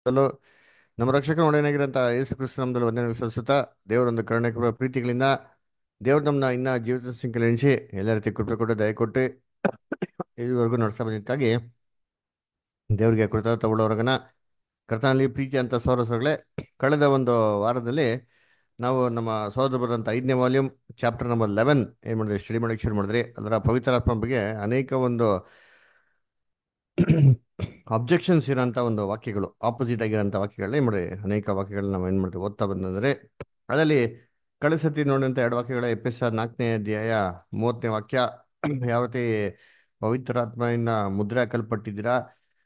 ಅಲ್ಲೂ ನಮ್ಮ ರಕ್ಷಕ ಒಡೆಯನಾಗಿರಂತ ಯೇಸು ಕ್ರಿಸ್ತ ನಮ್ಮದಲ್ಲಿ ಒಂದನೇ ಸಲ್ಲಿಸುತ್ತಾ ದೇವರೊಂದು ಕರುಣೆ ಕೃಪೆ ಪ್ರೀತಿಗಳಿಂದ ದೇವ್ರು ನಮ್ಮನ್ನ ಇನ್ನ ಜೀವಿತ ಸಂಖ್ಯೆ ಎಣಿಸಿ ಎಲ್ಲ ರೀತಿ ಕೃಪೆ ಕೊಟ್ಟು ದಯ ಕೊಟ್ಟು ಇದುವರೆಗೂ ನಡೆಸ್ತಾ ಬಂದಿದ್ದಕ್ಕಾಗಿ ದೇವರಿಗೆ ಕೃತಜ್ಞತೆ ತಗೊಳ್ಳೋರ್ಗನ ಕರ್ತನಲ್ಲಿ ಪ್ರೀತಿ ಅಂತ ಸೋರಸಗಳೇ ಕಳೆದ ಒಂದು ವಾರದಲ್ಲಿ ನಾವು ನಮ್ಮ ಸೋದರ ಬರೆದಂಥ ಐದನೇ ವಾಲ್ಯೂಮ್ ಚಾಪ್ಟರ್ ನಂಬರ್ ಲೆವೆನ್ ಏನು ಮಾಡಿದ್ರಿ ಸ್ಟಡಿ ಮಾಡೋಕ್ಕೆ ಶುರು ಮಾಡಿದ್ರಿ ಅದರ ಪವಿತ್ರಾತ್ಮ ಬಗ್ಗೆ ಅನೇಕ ಒಂದು ಅಬ್ಜೆಕ್ಷನ್ಸ್ ಇರೋಂಥ ಒಂದು ವಾಕ್ಯಗಳು ಆಪೋಸಿಟ್ ಆಗಿರೋಂಥ ವಾಕ್ಯಗಳನ್ನ ಏನು ಮಾಡಿ ಅನೇಕ ವಾಕ್ಯಗಳನ್ನ ನಾವು ಏನು ಮಾಡ್ತೀವಿ ಓದ್ತಾ ಬಂದಂದರೆ ಅದರಲ್ಲಿ ಕಳೆದ ಸತಿ ನೋಡಿದಂಥ ಎರಡು ವಾಕ್ಯಗಳ ಎಪಿಸ ನಾಲ್ಕನೇ ಅಧ್ಯಾಯ ಮೂವತ್ತನೇ ವಾಕ್ಯ ಯಾವ ರೀತಿ ಪವಿತ್ರಾತ್ಮೆಯಿಂದ ಮುದ್ರೆ ಹಾಕಲ್ಪಟ್ಟಿದ್ದೀರಾ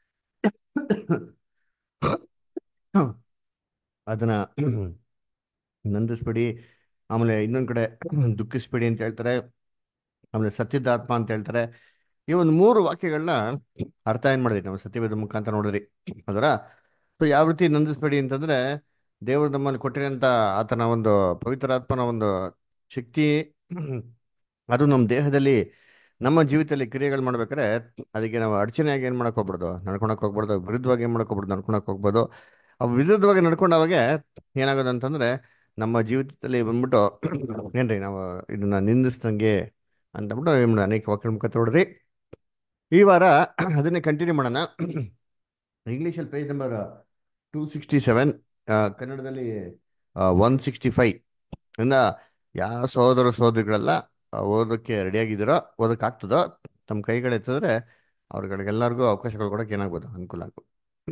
ಅದನ್ನ ನಂದಿಸ್ಬೇಡಿ ಆಮೇಲೆ ಇನ್ನೊಂದು ಕಡೆ ದುಃಖಿಸ್ಬೇಡಿ ಅಂತ ಹೇಳ್ತಾರೆ ಆಮೇಲೆ ಸತ್ಯದ ಆತ್ಮ ಅಂತ ಹೇಳ್ತಾರೆ ಈ ಒಂದು ಮೂರು ವಾಕ್ಯಗಳನ್ನ ಅರ್ಥ ಏನ್ ಮಾಡಿದ್ರಿ ನಾವು ಸತ್ಯವೇದ ಮುಖಾಂತರ ನೋಡಿದ್ರಿ ಅದರ ಸೊ ಯಾವ ರೀತಿ ನಂದಿಸ್ಬೇಡಿ ಅಂತಂದ್ರೆ ದೇವರು ನಮ್ಮಲ್ಲಿ ಕೊಟ್ಟಿರೋಂಥ ಆತನ ಒಂದು ಪವಿತ್ರಾತ್ಮನ ಒಂದು ಶಕ್ತಿ ಅದು ನಮ್ಮ ದೇಹದಲ್ಲಿ ನಮ್ಮ ಜೀವಿತದಲ್ಲಿ ಕ್ರಿಯೆಗಳು ಮಾಡ್ಬೇಕಾದ್ರೆ ಅದಕ್ಕೆ ನಾವು ಅಡಚಣೆಯಾಗಿ ಏನು ಮಾಡಕ್ ಹೋಗ್ಬಾರ್ದು ನಡ್ಕೊಳಕ್ ಹೋಗ್ಬಾರ್ದು ವಿರುದ್ಧವಾಗಿ ಏನು ಮಾಡಕ್ ಹೋಗ್ಬಾರ್ದು ನಡ್ಕೊಳಕ್ ಹೋಗ್ಬೋದು ಆ ವಿರುದ್ಧವಾಗಿ ನಡ್ಕೊಂಡಾಗ ಏನಾಗೋದು ಅಂತಂದ್ರೆ ನಮ್ಮ ಜೀವಿತದಲ್ಲಿ ಬಂದ್ಬಿಟ್ಟು ಏನ್ರಿ ನಾವು ಇದನ್ನ ನಿಂದಿಸ್ದಂಗೆ ಅಂತಬಿಟ್ಟು ಏನು ಮಾಡೋದು ಅನೇಕ ವಾಕ್ಯ ಮುಖಾಂತರ ನೋಡ್ರಿ ಈ ವಾರ ಅದನ್ನೇ ಕಂಟಿನ್ಯೂ ಮಾಡೋಣ ಇಂಗ್ಲೀಷಲ್ಲಿ page number two sixty seven ಕನ್ನಡದಲ್ಲಿ ಒನ್ ಸಿಕ್ಸ್ಟಿ ಫೈವ್ ಇಂದ ಯಾವ ಸಹೋದರ ಸಹೋದರಿಗಳೆಲ್ಲ ಆ, ಓದೋಕ್ಕೆ ರೆಡಿಯಾಗಿದ್ದೀರೋ ಓದೋಕೆ ಆಗ್ತದೋ ತಮ್ಮ ಕೈಗಳು ಎತ್ತಿದ್ರೆ ಅವ್ರಗಳಿಗೆಲ್ಲರಿಗೂ ಅವಕಾಶಗಳು ಕೊಡೋಕೆ ಏನಾಗ್ಬೋದು ಅನುಕೂಲ ಆಗ್ಬೋದು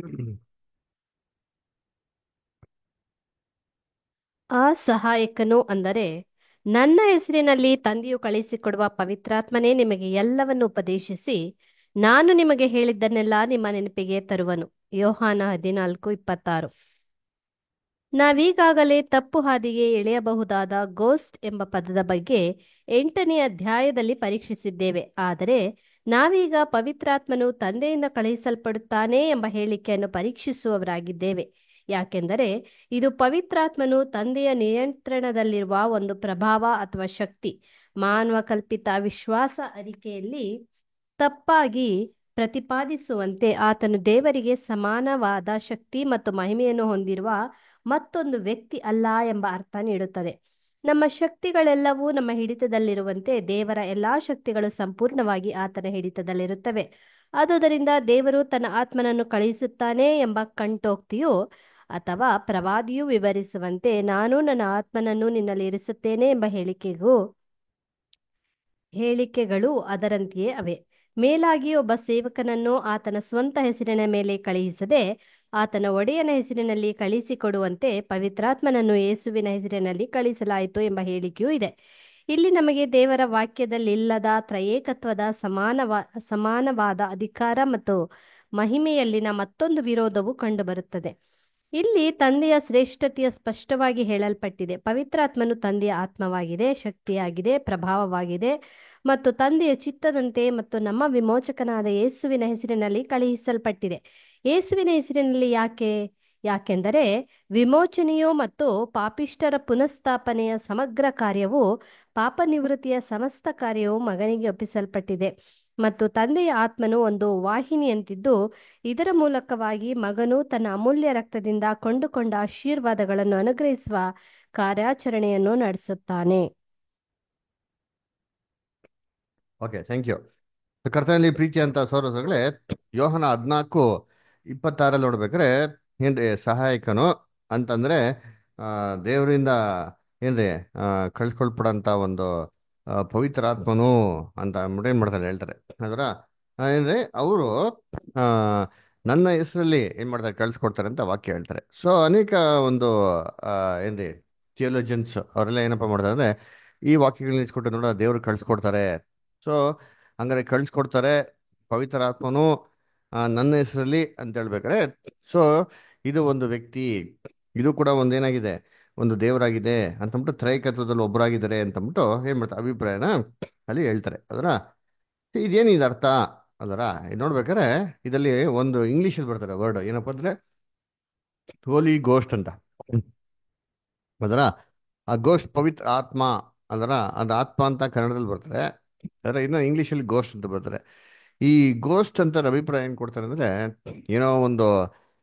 ಆ ಸಹಾಯಕನು ಅಂದರೆ ನನ್ನ ಹೆಸರಿನಲ್ಲಿ ತಂದೆಯು ಕಳಿಸಿಕೊಡುವ ಪವಿತ್ರಾತ್ಮನೇ ನಿಮಗೆ ಎಲ್ಲವನ್ನು ಉಪದೇಶಿಸಿ ನಾನು ನಿಮಗೆ ಹೇಳಿದ್ದನ್ನೆಲ್ಲ ನಿಮ್ಮ ನೆನಪಿಗೆ ತರುವನು ಯೋಹಾನ ಹದಿನಾಲ್ಕು ಇಪ್ಪತ್ತಾರು ನಾವೀಗಾಗಲೇ ತಪ್ಪು ಹಾದಿಗೆ ಎಳೆಯಬಹುದಾದ ಗೋಸ್ಟ್ ಎಂಬ ಪದದ ಬಗ್ಗೆ ಎಂಟನೇ ಅಧ್ಯಾಯದಲ್ಲಿ ಪರೀಕ್ಷಿಸಿದ್ದೇವೆ ಆದರೆ ನಾವೀಗ ಪವಿತ್ರಾತ್ಮನು ತಂದೆಯಿಂದ ಕಳುಹಿಸಲ್ಪಡುತ್ತಾನೆ ಎಂಬ ಹೇಳಿಕೆಯನ್ನು ಪರೀಕ್ಷಿಸುವವರಾಗಿದ್ದೇವೆ ಯಾಕೆಂದರೆ ಇದು ಪವಿತ್ರಾತ್ಮನು ತಂದೆಯ ನಿಯಂತ್ರಣದಲ್ಲಿರುವ ಒಂದು ಪ್ರಭಾವ ಅಥವಾ ಶಕ್ತಿ ಮಾನವ ಕಲ್ಪಿತ ವಿಶ್ವಾಸ ಅರಿಕೆಯಲ್ಲಿ ತಪ್ಪಾಗಿ ಪ್ರತಿಪಾದಿಸುವಂತೆ ಆತನು ದೇವರಿಗೆ ಸಮಾನವಾದ ಶಕ್ತಿ ಮತ್ತು ಮಹಿಮೆಯನ್ನು ಹೊಂದಿರುವ ಮತ್ತೊಂದು ವ್ಯಕ್ತಿ ಅಲ್ಲ ಎಂಬ ಅರ್ಥ ನೀಡುತ್ತದೆ ನಮ್ಮ ಶಕ್ತಿಗಳೆಲ್ಲವೂ ನಮ್ಮ ಹಿಡಿತದಲ್ಲಿರುವಂತೆ ದೇವರ ಎಲ್ಲಾ ಶಕ್ತಿಗಳು ಸಂಪೂರ್ಣವಾಗಿ ಆತನ ಹಿಡಿತದಲ್ಲಿರುತ್ತವೆ ಆದುದರಿಂದ ದೇವರು ತನ್ನ ಆತ್ಮನನ್ನು ಕಳುಹಿಸುತ್ತಾನೆ ಎಂಬ ಕಂಠೋಕ್ತಿಯು ಅಥವಾ ಪ್ರವಾದಿಯು ವಿವರಿಸುವಂತೆ ನಾನು ನನ್ನ ಆತ್ಮನನ್ನು ನಿನ್ನಲ್ಲಿ ಇರಿಸುತ್ತೇನೆ ಎಂಬ ಹೇಳಿಕೆಗೂ ಹೇಳಿಕೆಗಳು ಅದರಂತೆಯೇ ಅವೆ ಮೇಲಾಗಿ ಒಬ್ಬ ಸೇವಕನನ್ನು ಆತನ ಸ್ವಂತ ಹೆಸರಿನ ಮೇಲೆ ಕಳುಹಿಸದೆ ಆತನ ಒಡೆಯನ ಹೆಸರಿನಲ್ಲಿ ಕಳಿಸಿಕೊಡುವಂತೆ ಪವಿತ್ರಾತ್ಮನನ್ನು ಯೇಸುವಿನ ಹೆಸರಿನಲ್ಲಿ ಕಳಿಸಲಾಯಿತು ಎಂಬ ಹೇಳಿಕೆಯೂ ಇದೆ ಇಲ್ಲಿ ನಮಗೆ ದೇವರ ವಾಕ್ಯದಲ್ಲಿಲ್ಲದ ತ್ರಯೇಕತ್ವದ ಸಮಾನವಾ ಸಮಾನವಾದ ಅಧಿಕಾರ ಮತ್ತು ಮಹಿಮೆಯಲ್ಲಿನ ಮತ್ತೊಂದು ವಿರೋಧವು ಕಂಡುಬರುತ್ತದೆ ಇಲ್ಲಿ ತಂದೆಯ ಶ್ರೇಷ್ಠತೆಯ ಸ್ಪಷ್ಟವಾಗಿ ಹೇಳಲ್ಪಟ್ಟಿದೆ ಪವಿತ್ರಾತ್ಮನು ತಂದೆಯ ಆತ್ಮವಾಗಿದೆ ಶಕ್ತಿಯಾಗಿದೆ ಪ್ರಭಾವವಾಗಿದೆ ಮತ್ತು ತಂದೆಯ ಚಿತ್ತದಂತೆ ಮತ್ತು ನಮ್ಮ ವಿಮೋಚಕನಾದ ಯೇಸುವಿನ ಹೆಸರಿನಲ್ಲಿ ಕಳುಹಿಸಲ್ಪಟ್ಟಿದೆ ಯೇಸುವಿನ ಹೆಸರಿನಲ್ಲಿ ಯಾಕೆ ಯಾಕೆಂದರೆ ವಿಮೋಚನೆಯು ಮತ್ತು ಪಾಪಿಷ್ಟರ ಪುನಃಸ್ಥಾಪನೆಯ ಸಮಗ್ರ ಕಾರ್ಯವು ಪಾಪ ನಿವೃತ್ತಿಯ ಸಮಸ್ತ ಕಾರ್ಯವು ಮಗನಿಗೆ ಒಪ್ಪಿಸಲ್ಪಟ್ಟಿದೆ ಮತ್ತು ತಂದೆಯ ಆತ್ಮನು ಒಂದು ವಾಹಿನಿಯಂತಿದ್ದು ಇದರ ಮೂಲಕವಾಗಿ ಮಗನು ತನ್ನ ಅಮೂಲ್ಯ ರಕ್ತದಿಂದ ಕೊಂಡುಕೊಂಡ ಆಶೀರ್ವಾದಗಳನ್ನು ಅನುಗ್ರಹಿಸುವ ಕಾರ್ಯಾಚರಣೆಯನ್ನು ನಡೆಸುತ್ತಾನೆ ಓಕೆ ಥ್ಯಾಂಕ್ ಯು ಕರ್ತನಲ್ಲಿ ಪ್ರೀತಿ ಅಂತ ಸೌರಸಗಳೇ ಯೋಹನ ಹದಿನಾಲ್ಕು ಇಪ್ಪತ್ತಾರಲ್ಲಿ ನೋಡ್ಬೇಕಾದ್ರೆ ಏನ್ರಿ ಸಹಾಯಕನು ಅಂತಂದ್ರೆ ಆ, ದೇವರಿಂದ ಏನ್ರಿ ಆ, ಕಳ್ಸ್ಕೊಳ್ಪಡಂತ ಒಂದು ಆ, ಪವಿತ್ರಾತ್ಮನು ಅಂತ ಅಂದ್ಬಿಟ್ಟು ಏನ್ ಮಾಡ್ತಾರೆ ಹೇಳ್ತಾರೆ ಅದರ ಏನ್ರಿ ಅವರು ನನ್ನ ಹೆಸರಲ್ಲಿ ಏನ್ ಮಾಡ್ತಾರೆ ಕಳ್ಸ್ಕೊಡ್ತಾರೆ ಅಂತ ವಾಕ್ಯ ಹೇಳ್ತಾರೆ ಸೊ ಅನೇಕ ಒಂದು ಆ, ಏನ್ರಿ ಥಿಯೋಲಜನ್ಸ್ ಅವರೆಲ್ಲ ಏನಪ್ಪ ಮಾಡ್ತಾರೆ ಅಂದ್ರೆ ಈ ವಾಕ್ಯಗಳನ್ನ ಇಸ್ಕೊಟ್ಟು ನೋಡ ದೇವ್ರು ಕಳ್ಸ್ಕೊಡ್ತಾರೆ ಸೊ ಹಂಗಾರೆ ಕಳ್ಸ್ಕೊಡ್ತಾರೆ ಪವಿತ್ರ ಆತ್ಮನು ಆ, ನನ್ನ ಹೆಸರಲ್ಲಿ ಅಂತ ಹೇಳ್ಬೇಕಾರೆ ಸೊ ಇದು ಒಂದು ವ್ಯಕ್ತಿ ಇದು ಕೂಡ ಒಂದೇನಾಗಿದೆ ಒಂದು ದೇವರಾಗಿದೆ ಅಂತಂದ್ಬಿಟ್ಟು ತ್ರೈಕತ್ವದಲ್ಲಿ ಒಬ್ಬರಾಗಿದ್ದಾರೆ ಅಂತಂದ್ಬಿಟ್ಟು ಏನ್ ಮಾಡ್ತಾರೆ ಅಭಿಪ್ರಾಯನ ಅಲ್ಲಿ ಹೇಳ್ತಾರೆ ಅದರ ಇದೇನು ಇದು ಅರ್ಥ ಅದರ ಇದ್ ನೋಡ್ಬೇಕಾದ್ರೆ ಇದರಲ್ಲಿ ಒಂದು ಇಂಗ್ಲೀಷಲ್ಲಿ ಬರ್ತಾರೆ ವರ್ಡ್ ಏನಪ್ಪ ಅಂದ್ರೆ ಹೋಲಿ ಗೋಸ್ಟ್ ಅಂತ ಅದರ ಆ ಗೋಸ್ಟ್ ಪವಿತ್ರ ಆತ್ಮ ಅದರ ಅದು ಆತ್ಮ ಅಂತ ಕನ್ನಡದಲ್ಲಿ ಬರ್ತಾರೆ ಅದರ ಇನ್ನು ಇಂಗ್ಲೀಷಲ್ಲಿ ಗೋಸ್ಟ್ ಅಂತ ಬರ್ತಾರೆ ಈ ಗೋಸ್ಟ್ ಅಂತ ಅಭಿಪ್ರಾಯ ಏನು ಕೊಡ್ತಾರೆ ಅಂದ್ರೆ ಏನೋ ಒಂದು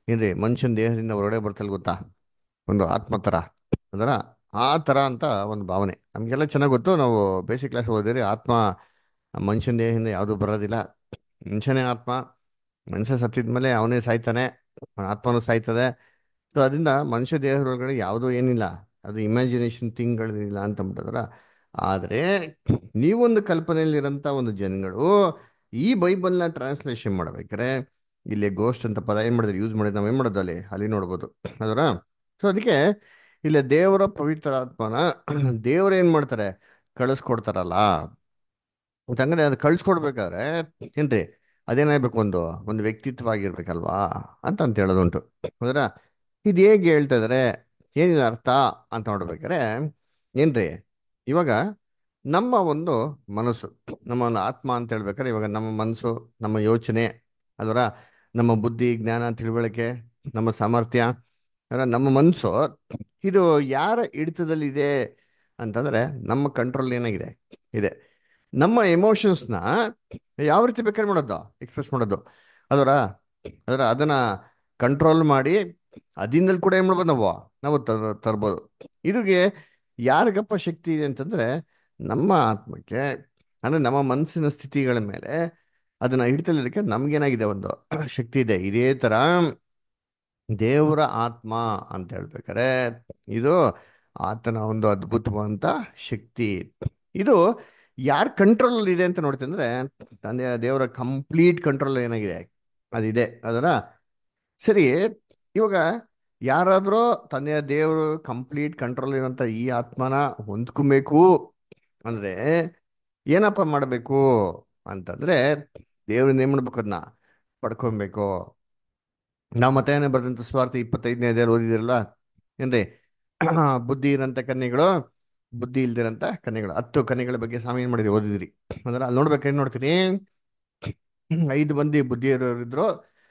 ಏನ್ರಿ ಮನುಷ್ಯನ ದೇಹದಿಂದ ಹೊರಗಡೆ ಬರ್ತಲ್ಲ ಗೊತ್ತಾ ಒಂದು ಆತ್ಮ ಥರ ಅದರ ಆ ಥರ ಅಂತ ಒಂದು ಭಾವನೆ ನಮಗೆಲ್ಲ ಚೆನ್ನಾಗಿ ಗೊತ್ತು ನಾವು ಬೇಸಿಕ್ ಕ್ಲಾಸ್ ಓದಿರಿ ಆತ್ಮ ಮನುಷ್ಯನ ದೇಹದಿಂದ ಯಾವುದೂ ಬರೋದಿಲ್ಲ ಮನುಷ್ಯನೇ ಆತ್ಮ ಮನುಷ್ಯ ಸತ್ತಿದ್ಮೇಲೆ ಅವನೇ ಸಾಯ್ತಾನೆ ಅವನ ಆತ್ಮನೂ ಸಾಯ್ತದೆ ಸೊ ಅದರಿಂದ ಮನುಷ್ಯ ದೇಹದ ಒಳಗಡೆ ಯಾವುದೂ ಏನಿಲ್ಲ ಅದು ಇಮ್ಯಾಜಿನೇಷನ್ ಥಿಂಗ್ಗಳಿಲ್ಲ ಅಂತ ಅಂದ್ಬಿಟ್ಟದ್ರ ಆದರೆ ನೀವೊಂದು ಕಲ್ಪನೆಯಲ್ಲಿರೋಂಥ ಒಂದು ಜನಗಳು ಈ ಬೈಬಲ್ನ ಟ್ರಾನ್ಸ್ಲೇಷನ್ ಮಾಡ್ಬೇಕಾರೆ ಇಲ್ಲಿ ಗೋಸ್ಟ್ ಅಂತ ಪದ ಏನು ಮಾಡಿದ್ರೆ ಯೂಸ್ ಮಾಡಿದ್ರೆ ನಾವು ಏನು ಮಾಡೋದು ಅಲ್ಲಿ ಅಲ್ಲಿ ನೋಡ್ಬೋದು ಅದರ ಸೊ ಅದಕ್ಕೆ ಇಲ್ಲಿ ದೇವರ ಪವಿತ್ರ ಆತ್ಮನ ದೇವರು ಏನು ಮಾಡ್ತಾರೆ ಕಳಿಸ್ಕೊಡ್ತಾರಲ್ಲ ಹಂಗಂದ್ರೆ ಅದು ಕಳ್ಸ್ಕೊಡ್ಬೇಕಾದ್ರೆ ಏನ್ರಿ ಅದೇನಾಗಬೇಕು ಒಂದು ಒಂದು ವ್ಯಕ್ತಿತ್ವ ಆಗಿರ್ಬೇಕಲ್ವಾ ಅಂತ ಅಂತ ಹೇಳೋದುಂಟು ಹೌದ್ರ ಇದು ಹೇಗೆ ಹೇಳ್ತಾ ಇದಾರೆ ಏನಿದೆ ಅರ್ಥ ಅಂತ ನೋಡ್ಬೇಕಾದ್ರೆ ಏನ್ರಿ ಇವಾಗ ನಮ್ಮ ಒಂದು ಮನಸ್ಸು ನಮ್ಮ ಒಂದು ಆತ್ಮ ಅಂತ ಹೇಳ್ಬೇಕಾದ್ರೆ ಇವಾಗ ನಮ್ಮ ಮನಸ್ಸು ನಮ್ಮ ಯೋಚನೆ ಅದರ ನಮ್ಮ ಬುದ್ಧಿ ಜ್ಞಾನ ತಿಳುವಳಿಕೆ ನಮ್ಮ ಸಾಮರ್ಥ್ಯ ಅದರ ನಮ್ಮ ಮನಸ್ಸು ಇದು ಯಾರ ಹಿಡಿತದಲ್ಲಿದೆ ಅಂತಂದ್ರೆ ನಮ್ಮ ಕಂಟ್ರೋಲ್ ಏನಾಗಿದೆ ಇದೆ ನಮ್ಮ ಎಮೋಷನ್ಸ್ನ ಯಾವ ರೀತಿ ಬೇಕಾದ್ರೆ ಮಾಡೋದು ಎಕ್ಸ್ಪ್ರೆಸ್ ಮಾಡೋದು ಅದರ ಅದರ ಅದನ್ನ ಕಂಟ್ರೋಲ್ ಮಾಡಿ ಅದಿಂದಲೂ ಕೂಡ ಏನು ಮಾಡ್ಬೋದು ನಾವು ನಾವು ತರ ತರ್ಬೋದು ಇದಿಗೆ ಯಾರಿಗಪ್ಪ ಶಕ್ತಿ ಇದೆ ಅಂತಂದ್ರೆ ನಮ್ಮ ಆತ್ಮಕ್ಕೆ ಅಂದ್ರೆ ನಮ್ಮ ಮನಸ್ಸಿನ ಸ್ಥಿತಿಗಳ ಮೇಲೆ ಅದನ್ನ ಹಿಡಿತಲಿಡಕ್ಕೆ ನಮ್ಗೇನಾಗಿದೆ ಒಂದು ಶಕ್ತಿ ಇದೆ ಇದೇ ತರ ದೇವರ ಆತ್ಮ ಅಂತ ಹೇಳ್ಬೇಕಾರೆ ಇದು ಆತನ ಒಂದು ಅದ್ಭುತವಾದಂತ ಶಕ್ತಿ ಇದು ಯಾರ ಕಂಟ್ರೋಲ್ ಇದೆ ಅಂತ ನೋಡ್ತೀನಿ ಅಂದ್ರೆ ತಂದೆಯ ದೇವರ ಕಂಪ್ಲೀಟ್ ಕಂಟ್ರೋಲ್ ಏನಾಗಿದೆ ಅದಿದೆ ಅದರ ಸರಿ ಇವಾಗ ಯಾರಾದ್ರೂ ತಂದೆಯ ದೇವರು ಕಂಪ್ಲೀಟ್ ಕಂಟ್ರೋಲ್ ಇರೋಂಥ ಈ ಆತ್ಮನ ಹೊಂದ್ಕೊಬೇಕು ಅಂದ್ರೆ ಏನಪ್ಪ ಮಾಡಬೇಕು ಅಂತಂದ್ರೆ ದೇವ್ರಿಂದ ಏನ್ ಮಾಡ್ಬೇಕು ಅದನ್ನ ಪಡ್ಕೊಬೇಕು ನಾವು ಮತ್ತೆ ಏನೇ ಬರ್ದಂತ ಸ್ವಾರ್ಥ ಇಪ್ಪತ್ತೈದನೇ ಅಧ್ಯಾಯ ಓದಿದಿರಲ್ಲ ಏನ್ರಿ ಬುದ್ಧಿ ಇರೋಂಥ ಕನ್ಯೆಗಳು ಬುದ್ಧಿ ಇಲ್ದಿರಂತ ಕನ್ಯೆಗಳು ಹತ್ತು ಕನ್ಯೆಗಳ ಬಗ್ಗೆ ಸ್ವಾಮಿ ಏನ್ ಮಾಡಿದ್ರಿ ಓದಿದ್ರಿ ಅಂದ್ರೆ ಅಲ್ಲಿ ನೋಡ್ಬೇಕು ಏನ್ ನೋಡ್ತೀರಿ ಐದು ಮಂದಿ ಬುದ್ಧಿ ಇರೋರಿದ್ರು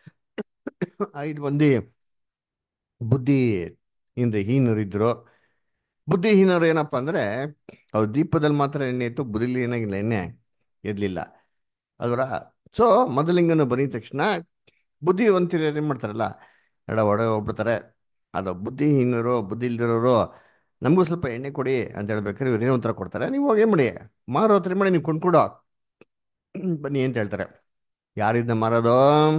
ಐದು ಮಂದಿ ಬುದ್ಧಿ ಏನ್ರಿ ಹೀನರಿದ್ರು ಬುದ್ಧಿಹೀನರು ಏನಪ್ಪಾ ಅಂದ್ರೆ ಅವ್ರ ದೀಪದಲ್ಲಿ ಮಾತ್ರ ಎಣ್ಣೆ ಇತ್ತು ಬುದ್ಧಿಲಿ ಏನಾಗಿಲ್ಲ ಎಣ್ಣೆ ಇರ್ಲಿಲ್ಲ ಅದರ ಸೊ ಮೊದಲಿಂಗನು ಬರೀ ತಕ್ಷಣ ಬುದ್ಧಿವಂತಿರು ಏನ್ ಮಾಡ್ತಾರಲ್ಲ ಎಡ ಒಡ ಹೋಗ್ಬಿಡ್ತಾರೆ ಅದು ಬುದ್ಧಿಹೀನರು ಬುದ್ಧಿ ಇಲ್ದಿರೋರು ನಮಗೂ ಸ್ವಲ್ಪ ಎಣ್ಣೆ ಕೊಡಿ ಅಂತ ಹೇಳ್ಬೇಕಾದ್ರೆ ಇವ್ರು ಏನೋ ಒಂಥರ ಕೊಡ್ತಾರೆ ನೀವು ಹೋಗಿ ಏನ್ ಮಾಡಿ ಮಾರೋ ಹತ್ರ ಮಾಡಿ ನೀವು ಕೊಂಡ್ಕೊಡೋ ಬನ್ನಿ ಅಂತ ಹೇಳ್ತಾರೆ ಯಾರಿದ್ದ ಮಾರೋದು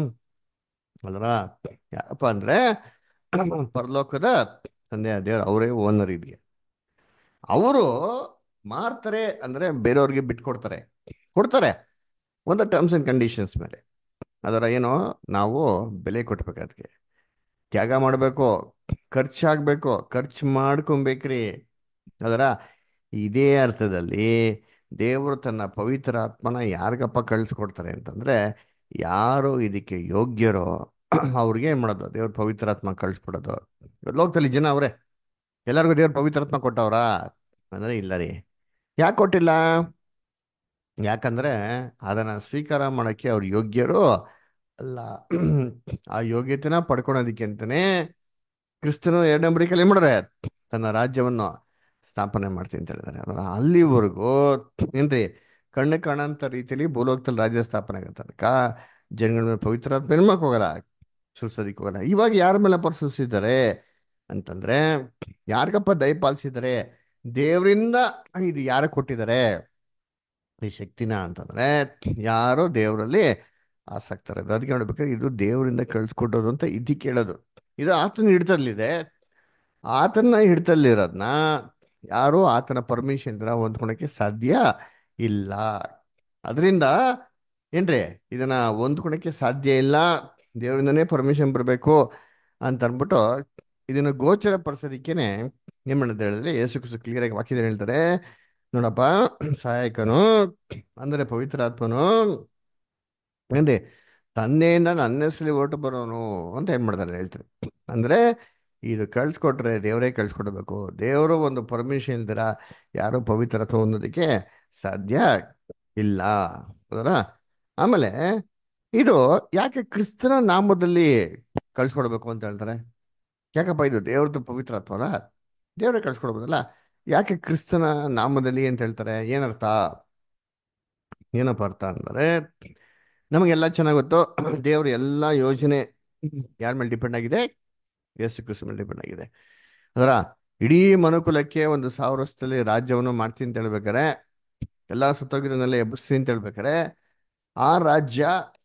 ಅಲ್ರ ಯಾರಪ್ಪ ಅಂದ್ರೆ ಪರಲೋಕದ ತಂದೆ ದೇವ್ರು ಅವರೇ ಓನರ್ ಇದೆಯಾ ಅವರು ಮಾರ್ತಾರೆ ಅಂದ್ರೆ ಬೇರೆಯವ್ರಿಗೆ ಬಿಟ್ಕೊಡ್ತಾರೆ ಕೊಡ್ತಾರೆ ಒಂದು ಟರ್ಮ್ಸ್ ಅಂಡ್ ಕಂಡೀಷನ್ಸ್ ಮೇಲೆ ಅದರ ಏನೋ ನಾವು ಬೆಲೆ ಕೊಟ್ಬೇಕು ಅದಕ್ಕೆ ತ್ಯಾಗ ಮಾಡಬೇಕು ಖರ್ಚಾಗಬೇಕು ಖರ್ಚು ಮಾಡ್ಕೊಬೇಕ್ರಿ ಅದರ ಇದೇ ಅರ್ಥದಲ್ಲಿ ದೇವರು ತನ್ನ ಪವಿತ್ರ ಆತ್ಮನ ಯಾರಿಗಪ್ಪ ಕಳಿಸ್ಕೊಡ್ತಾರೆ ಅಂತಂದ್ರೆ ಯಾರು ಇದಕ್ಕೆ ಯೋಗ್ಯರೋ ಅವ್ರಿಗೆ ಏನ್ ಮಾಡೋದು ದೇವ್ರ ಪವಿತ್ರ ಆತ್ಮ ಕಳಿಸ್ಬಿಡೋದು ಲೋಕದಲ್ಲಿ ಜನ ಅವರೇ ಎಲ್ಲರಿಗೂ ದೇವ್ರ ಪವಿತ್ರ ಆತ್ಮ ಕೊಟ್ಟವ್ರಾ ಅಂದ್ರೆ ಇಲ್ಲ ರೀ ಯಾಕೆ ಕೊಟ್ಟಿಲ್ಲ ಯಾಕಂದ್ರೆ ಅದನ್ನ ಸ್ವೀಕಾರ ಮಾಡಕ್ಕೆ ಅವ್ರು ಯೋಗ್ಯರು ಅಲ್ಲ ಆ ಯೋಗ್ಯತೆನ ಪಡ್ಕೊಳೋದಿಕ್ಕೆ ಅಂತಾನೆ ಕ್ರಿಸ್ತನು ಎರಡನೇ ಬರೀಕಲ್ಲಿ ಏನ್ ಮಾಡ್ರೆ ತನ್ನ ರಾಜ್ಯವನ್ನು ಸ್ಥಾಪನೆ ಮಾಡ್ತೀನಿ ಅಂತ ಹೇಳಿದಾರೆ ಅದರ ಅಲ್ಲಿವರೆಗೂ ಏನ್ರಿ ಕಣ್ಣು ಕಾಣಂತ ರೀತಿಯಲ್ಲಿ ಭೂಲೋಕದಲ್ಲಿ ರಾಜ್ಯ ಸ್ಥಾಪನೆ ಆಗತ್ತೆ ಅದಕ್ಕ ಜನಗಳ ಮೇಲೆ ಪವಿತ್ರ ಬೆನ್ಮಕ್ ಹೋಗಲ್ಲ ಸುರ್ಸೋದಿಕ್ ಹೋಗಲ್ಲ ಇವಾಗ ಯಾರ ಮೇಲೆ ಸುರಿಸಿದ್ದಾರೆ ಅಂತಂದ್ರೆ ಯಾರಿಗಪ್ಪ ದಯಪಾಲಿಸಿದ್ದಾರೆ ದೇವರಿಂದ ಇದು ಯಾರು ಕೊಟ್ಟಿದ್ದಾರೆ ಈ ಶಕ್ತಿನ ಅಂತಂದ್ರೆ ಯಾರು ದೇವರಲ್ಲಿ ಆಸಕ್ತರ ಅದಕ್ಕೆ ನೋಡ್ಬೇಕಾದ್ರೆ ಇದು ದೇವರಿಂದ ಕಳ್ಸಿಕೊಟ್ಟೋದು ಅಂತ ಇದಕ್ಕೆ ಹೇಳೋದು ಇದು ಆತನ ಹಿಡ್ತಲ್ಲಿದೆ ಆತನ ಹಿಡ್ತಲ್ಲಿರೋದನ್ನ ಯಾರು ಆತನ ಪರ್ಮಿಷನ್ ಹೊಂದ್ಕೊಳಕ್ಕೆ ಸಾಧ್ಯ ಇಲ್ಲ ಅದರಿಂದ ಏನ್ರಿ ಇದನ್ನ ಹೊಂದ್ಕೊಳಕ್ಕೆ ಸಾಧ್ಯ ಇಲ್ಲ ದೇವರಿಂದನೇ ಪರ್ಮಿಷನ್ ಬರಬೇಕು ಅಂತ ಅಂದ್ಬಿಟ್ಟು ಇದನ್ನು ಗೋಚರ ಪಡಿಸೋದಿಕ್ಕೇನೆ ಏನ್ ಮಾಡೋದು ಹೇಳಿದ್ರೆ ಯೇಸು ಕ್ರಿಸ್ತು ಕ್ಲಿಯರ್ ಆಗಿ ವಾಕ್ಯದಲ್ಲಿ ಹೇಳ್ತಾರೆ ನೋಡಪ್ಪ ಸಹಾಯಕನು ಅಂದರೆ ಪವಿತ್ರ ಆತ್ಮನು ಏನ್ರಿ ತಂದೆಯಿಂದ ನನ್ನ ಹೆಸರಲ್ಲಿ ಹೊರಟು ಬರೋನು ಅಂತ ಏನ್ ಮಾಡ್ತಾರೆ ಹೇಳ್ತಾರೆ ಅಂದ್ರೆ ಇದು ಕಳ್ಸ್ಕೊಟ್ರೆ ದೇವರೇ ಕಳ್ಸ್ಕೊಡ್ಬೇಕು ದೇವರು ಒಂದು ಪರ್ಮಿಷನ್ ಇಲ್ದಿರ ಯಾರು ಪವಿತ್ರ ಆತ್ಮ ಹೊಂದೋದಕ್ಕೆ ಸಾಧ್ಯ ಇಲ್ಲ ಅದರ ಆಮೇಲೆ ಇದು ಯಾಕೆ ಕ್ರಿಸ್ತನ ನಾಮದಲ್ಲಿ ಕಳ್ಸ್ಕೊಡ್ಬೇಕು ಅಂತ ಹೇಳ್ತಾರೆ ಯಾಕಪ್ಪ ಇದು ದೇವ್ರದ್ದು ಪವಿತ್ರ ಆತ್ಮಲ್ಲ ದೇವರೇ ಕಳ್ಸ್ಕೊಡ್ಬೋದಲ್ಲ ಯಾಕೆ ಕ್ರಿಸ್ತನ ನಾಮದಲ್ಲಿ ಅಂತ ಹೇಳ್ತಾರೆ ಏನರ್ಥ ಏನಪ್ಪ ಅರ್ಥ ಅಂದರೆ ನಮಗೆಲ್ಲ ಚೆನ್ನಾಗಿ ಗೊತ್ತು ದೇವ್ರ ಎಲ್ಲ ಯೋಜನೆ ಯಾರ ಮೇಲೆ ಡಿಪೆಂಡ್ ಆಗಿದೆ ಯೇಸು ಕ್ರಿಸ್ತು ಮೇಲೆ ಡಿಪೆಂಡ್ ಆಗಿದೆ ಅದರ ಇಡೀ ಮನುಕುಲಕ್ಕೆ ಒಂದು ಸಾವಿರ ವರ್ಷದಲ್ಲಿ ರಾಜ್ಯವನ್ನು ಮಾಡ್ತೀನಿ ಅಂತ ಹೇಳ್ಬೇಕಾರೆ ಎಲ್ಲ ಸತ್ತೋಗಿರೋನೆಲ್ಲ ಎಬ್ಬಿಸ್ತೀನಿ ಅಂತ ಹೇಳ್ಬೇಕಾರೆ ಆ ರಾಜ್ಯ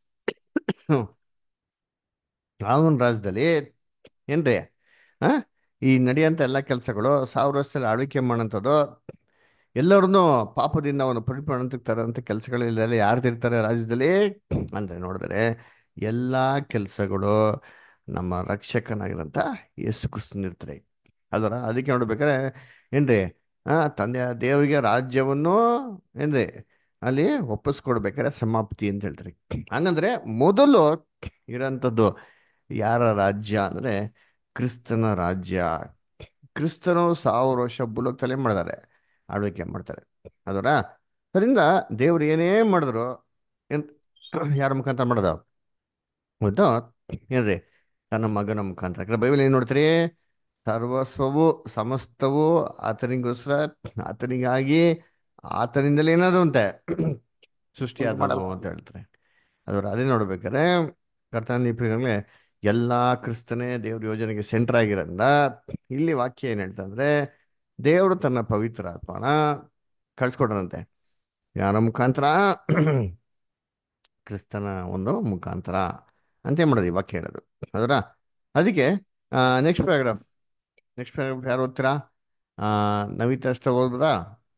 ಆ ಒಂದು ರಾಜ್ಯದಲ್ಲಿ ಏನ್ರಿ ಆ ಈ ನಡೆಯಂತ ಎಲ್ಲ ಕೆಲಸಗಳು ಸಾವಿರ ವರ್ಷದಲ್ಲಿ ಆಳ್ವಿಕೆ ಮಾಡೋಂಥದ್ದು ಎಲ್ಲರನ್ನೂ ಪಾಪದಿಂದ ಅವನು ಪರಿಪೂರ್ಣ ತರಂತ ಕೆಲಸಗಳೆಲ್ಲ ಯಾರ್ದಿರ್ತಾರೆ ರಾಜ್ಯದಲ್ಲಿ ಅಂದ್ರೆ ನೋಡಿದ್ರೆ ಎಲ್ಲ ಕೆಲಸಗಳು ನಮ್ಮ ರಕ್ಷಕನಾಗಿರಂತ ಯೇಸು ಕ್ರಿಸ್ತನಿರ್ತಾರೆ ಅದರ ಅದಕ್ಕೆ ನೋಡ್ಬೇಕಾದ್ರೆ ಏನ್ರಿ ಆ ತಂದೆ ದೇವರಿಗೆ ರಾಜ್ಯವನ್ನು ಏನ್ರಿ ಅಲ್ಲಿ ಒಪ್ಪಿಸ್ಕೊಡ್ಬೇಕಾದ್ರೆ ಸಮಾಪ್ತಿ ಅಂತ ಹೇಳ್ತಾರೆ ಹಂಗಂದ್ರೆ ಮೊದಲು ಇರೋಂಥದ್ದು ಯಾರ ರಾಜ್ಯ ಅಂದ್ರೆ ಕ್ರಿಸ್ತನ ರಾಜ್ಯ ಕ್ರಿಸ್ತನು ಸಾವಿರ ವರ್ಷ ಭೂಲೋಕದಲ್ಲೇ ಮಾಡಿದ್ದಾರೆ ಆಳ್ವಿಕೆ ಮಾಡ್ತಾರೆ ಅದರ ಅದರಿಂದ ದೇವ್ರು ಏನೇ ಮಾಡಿದ್ರು ಏನ್ ಯಾರ ಮುಖಾಂತರ ಮಾಡೋದು ಹೌದಾ ಏನ್ರಿ ತನ್ನ ಮಗನ ಮುಖಾಂತರ ಯಾಕಂದ್ರೆ ಬೈಬಲ್ ಏನ್ ನೋಡ್ತೀರಿ ಸರ್ವಸ್ವವು ಸಮಸ್ತವು ಆತನಿಗೋಸ್ಕರ ಆತನಿಗಾಗಿ ಆತನಿಂದಲೇ ಏನದು ಅಂತೆ ಸೃಷ್ಟಿಯಾದವು ಅಂತ ಹೇಳ್ತಾರೆ ಅದರ ಅದೇ ನೋಡ್ಬೇಕಾದ್ರೆ ಕರ್ತನ ಪ್ರಿಯಗಳೇ ಎಲ್ಲಾ ಕ್ರಿಸ್ತನೇ ದೇವ್ರ ಯೋಜನೆಗೆ ಸೆಂಟರ್ ಆಗಿರೋದ್ರಿಂದ ಇಲ್ಲಿ ವಾಕ್ಯ ಏನ್ ಹೇಳ್ತಾ ಅಂದ್ರೆ ದೇವರು ತನ್ನ ಪವಿತ್ರ ಆತ್ಮನ ಕಳ್ಸ್ಕೊಡ್ರಂತೆ ಯಾರ ಮುಖಾಂತರ ಕ್ರಿಸ್ತನ ಒಂದು ಮುಖಾಂತರ ಅಂತ ಮಾಡೋದು ಈ ವಾಕ್ಯ ಹೇಳೋದು ಅದರ ಅದಕ್ಕೆ ನೆಕ್ಸ್ಟ್ ಪ್ಯಾರಾಗ್ರಾಫ್ ನೆಕ್ಸ್ಟ್ ಪ್ಯಾರಾಗ್ರಾಫ್ ಯಾರು ಓದ್ತೀರಾ ಆ, ನವಿತಾ ಅಷ್ಟ ಓದ್ಬೋದಾ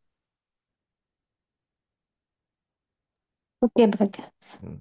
ಓಕೆ ಬ್ರದರ್ ಹ್ಮ್.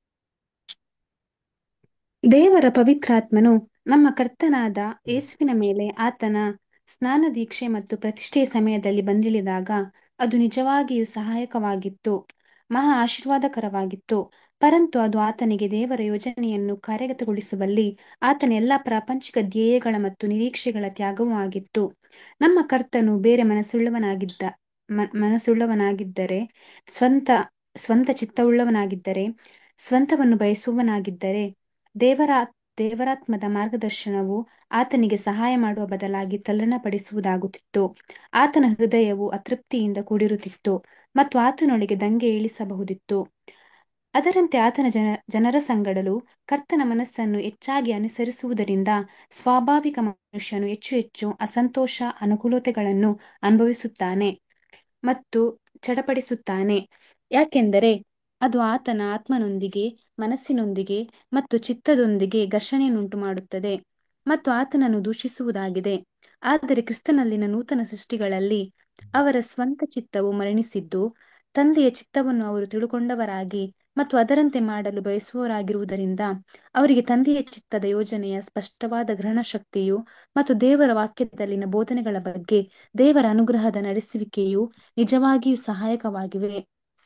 ದೇವರ ಪವಿತ್ರಾತ್ಮನು ನಮ್ಮ ಕರ್ತನಾದ ಯೇಸುವಿನ ಮೇಲೆ ಆತನ ಸ್ನಾನ ದೀಕ್ಷೆ ಮತ್ತು ಪ್ರತಿಷ್ಠೆಯ ಸಮಯದಲ್ಲಿ ಬಂದಿಳಿದಾಗ ಅದು ನಿಜವಾಗಿಯೂ ಸಹಾಯಕವಾಗಿತ್ತು ಮಹಾ ಆಶೀರ್ವಾದಕರವಾಗಿತ್ತು ಪರಂತು ಅದು ಆತನಿಗೆ ದೇವರ ಯೋಜನೆಯನ್ನು ಕಾರ್ಯಗತಗೊಳಿಸುವಲ್ಲಿ ಆತನ ಎಲ್ಲ ಪ್ರಾಪಂಚಿಕ ಧ್ಯೇಯಗಳ ಮತ್ತು ನಿರೀಕ್ಷೆಗಳ ತ್ಯಾಗವೂ ಆಗಿತ್ತು ನಮ್ಮ ಕರ್ತನು ಬೇರೆ ಮನಸ್ಸುಳ್ಳವನಾಗಿದ್ದ ಮ- ಮನಸ್ಸುಳ್ಳವನಾಗಿದ್ದರೆ ಸ್ವಂತ ಸ್ವಂತ ಚಿತ್ತವುಳ್ಳವನಾಗಿದ್ದರೆ ಸ್ವಂತವನ್ನು ಬಯಸುವವನಾಗಿದ್ದರೆ ದೇವರ ದೇವರಾತ್ಮದ ಮಾರ್ಗದರ್ಶನವು ಆತನಿಗೆ ಸಹಾಯ ಮಾಡುವ ಬದಲಾಗಿ ತಲ್ಲಣಪಡಿಸುವುದಾಗುತ್ತಿತ್ತು ಆತನ ಹೃದಯವು ಅತೃಪ್ತಿಯಿಂದ ಕೂಡಿರುತ್ತಿತ್ತು ಮತ್ತು ಆತನೊಳಗೆ ದಂಗೆ ಇಳಿಸಬಹುದಿತ್ತು ಅದರಂತೆ ಆತನ ಜನ ಜನರ ಸಂಗಡಲು ಕರ್ತನ ಮನಸ್ಸನ್ನು ಹೆಚ್ಚಾಗಿ ಅನುಸರಿಸುವುದರಿಂದ ಸ್ವಾಭಾವಿಕ ಮನುಷ್ಯನು ಹೆಚ್ಚು ಹೆಚ್ಚು ಅಸಂತೋಷ ಅನುಕೂಲತೆಗಳನ್ನು ಅನುಭವಿಸುತ್ತಾನೆ ಮತ್ತು ಚಡಪಡಿಸುತ್ತಾನೆ ಯಾಕೆಂದರೆ ಅದು ಆತನ ಆತ್ಮನೊಂದಿಗೆ ಮನಸ್ಸಿನೊಂದಿಗೆ ಮತ್ತು ಚಿತ್ತದೊಂದಿಗೆ ಘರ್ಷಣೆಯನ್ನುಂಟು ಮಾಡುತ್ತದೆ ಮತ್ತು ಆತನನ್ನು ದೂಷಿಸುವುದಾಗಿದೆ ಆದರೆ ಕ್ರಿಸ್ತನಲ್ಲಿನ ನೂತನ ಸೃಷ್ಟಿಗಳಲ್ಲಿ ಅವರ ಸ್ವಂತ ಚಿತ್ತವು ಮರಣಿಸಿದ್ದು ತಂದೆಯ ಚಿತ್ತವನ್ನು ಅವರು ತಿಳುಕೊಂಡವರಾಗಿ ಮತ್ತು ಅದರಂತೆ ಮಾಡಲು ಬಯಸುವವರಾಗಿರುವುದರಿಂದ ಅವರಿಗೆ ತಂದೆಯ ಚಿತ್ತದ ಯೋಜನೆಯ ಸ್ಪಷ್ಟವಾದ ಗ್ರಹಣ ಶಕ್ತಿಯು ಮತ್ತು ದೇವರ ವಾಕ್ಯದಲ್ಲಿನ ಬೋಧನೆಗಳ ಬಗ್ಗೆ ದೇವರ ಅನುಗ್ರಹದ ನಡೆಸುವಿಕೆಯು ನಿಜವಾಗಿಯೂ ಸಹಾಯಕವಾಗಿವೆ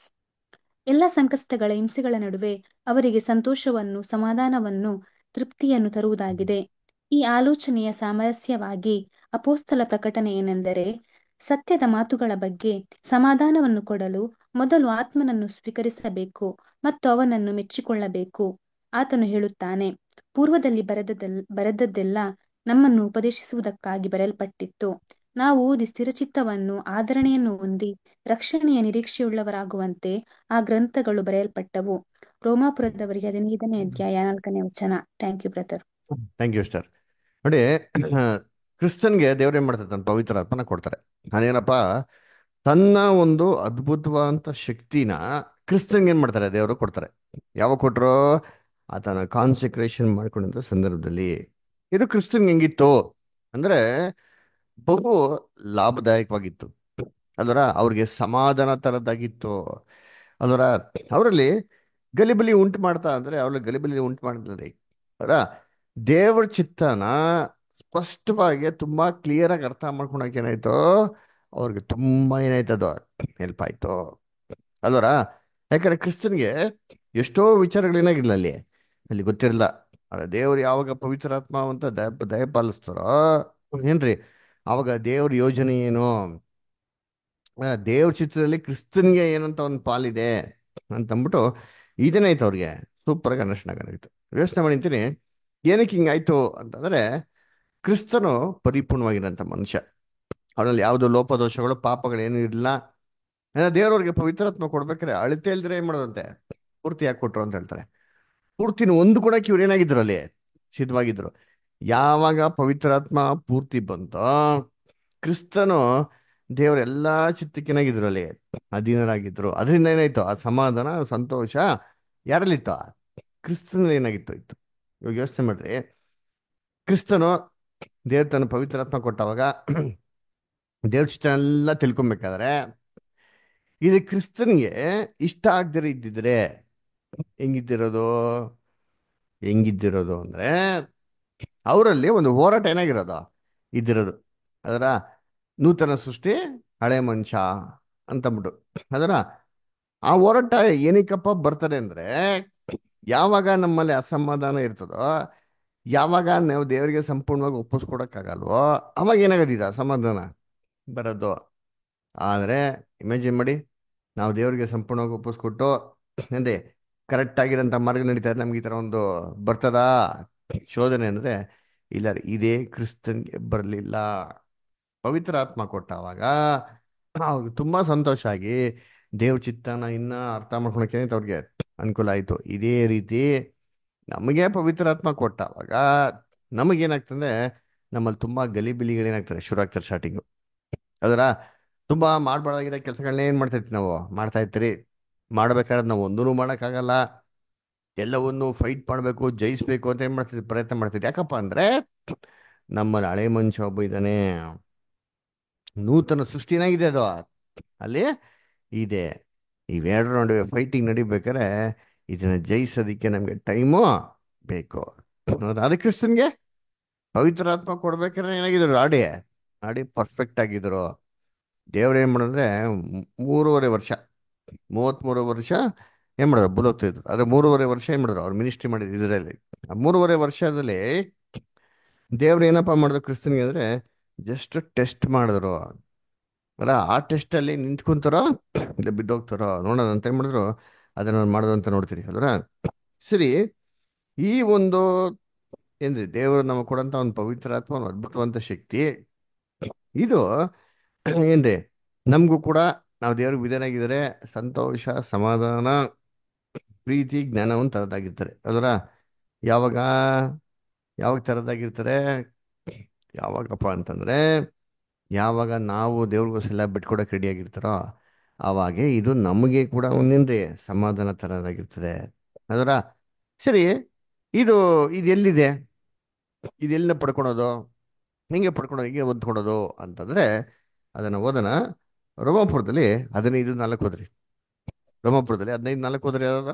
ಎಲ್ಲ ಸಂಕಷ್ಟಗಳ ಹಿಂಸೆಗಳ ನಡುವೆ ಅವರಿಗೆ ಸಂತೋಷವನ್ನು ಸಮಾಧಾನವನ್ನು ತೃಪ್ತಿಯನ್ನು ತರುವುದಾಗಿದೆ ಈ ಆಲೋಚನೆಯ ಸಾಮರಸ್ಯವಾಗಿ ಅಪೋಸ್ತಲ ಪ್ರಕಟಣೆ ಏನೆಂದರೆ ಸತ್ಯದ ಮಾತುಗಳ ಬಗ್ಗೆ ಸಮಾಧಾನವನ್ನು ಕೊಡಲು ಮೊದಲು ಆತ್ಮನನ್ನು ಸ್ವೀಕರಿಸಬೇಕು ಮತ್ತು ಅವನನ್ನು ಮೆಚ್ಚಿಕೊಳ್ಳಬೇಕು ಆತನು ಹೇಳುತ್ತಾನೆ ಪೂರ್ವದಲ್ಲಿ ಬರೆದದೆಲ್ ಬರೆದದ್ದೆಲ್ಲ ನಮ್ಮನ್ನು ಉಪದೇಶಿಸುವುದಕ್ಕಾಗಿ ಬರೆಯಲ್ಪಟ್ಟಿತ್ತು ನಾವು ಓದಿ ಸ್ಥಿರಚಿತ್ತವನ್ನು ಆದರಣೆಯನ್ನು ಹೊಂದಿ ರಕ್ಷಣೆಯ ನಿರೀಕ್ಷೆಯುಳ್ಳವರಾಗುವಂತೆ ಆ ಗ್ರಂಥಗಳು ಬರೆಯಲ್ಪಟ್ಟವು ರೋಮಾಪುರದವರಿಗೆ ಹದಿನೈದನೇ ಅಧ್ಯಾಯ ನಾಲ್ಕನೇ ವಚನ thank you brother thank you sister ನೋಡಿ ಕ್ರಿಸ್ತನ್ಗೆ ದೇವ್ರೇನ್ ಮಾಡ್ತಾರೆ ತನ್ನ ಪವಿತ್ರ ಆತ್ಮನ ಕೊಡ್ತಾರೆ ಅದೇನಪ್ಪ ತನ್ನ ಒಂದು ಅದ್ಭುತವಾದಂತ ಶಕ್ತಿನ ಕ್ರಿಸ್ತನ್ಗೆ ಏನ್ ಮಾಡ್ತಾರೆ ದೇವರು ಕೊಡ್ತಾರೆ ಯಾವಾಗ ಕೊಟ್ರು ಆತನ ಕಾನ್ಸಂಟ್ರೇಷನ್ ಮಾಡ್ಕೊಂಡಂತ ಸಂದರ್ಭದಲ್ಲಿ ಇದು ಕ್ರಿಸ್ತನ್ಗೆ ಹೆಂಗಿತ್ತು ಅಂದ್ರೆ ಬಹು ಲಾಭದಾಯಕವಾಗಿತ್ತು ಅಲ್ವರ ಅವ್ರಿಗೆ ಸಮಾಧಾನ ತರದಾಗಿತ್ತು ಅಲ್ವರ ಅವರಲ್ಲಿ ಗಲಿಬಿಲಿ ಉಂಟು ಮಾಡ್ತಾ ಅಂದ್ರೆ ಅವ್ರಲ್ಲಿ ಗಲಿಬಿಲಿ ಉಂಟು ಮಾಡಿದ್ರಿ ಅವರ ದೇವ್ರ ಚಿತ್ತನ ಸ್ಪಷ್ಟವಾಗಿ ತುಂಬಾ ಕ್ಲಿಯರ್ ಆಗಿ ಅರ್ಥ ಮಾಡ್ಕೊಳಕ್ ಏನಾಯ್ತು ಅವ್ರಿಗೆ ತುಂಬಾ ಏನಾಯ್ತು ಅದು ಹೆಲ್ಪ್ ಆಯ್ತು ಅಲ್ವರ ಯಾಕಂದ್ರೆ ಕ್ರಿಸ್ತನ್ಗೆ ಎಷ್ಟೋ ವಿಚಾರಗಳೇನಾಗಿಲ್ಲ ಅಲ್ಲಿ ಅಲ್ಲಿ ಗೊತ್ತಿರಲಿಲ್ಲ ಆದ್ರೆ ದೇವ್ರು ಯಾವಾಗ ಪವಿತ್ರಾತ್ಮ ಅಂತ ದಯ ದಯಪಾಲಿಸ್ತಾರೋ ಏನ್ರಿ ಅವಾಗ ದೇವ್ರ ಯೋಜನೆ ಏನು ಆ, ದೇವ್ರ ಚಿತ್ರದಲ್ಲಿ ಕ್ರಿಸ್ತನ್ಗೆ ಏನಂತ ಒಂದು ಪಾಲಿದೆ ಅಂತಂದ್ಬಿಟ್ಟು ಇದೇನಾಯ್ತು ಅವ್ರಿಗೆ ಸೂಪರ್ ಆಗಿ ಅಂಡರ್ಸ್ಟ್ಯಾಂಡ್ ಆಗೋಯ್ತು ಯೋಚನೆ ಮಾಡಿರ್ತೀನಿ ಏನಕ್ಕೆ ಹಿಂಗಾಯ್ತು ಅಂತಂದ್ರೆ ಕ್ರಿಸ್ತನು ಪರಿಪೂರ್ಣವಾಗಿರೋಂಥ ಮನುಷ್ಯ ಅವನಲ್ಲಿ ಯಾವುದು ಲೋಪದೋಷಗಳು ಪಾಪಗಳು ಏನೂ ಇರಲಿಲ್ಲ ದೇವರವ್ರಿಗೆ ಪವಿತ್ರಾತ್ಮ ಕೊಡ್ಬೇಕಾದ್ರೆ ಅಳತೆ ಇಲ್ದ್ರೆ ಏನ್ ಮಾಡೋದಂತೆ ಪೂರ್ತಿ ಯಾಕೆ ಕೊಟ್ರು ಅಂತ ಹೇಳ್ತಾರೆ ಪೂರ್ತಿನ ಒಂದು ಕೂಡ ಇವ್ರು ಏನಾಗಿದ್ರು ಅಲ್ಲಿ ಸಿದ್ಧವಾಗಿದ್ರು ಯಾವಾಗ ಪವಿತ್ರಾತ್ಮ ಪೂರ್ತಿ ಬಂತೋ ಕ್ರಿಸ್ತನು ದೇವರ ಎಲ್ಲಾ ಚಿತ್ತಕ್ಕಿನಾಗಿದ್ರು ಅಲ್ಲಿ ಅಧೀನರಾಗಿದ್ರು ಅದರಿಂದ ಏನಾಯ್ತು ಆ ಸಮಾಧಾನ ಸಂತೋಷ ಯಾರಲ್ಲಿತ್ತು ಕ್ರಿಸ್ತನಲ್ಲಿ ಏನಾಗಿತ್ತು ಇತ್ತು ಇವಾಗ ಯೋಚನೆ ಮಾಡ್ರಿ ಕ್ರಿಸ್ತನು ದೇವ್ರ ತನ್ನ ಪವಿತ್ರಾತ್ಮ ಕೊಟ್ಟವಾಗ ದೇವ್ರ ಚಿತ್ತ ಎಲ್ಲ ತಿಳ್ಕೊಬೇಕಾದ್ರೆ ಇದು ಕ್ರಿಸ್ತನಿಗೆ ಇಷ್ಟ ಆಗದಿರ ಇದ್ದಿದ್ರೆ ಹೆಂಗಿದ್ದಿರೋದು ಹೆಂಗಿದ್ದಿರೋದು ಅಂದ್ರೆ ಅವರಲ್ಲಿ ಒಂದು ಹೋರಾಟ ಏನಾಗಿರೋದು ಇದ್ದಿರೋದು ಅದರ ನೂತನ ಸೃಷ್ಟಿ ಹಳೆ ಮನುಷ್ಯ ಅಂತಂದ್ಬಿಟ್ಟು ಅದರ ಆ ಹೋರಾಟ ಏನಕ್ಕಪ್ಪ ಬರ್ತಾರೆ ಅಂದ್ರೆ ಯಾವಾಗ ನಮ್ಮಲ್ಲಿ ಅಸಮಾಧಾನ ಇರ್ತದೋ ಯಾವಾಗ ನಾವು ದೇವರಿಗೆ ಸಂಪೂರ್ಣವಾಗಿ ಒಪ್ಪಿಸ್ಕೊಡಕ್ಕಾಗಲ್ವೋ ಅವಾಗ ಏನಾಗೋದಿದೆ ಅಸಮಾಧಾನ ಬರೋದು ಆದರೆ ಇಮ್ಯಾಜಿನ್ ಮಾಡಿ ನಾವು ದೇವರಿಗೆ ಸಂಪೂರ್ಣವಾಗಿ ಒಪ್ಪಿಸ್ಕೊಟ್ಟು ಅಂದರೆ ಕರೆಕ್ಟ್ ಆಗಿರೋಂಥ ಮಾರ್ಗ ನಡೀತಾ ಇದ್ರೆ ನಮ್ಗೆ ಈ ಥರ ಒಂದು ಬರ್ತದಾ ಶೋಧನೆ ಅಂದರೆ ಇಲ್ಲ ರೀ ಇದೇ ಕ್ರಿಸ್ತನ್ಗೆ ಬರಲಿಲ್ಲ ಪವಿತ್ರ ಆತ್ಮ ಕೊಟ್ಟಾವಾಗ ಅವ್ರಿಗೆ ತುಂಬ ಸಂತೋಷ ಆಗಿ ದೇವ್ರ ಚಿತ್ತನ ಇನ್ನ ಅರ್ಥ ಮಾಡ್ಕೊಳಕ್ಕೆ ಅವ್ರಿಗೆ ಅನುಕೂಲ ಆಯಿತು ಇದೇ ರೀತಿ ನಮಗೆ ಪವಿತ್ರಾತ್ಮ ಕೊಟ್ಟಾವಾಗ ನಮಗೇನಾಗ್ತದೆ ನಮ್ಮಲ್ಲಿ ತುಂಬ ಗಲಿಬಿಲಿಗಳೇನಾಗ್ತದೆ ಶುರು ಆಗ್ತದೆ ಸ್ಟಾರ್ಟಿಂಗು ಅದರ ತುಂಬ ಮಾಡಬಾರ್ದಾಗಿರೋ ಕೆಲಸಗಳನ್ನ ಏನು ಮಾಡ್ತೈತಿ ನಾವು ಮಾಡ್ತಾ ಇರ್ತೀರಿ ಮಾಡ್ಬೇಕಾದ್ರೆ ನಾವು ಒಂದೂ ಮಾಡೋಕ್ಕಾಗಲ್ಲ ಎಲ್ಲವನ್ನು ಫೈಟ್ ಮಾಡಬೇಕು ಜಯಿಸ್ಬೇಕು ಅಂತ ಏನು ಮಾಡ್ತಿದ್ವಿ ಪ್ರಯತ್ನ ಮಾಡ್ತಿದ್ವಿ ಯಾಕಪ್ಪ ಅಂದರೆ ನಮ್ಮ ಹಳೆ ಮನುಷ್ಯ ಒಬ್ಬ ಇದ್ದಾನೆ ನೂತನ ಸೃಷ್ಟಿನಾಗಿದೆ ಅದು ಅಲ್ಲಿ ಇದೆ ಇವೆರಡರ ನಡುವೆ ಫೈಟಿಂಗ್ ನಡಿಬೇಕಾದ್ರೆ ಇದನ್ನ ಜಯಿಸೋದಕ್ಕೆ ನಮಗೆ ಟೈಮು ಬೇಕು ಹೌದಾ? ಅದಕ್ಕೆ ಕ್ರಿಸ್ತನ್ಗೆ ಪವಿತ್ರಾತ್ಮ ಕೊಡ್ಬೇಕಾದ್ರೆ ಏನಾಗಿದ್ರು ಆಡಿ ಆಡಿ ಪರ್ಫೆಕ್ಟ್ ಆಗಿದ್ರು ದೇವ್ರು ಏನು ಮಾಡಿದ್ರೆ ಮ್- ಮೂರುವರೆ ವರ್ಷ ಮೂವತ್ತ್ಮೂರು ವರ್ಷ ಏನು ಮಾಡಿದ್ರು ಬುಲೋಗ್ತಿದ್ರು ಆದರೆ ಮೂರುವರೆ ವರ್ಷ ಏನು ಮಾಡಿದ್ರು ಅವ್ರು ಮಿನಿಸ್ಟ್ರಿ ಮಾಡಿದ್ರು ಇಸ್ರೇಲಿ ಆ ಮೂರುವರೆ ವರ್ಷದಲ್ಲಿ ದೇವ್ರು ಏನಪ್ಪ ಮಾಡಿದ್ರು ಕ್ರಿಸ್ತನ್ಗೆ ಅಂದರೆ ಜಸ್ಟ್ ಟೆಸ್ಟ್ ಮಾಡಿದ್ರು ಅಲ್ಲ ಆ ಟೆಸ್ಟಲ್ಲಿ ನಿಂತ್ಕೊಂತಾರೋ ಇಲ್ಲ ಬಿದ್ದೋಗ್ತಾರೋ ನೋಡೋಣ ಅಂತ ಏನು ಮಾಡಿದ್ರು ಅದನ್ನು ಮಾಡೋದು ಅಂತ ನೋಡ್ತೀರಿ ಅಲ್ವರ ಸರಿ ಈ ಒಂದು ಏನ್ರಿ ದೇವರು ನಮಗೆ ಕೊಡಂತ ಒಂದು ಪವಿತ್ರ ಅಥವಾ ಒಂದು ಅದ್ಭುತವಂತ ಶಕ್ತಿ ಇದು ಏನ್ರಿ ನಮಗೂ ಕೂಡ ನಾವು ದೇವ್ರಿಗೆ ವಿಧೇಯರಾಗಿದ್ದರೆ ಸಂತೋಷ ಸಮಾಧಾನ ಪ್ರೀತಿ ಜ್ಞಾನವನ್ನು ತರದಾಗಿರ್ತಾರೆ ಅದರ ಯಾವಾಗ ಯಾವಾಗ ತರದಾಗಿರ್ತಾರೆ ಯಾವಾಗಪ್ಪ ಅಂತಂದ್ರೆ ಯಾವಾಗ ನಾವು ದೇವ್ರಿಗೋಸ್ಕರ ಬಿಟ್ಕೊಡಕ್ಕೆ ರೆಡಿ ಆಗಿರ್ತಾರೋ ಆವಾಗೆ ಇದು ನಮಗೆ ಕೂಡ ಒಂದೇನ್ರಿ ಸಮಾಧಾನ ತರದಾಗಿರ್ತದೆ ಅದರ ಸರಿ ಇದು ಇದು ಎಲ್ಲಿದೆ ಇದು ಎಲ್ಲಿಂದ ಪಡ್ಕೊಳೋದು ಹೆಂಗೆ ಪಡ್ಕೊಳೋದು ಹೆಂಗೆ ಹೊಂದ್ಕೊಳೋದು ಅಂತಂದ್ರೆ ಅದನ್ನು ಓದೋಣ ರೋಮಾಪುರದಲ್ಲಿ ಹದಿನೈದು ನಾಲ್ಕು ಹೋದ್ರಿ ರೋಮಾಪುರದಲ್ಲಿ ಹದಿನೈದು ನಾಲ್ಕು ಹೋದ್ರಿ ಯಾವ್ದು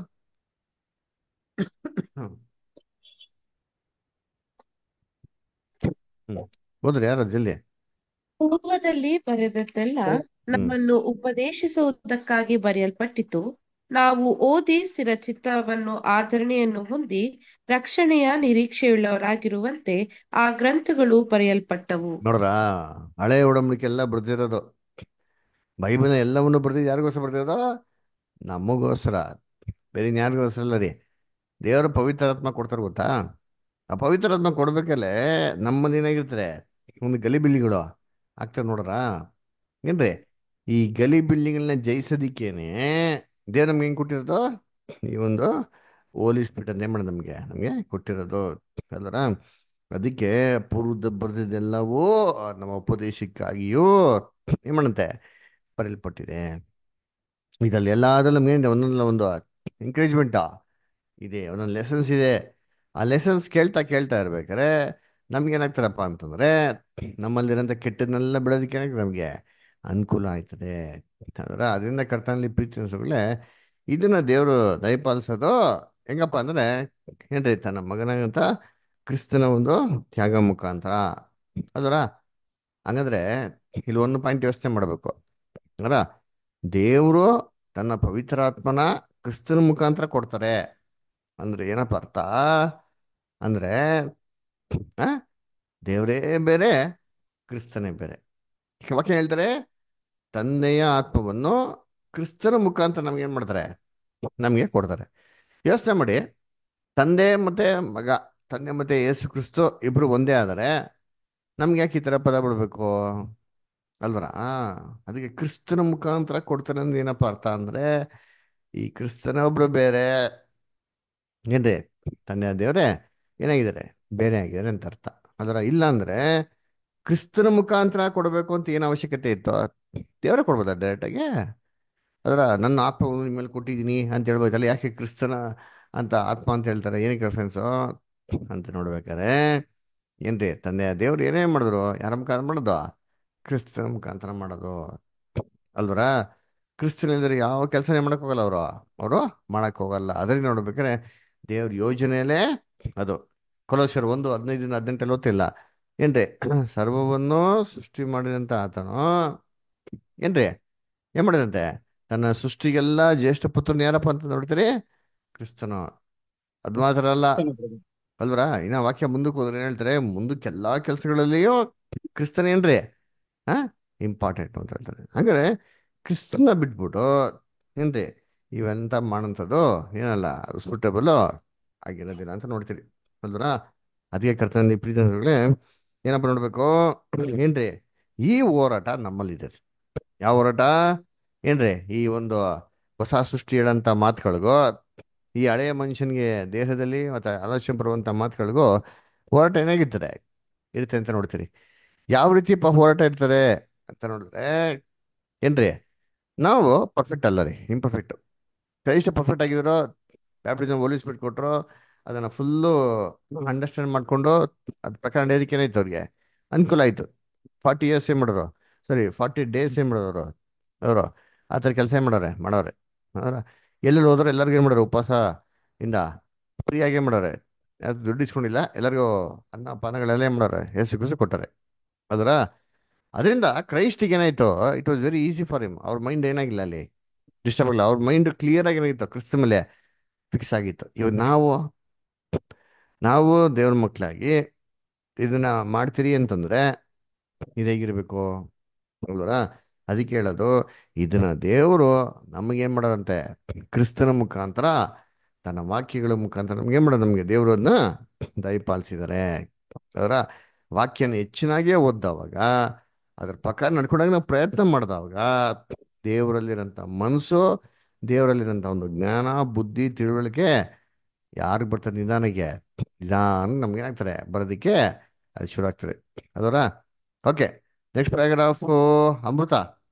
ಹ್ಮ್ ಹೋದ್ರಿ ಯಾರು ಜಲ್ದಿ ಪೂರ್ವದಲ್ಲಿ ಬರೆದದ್ದೆಲ್ಲ ಹ್ಮ್ ನಮ್ಮನ್ನು ಉಪದೇಶಿಸುವುದಕ್ಕಾಗಿ ಬರೆಯಲ್ಪಟ್ಟಿತು ನಾವು ಓದಿ ಸ್ಥಿರ ಚಿತ್ತವನ್ನು ಆಧರಣೆಯನ್ನು ಹೊಂದಿ ರಕ್ಷಣೆಯ ನಿರೀಕ್ಷೆಯುಳ್ಳವರಾಗಿರುವಂತೆ ಆ ಗ್ರಂಥಗಳು ಬರೆಯಲ್ಪಟ್ಟವು ನೋಡ್ರಾ ಹಳೆ ಒಡಂಬಡಿಕೆ ಎಲ್ಲ ಬರ್ದಿರೋದು ಬೈಬಲ್ ಎಲ್ಲವನ್ನು ಬರ್ದಿದ್ದು ಯಾರಿಗೋಸ್ಕರ ಬರ್ದಿರೋದು ನಮಗೋಸ್ಕರ ಬೇರೆ ಯಾರಿಗೋಸ್ಕರ ಅಲ್ಲ ರೀ ದೇವರ ಪವಿತ್ರಾತ್ಮ ಕೊಡ್ತಾರೆ ಗೊತ್ತಾ ಆ ಪವಿತ್ರಾತ್ಮ ಕೊಡ್ಬೇಕಲ್ಲೇ ನಮ್ಮಲ್ಲಿ ಏನಾಗಿರ್ತಾರೆ ಒಂದು ಗಲಿಬಿಲಿಗಳು ಆಗ್ತದೆ ನೋಡ್ರಾ ಏನ್ರಿ ಈ ಗಲಿಬಿಲಿಗಳನ್ನ ಜಯಿಸೋದಿಕ್ಕೇನೆ ದೇವ್ರು ನಮ್ಗೆ ಹೆಂಗೆ ಕೊಟ್ಟಿರೋದು ಈ ಒಂದು ಹೋಲಿ ಸ್ಪಿರಿಟ್ ಅಂತ ಏನು ಮಾಡೋದು ನಮಗೆ ನಮಗೆ ಕೊಟ್ಟಿರೋದು ಅಲ್ಲರ ಅದಕ್ಕೆ ಪೂರ್ವದ ಬರೆದಿದ್ದೆಲ್ಲವೂ ನಮ್ಮ ಉಪದೇಶಕ್ಕಾಗಿಯೂ ಏನು ಮಾಡಂತೆ ಬರೆಯಲ್ಪಟ್ಟಿದೆ ಇದರಲ್ಲಿ ಎಲ್ಲದರಲ್ಲೂ ನಮ್ಗೆ ಒಂದೊಂದಲ್ಲ ಒಂದು ಎಂಕರೇಜ್ಮೆಂಟಾ ಇದೆ ಒಂದೊಂದು ಲೆಸನ್ಸ್ ಇದೆ ಆ ಲೆಸನ್ಸ್ ಕೇಳ್ತಾ ಕೇಳ್ತಾ ಇರ್ಬೇಕಾದ್ರೆ ನಮ್ಗೆ ಏನಾಗ್ತಾರಪ್ಪ ಅಂತಂದ್ರೆ ನಮ್ಮಲ್ಲಿರೋಂಥ ಕೆಟ್ಟದನ್ನೆಲ್ಲ ಬಿಡೋದಕ್ಕೆ ಏನಾಗ್ತದೆ ನಮಗೆ ಅನುಕೂಲ ಆಯ್ತದೆ ಅದರ ಅದರಿಂದ ಕರ್ತನಲ್ಲಿ ಪ್ರೀತಿ ಅನ್ಸೋಗಳೇ ಇದನ್ನ ದೇವರು ದಯಪಾಲಿಸೋದು ಹೆಂಗಪ್ಪ ಅಂದ್ರೆ ಏನ್ರಿ ತನ್ನ ಮಗನಾಗಂತ ಕ್ರಿಸ್ತನ ಒಂದು ತ್ಯಾಗ ಮುಖಾಂತರ ಅದರ ಹಂಗಂದ್ರೆ ಇಲ್ಲಿ ಒಂದು ಪಾಯಿಂಟ್ ಯೋಚನೆ ಮಾಡಬೇಕು ಅದರ ದೇವರು ತನ್ನ ಪವಿತ್ರಾತ್ಮನ ಕ್ರಿಸ್ತನ ಮುಖಾಂತರ ಕೊಡ್ತಾರೆ ಅಂದ್ರೆ ಏನಪ್ಪ ಅರ್ಥ ಅಂದ್ರೆ ಆ ದೇವರೇ ಬೇರೆ ಕ್ರಿಸ್ತನೇ ಬೇರೆ ವಾಕ್ಯ ಹೇಳ್ತಾರೆ ತಂದೆಯ ಆತ್ಮವನ್ನು ಕ್ರಿಸ್ತನ ಮುಖಾಂತರ ನಮ್ಗೆ ಏನ್ ಮಾಡ್ತಾರೆ ನಮಗೆ ಕೊಡ್ತಾರೆ ಯೋಚನೆ ಮಾಡಿ ತಂದೆ ಮತ್ತೆ ಮಗ ತಂದೆ ಮತ್ತೆ ಯೇಸು ಕ್ರಿಸ್ತು ಇಬ್ರು ಒಂದೇ ಆದರೆ ನಮ್ಗೆ ಯಾಕೆ ಈ ಥರ ಪದ ಬಿಡಬೇಕು ಅಲ್ವರ ಅದಕ್ಕೆ ಕ್ರಿಸ್ತನ ಮುಖಾಂತರ ಕೊಡ್ತಾನೆ ಅಂದ್ರೆ ಏನಪ್ಪ ಅರ್ಥ ಅಂದ್ರೆ ಈ ಕ್ರಿಸ್ತನ ಒಬ್ರು ಬೇರೆ ಏನ್ರಿ ತಂದೆ ದೇವ್ರೆ ಏನಾಗಿದ್ದಾರೆ ಬೇರೆ ಆಗಿದೆ ಅಂತ ಅರ್ಥ ಅದರ ಇಲ್ಲ ಅಂದ್ರೆ ಕ್ರಿಸ್ತನ ಮುಖಾಂತರ ಕೊಡಬೇಕು ಅಂತ ಏನು ಅವಶ್ಯಕತೆ ಇತ್ತು ದೇವರೇ ಕೊಡ್ಬೋದಾ ಡೈರೆಕ್ಟಾಗಿ ಅದರ ನನ್ನ ಆತ್ಮವನ್ನು ನಿಮ್ಮ ಮೇಲೆ ಕೊಟ್ಟಿದ್ದೀನಿ ಅಂತ ಹೇಳ್ಬೋದಲ್ಲ ಯಾಕೆ ಕ್ರಿಸ್ತನ ಅಂತ ಆತ್ಮ ಅಂತ ಹೇಳ್ತಾರೆ ಏನಕ್ಕೆ ರೆಫರೆನ್ಸು ಅಂತ ನೋಡ್ಬೇಕಾದ್ರೆ ಏನ್ರಿ ತಂದೆ ದೇವ್ರು ಏನೇ ಮಾಡಿದ್ರು ಯಾರ ಮುಖಾಂತರ ಮಾಡೋದು ಕ್ರಿಸ್ತನ ಮುಖಾಂತರ ಮಾಡೋದು ಅಲ್ವರ ಕ್ರಿಸ್ತನಿಲ್ಲದ್ರೆ ಯಾವ ಕೆಲಸನೇ ಮಾಡಕ್ ಹೋಗಲ್ಲ ಅವರು ಅವರು ಮಾಡಕ್ ಹೋಗಲ್ಲ ಅದರಿಂದ ನೋಡ್ಬೇಕಾದ್ರೆ ದೇವ್ರ ಯೋಜನೆಯಲ್ಲೇ ಅದು ಕೊಲೋಶರ್ ಒಂದು ಹದಿನೈದರಿಂದ ಹದಿನೆಂಟಲ್ಲಿ ಓದ್ತಿಲ್ಲ ಏನ್ರಿ ಸರ್ವವನ್ನು ಸೃಷ್ಟಿ ಮಾಡಿದಂತ ಆತನು ಏನ್ರಿ ಏನ್ ಮಾಡಿದಂತೆ ತನ್ನ ಸೃಷ್ಟಿಗೆಲ್ಲ ಜ್ಯೇಷ್ಠ ಪುತ್ರನ ಯಾರಪ್ಪ ಅಂತ ನೋಡ್ತೀರಿ ಕ್ರಿಸ್ತನು ಅದು ಮಾತ್ರ ಅಲ್ಲ ಅಲ್ವರ ಇನ್ನ ವಾಕ್ಯ ಮುಂದಕ್ಕೆ ಹೋದ್ರೆ ಏನ್ ಹೇಳ್ತಾರೆ ಮುಂದಕ್ಕೆ ಎಲ್ಲಾ ಕೆಲಸಗಳಲ್ಲಿಯೂ ಕ್ರಿಸ್ತನೇನ್ರಿ ಹಾ ಇಂಪಾರ್ಟೆಂಟ್ ಅಂತ ಹೇಳ್ತಾರೆ ಹಂಗಾರೆ ಕ್ರಿಸ್ತನ ಬಿಟ್ಬಿಟ್ಟು ಏನ್ರಿ ಇವೆಂತ ಮಾಡೋಂಥದ್ದು ಏನಲ್ಲ ಸೂಟಬಲ್ ಆಗಿರೋದಿಲ್ಲ ಅಂತ ನೋಡ್ತೀರಿ ಅಲ್ವರ ಅದಕ್ಕೆ ಕರ್ತನಲ್ಲಿ ಪ್ರೀತಿಗಳೇ ಏನಪ್ಪ ನೋಡ್ಬೇಕು ಏನ್ರಿ ಈ ಹೋರಾಟ ನಮ್ಮಲ್ಲಿದೆ ಯಾವ ಹೋರಾಟ ಏನ್ರಿ ಈ ಒಂದು ಹೊಸ ಸೃಷ್ಟಿ ಹೇಳಂತ ಮಾತುಗಳಿಗೂ ಈ ಹಳೆಯ ಮನುಷ್ಯನಿಗೆ ದೇಹದಲ್ಲಿ ಮತ್ತೆ ಆಲೋಚನೆ ಬರುವಂತ ಮಾತುಗಳಿಗೂ ಹೋರಾಟ ಏನಾಗಿರ್ತದೆ ಇರುತ್ತೆ ಅಂತ ನೋಡ್ತೀರಿ ಯಾವ ರೀತಿ ಪ ಹೋರಾಟ ಇರ್ತದೆ ಅಂತ ನೋಡಿದ್ರೆ ಏನ್ರಿ ನಾವು ಪರ್ಫೆಕ್ಟ್ ಅಲ್ಲ ರೀ ಇಂಪರ್ಫೆಕ್ಟ್ ಕ್ರೈಸ್ಟ್ ಪರ್ಫೆಕ್ಟ್ ಆಗಿದ್ರು ಬ್ಯಾಪ್ಟಿಸಮ್ ಹೋಲಿಸ್ಬಿಟ್ಟು ಕೊಟ್ಟರು ಅದನ್ನ ಫುಲ್ಲು ಅಂಡರ್ಸ್ಟ್ಯಾಂಡ್ ಮಾಡ್ಕೊಂಡು ಅದ್ ಪ್ರಕಾರ ನಡೆಯೋದಕ್ಕೆ ಏನಾಯ್ತು ಅವ್ರಿಗೆ ಅನುಕೂಲ ಆಯ್ತು ಫಾರ್ಟಿ ಇಯರ್ಸ್ ಏನ್ ಮಾಡೋರು ಸರಿ ಫಾರ್ಟಿ ಡೇಸ್ ಏನ್ ಮಾಡೋರು ಅವರು ಆ ಥರ ಕೆಲಸ ಏನ್ ಮಾಡೋರೆ ಮಾಡೋರೆ ಅವರ ಎಲ್ಲೆಲ್ಲಿ ಹೋದ್ರೆ ಎಲ್ಲರಿಗೂ ಏನು ಮಾಡೋರು ಉಪವಾಸ ಇಂದ ಫ್ರೀಯಾಗಿ ಏನು ಮಾಡೋರೆ ಯಾವ್ದು ದುಡ್ಡು ಇಸ್ಕೊಂಡಿಲ್ಲ ಎಲ್ಲರಿಗೂ ಅನ್ನ ಪಾನಗಳೆಲ್ಲ ಏನು ಮಾಡೋರೆ ಹೆಸರು ಕುಸು ಕೊಟ್ಟಾರೆ ಅದರ ಅದರಿಂದ ಕ್ರೈಸ್ಟಿಗೆ ಏನಾಯ್ತು it was very easy for him ಅವ್ರ ಮೈಂಡ್ ಏನಾಗಿಲ್ಲ ಅಲ್ಲಿ ಡಿಸ್ಟರ್ಬ್ ಆಗಿಲ್ಲ ಅವ್ರ ಮೈಂಡ್ ಕ್ಲಿಯರ್ ಆಗಿ ಏನಾಗಿತ್ತು ಕ್ರಿಸ್ತ ಮೇಲೆ ಫಿಕ್ಸ್ ಆಗಿತ್ತು ಇವಾಗ ನಾವು ನಾವು ದೇವ್ರ ಮಕ್ಕಳಾಗಿ ಇದನ್ನ ಮಾಡ್ತೀರಿ ಅಂತಂದ್ರೆ ಇದು ಹೇಗಿರ್ಬೇಕು ಅಲ್ವರ ಅದಕ್ಕೆ ಹೇಳೋದು ಇದನ್ನ ದೇವರು ನಮಗೇನ್ ಮಾಡೋರಂತೆ ಕ್ರಿಸ್ತನ ಮುಖಾಂತರ ತನ್ನ ವಾಕ್ಯಗಳ ಮುಖಾಂತರ ನಮ್ಗೆ ಏನ್ ಮಾಡೋದು ನಮಗೆ ದೇವರು ಅದನ್ನ ದಯಪಾಲಿಸಿದ್ದಾರೆ ಅವರ ವಾಕ್ಯನ ಹೆಚ್ಚಿನಾಗೇ ಓದ್ದವಾಗ ಅದ್ರ ಪ್ರಕಾರ ನಡ್ಕೊಂಡಾಗ ನಾವು ಪ್ರಯತ್ನ ಮಾಡಿದವಾಗ ದೇವರಲ್ಲಿರೋಂಥ ಮನಸ್ಸು ದೇವರಲ್ಲಿರೋಂಥ ಒಂದು ಜ್ಞಾನ ಬುದ್ಧಿ ತಿಳುವಳಿಕೆ ಯಾರಿಗೆ ಬರ್ತದೆ ನಿಧಾನಕ್ಕೆ ನಿಧಾನ ನಮ್ಗೆ ಏನಾಗ್ತಾರೆ ಬರೋದಕ್ಕೆ ಅದು ಶುರು ಆಗ್ತದೆ ಅದರ ಓಕೆ ನೆಕ್ಸ್ಟ್ ಪ್ಯಾರಾಗ್ರಾಫ್ ಅಮೃತ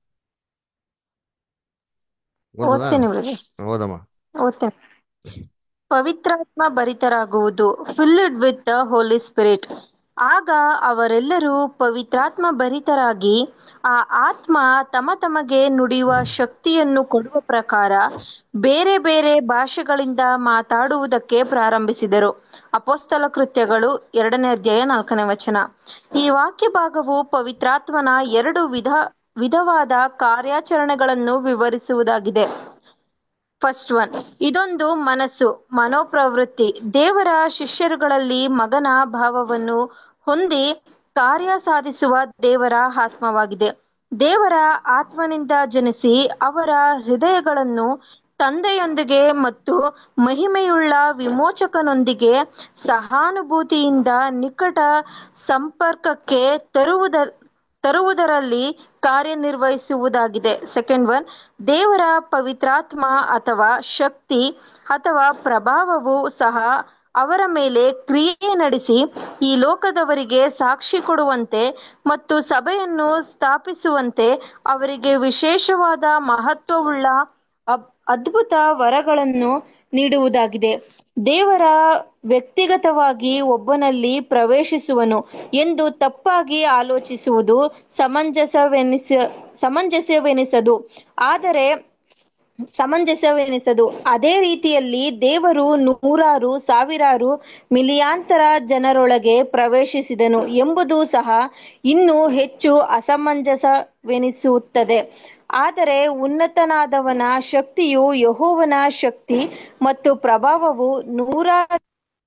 ಓದೋದಾ ಓದ್ತೇನೆ ಬ್ರದರ್ ಓದಮ್ಮ ಓದ್ತೇನೆ ಪವಿತ್ರಾತ್ಮ ಭರಿತರಾಗುವುದು filled with the Holy Spirit ಆಗ ಅವರೆಲ್ಲರೂ ಪವಿತ್ರಾತ್ಮ ಭರಿತರಾಗಿ ಆ ಆತ್ಮ ತಮ ತಮಗೆ ನುಡಿಯುವ ಶಕ್ತಿಯನ್ನು ಕೊಡುವ ಪ್ರಕಾರ ಬೇರೆ ಬೇರೆ ಭಾಷೆಗಳಿಂದ ಮಾತಾಡುವುದಕ್ಕೆ ಪ್ರಾರಂಭಿಸಿದರು ಅಪೋಸ್ತಲ ಕೃತ್ಯಗಳು ಎರಡನೇ ಅಧ್ಯಾಯ ನಾಲ್ಕನೇ ವಚನ ಈ ವಾಕ್ಯ ಭಾಗವು ಪವಿತ್ರಾತ್ಮನ ಎರಡು ವಿಧ ವಿಧವಾದ ಕಾರ್ಯಾಚರಣೆಗಳನ್ನು ವಿವರಿಸುವುದಾಗಿದೆ ಫಸ್ಟ್ ಒನ್ ಇದೊಂದು ಮನಸ್ಸು ಮನೋಪ್ರವೃತ್ತಿ ದೇವರ ಶಿಷ್ಯರುಗಳಲ್ಲಿ ಮಗನ ಭಾವವನ್ನು ಹೊಂದಿ ಕಾರ್ಯ ಸಾಧಿಸುವ ದೇವರ ಆತ್ಮವಾಗಿದೆ ದೇವರ ಆತ್ಮನಿಂದ ಜನಿಸಿ ಅವರ ಹೃದಯಗಳನ್ನು ತಂದೆಯೊಂದಿಗೆ ಮತ್ತು ಮಹಿಮೆಯುಳ್ಳ ವಿಮೋಚಕನೊಂದಿಗೆ ಸಹಾನುಭೂತಿಯಿಂದ ನಿಕಟ ಸಂಪರ್ಕಕ್ಕೆ ತರುವುದ ತರುವುದರಲ್ಲಿ ಕಾರ್ಯನಿರ್ವಹಿಸುವುದಾಗಿದೆ ಸೆಕೆಂಡ್ ಒನ್ ದೇವರ ಪವಿತ್ರಾತ್ಮ ಅಥವಾ ಶಕ್ತಿ ಅಥವಾ ಪ್ರಭಾವವು ಸಹ ಅವರ ಮೇಲೆ ಕ್ರಿಯೆ ನಡೆಸಿ ಈ ಲೋಕದವರಿಗೆ ಸಾಕ್ಷಿ ಕೊಡುವಂತೆ ಮತ್ತು ಸಭೆಯನ್ನು ಸ್ಥಾಪಿಸುವಂತೆ ಅವರಿಗೆ ವಿಶೇಷವಾದ ಮಹತ್ವವುಳ್ಳ ಅಬ್- ಅದ್ಭುತ ವರಗಳನ್ನು ನೀಡುವುದಾಗಿದೆ ದೇವರ ವ್ಯಕ್ತಿಗತವಾಗಿ ಒಬ್ಬನಲ್ಲಿ ಪ್ರವೇಶಿಸುವನು ಎಂದು ತಪ್ಪಾಗಿ ಆಲೋಚಿಸುವುದು ಸಮಂಜಸವೆನಿಸ ಸಮಂಜಸವೆನಿಸದು ಆದರೆ ಸಮಂಜಸವೆನಿಸದು ಅದೇ ರೀತಿಯಲ್ಲಿ ದೇವರು ನೂರಾರು ಸಾವಿರಾರು ಮಿಲಿಯಾಂತರ ಜನರೊಳಗೆ ಪ್ರವೇಶಿಸಿದನು ಎಂಬುದು ಸಹ ಇನ್ನೂ ಹೆಚ್ಚು ಅಸಮಂಜಸವೆನಿಸುತ್ತದೆ ಆದರೆ ಉನ್ನತನಾದವನ ಶಕ್ತಿಯು ಯೆಹೋವನ ಶಕ್ತಿ ಮತ್ತು ಪ್ರಭಾವವು ನೂರಾರು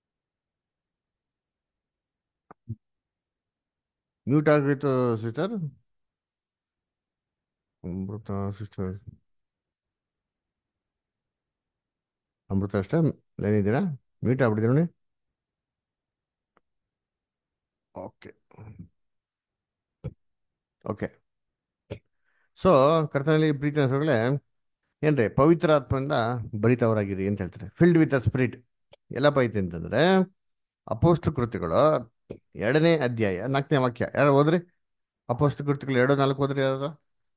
ಮ್ಯೂಟ್ ಆಗೋಯ್ತು ಸಿಸ್ಟರ್ ಅಮೃತ ಸಿಸ್ಟರ್ ಅಮೃತ ಅಷ್ಟೇ ಏನಿದ್ದೀರಾ ಮ್ಯೂಟ್ ಆಗ್ಬಿಟ್ಟಿದ್ದೀರ ನೋಡಿ ಓಕೆ ಓಕೆ ಸೊ ಕರ್ತನಲ್ಲಿ ಪ್ರೀತಿ ಹೆಸರುಗಳೇ ಏನ್ರಿ ಪವಿತ್ರ ಆತ್ಮದಿಂದ ಭರಿತವರಾಗಿರಿ ಅಂತ ಹೇಳ್ತಾರೆ ಫಿಲ್ಡ್ ವಿತ್ ಅ ಸ್ಪಿರಿಟ್ ಎಲ್ಲಪ್ಪ ಐತೆ ಅಂತಂದ್ರೆ ಅಪೋಸ್ತ ಕೃತಿಗಳು ಎರಡನೇ ಅಧ್ಯಾಯ ನಾಲ್ಕನೇ ವಾಕ್ಯ ಯಾರು ಹೋದ್ರಿ ಅಪೋಸ್ತ ಕೃತಿಗಳು ಎರಡು ನಾಲ್ಕು ಹೋದ್ರಿ ಯಾರು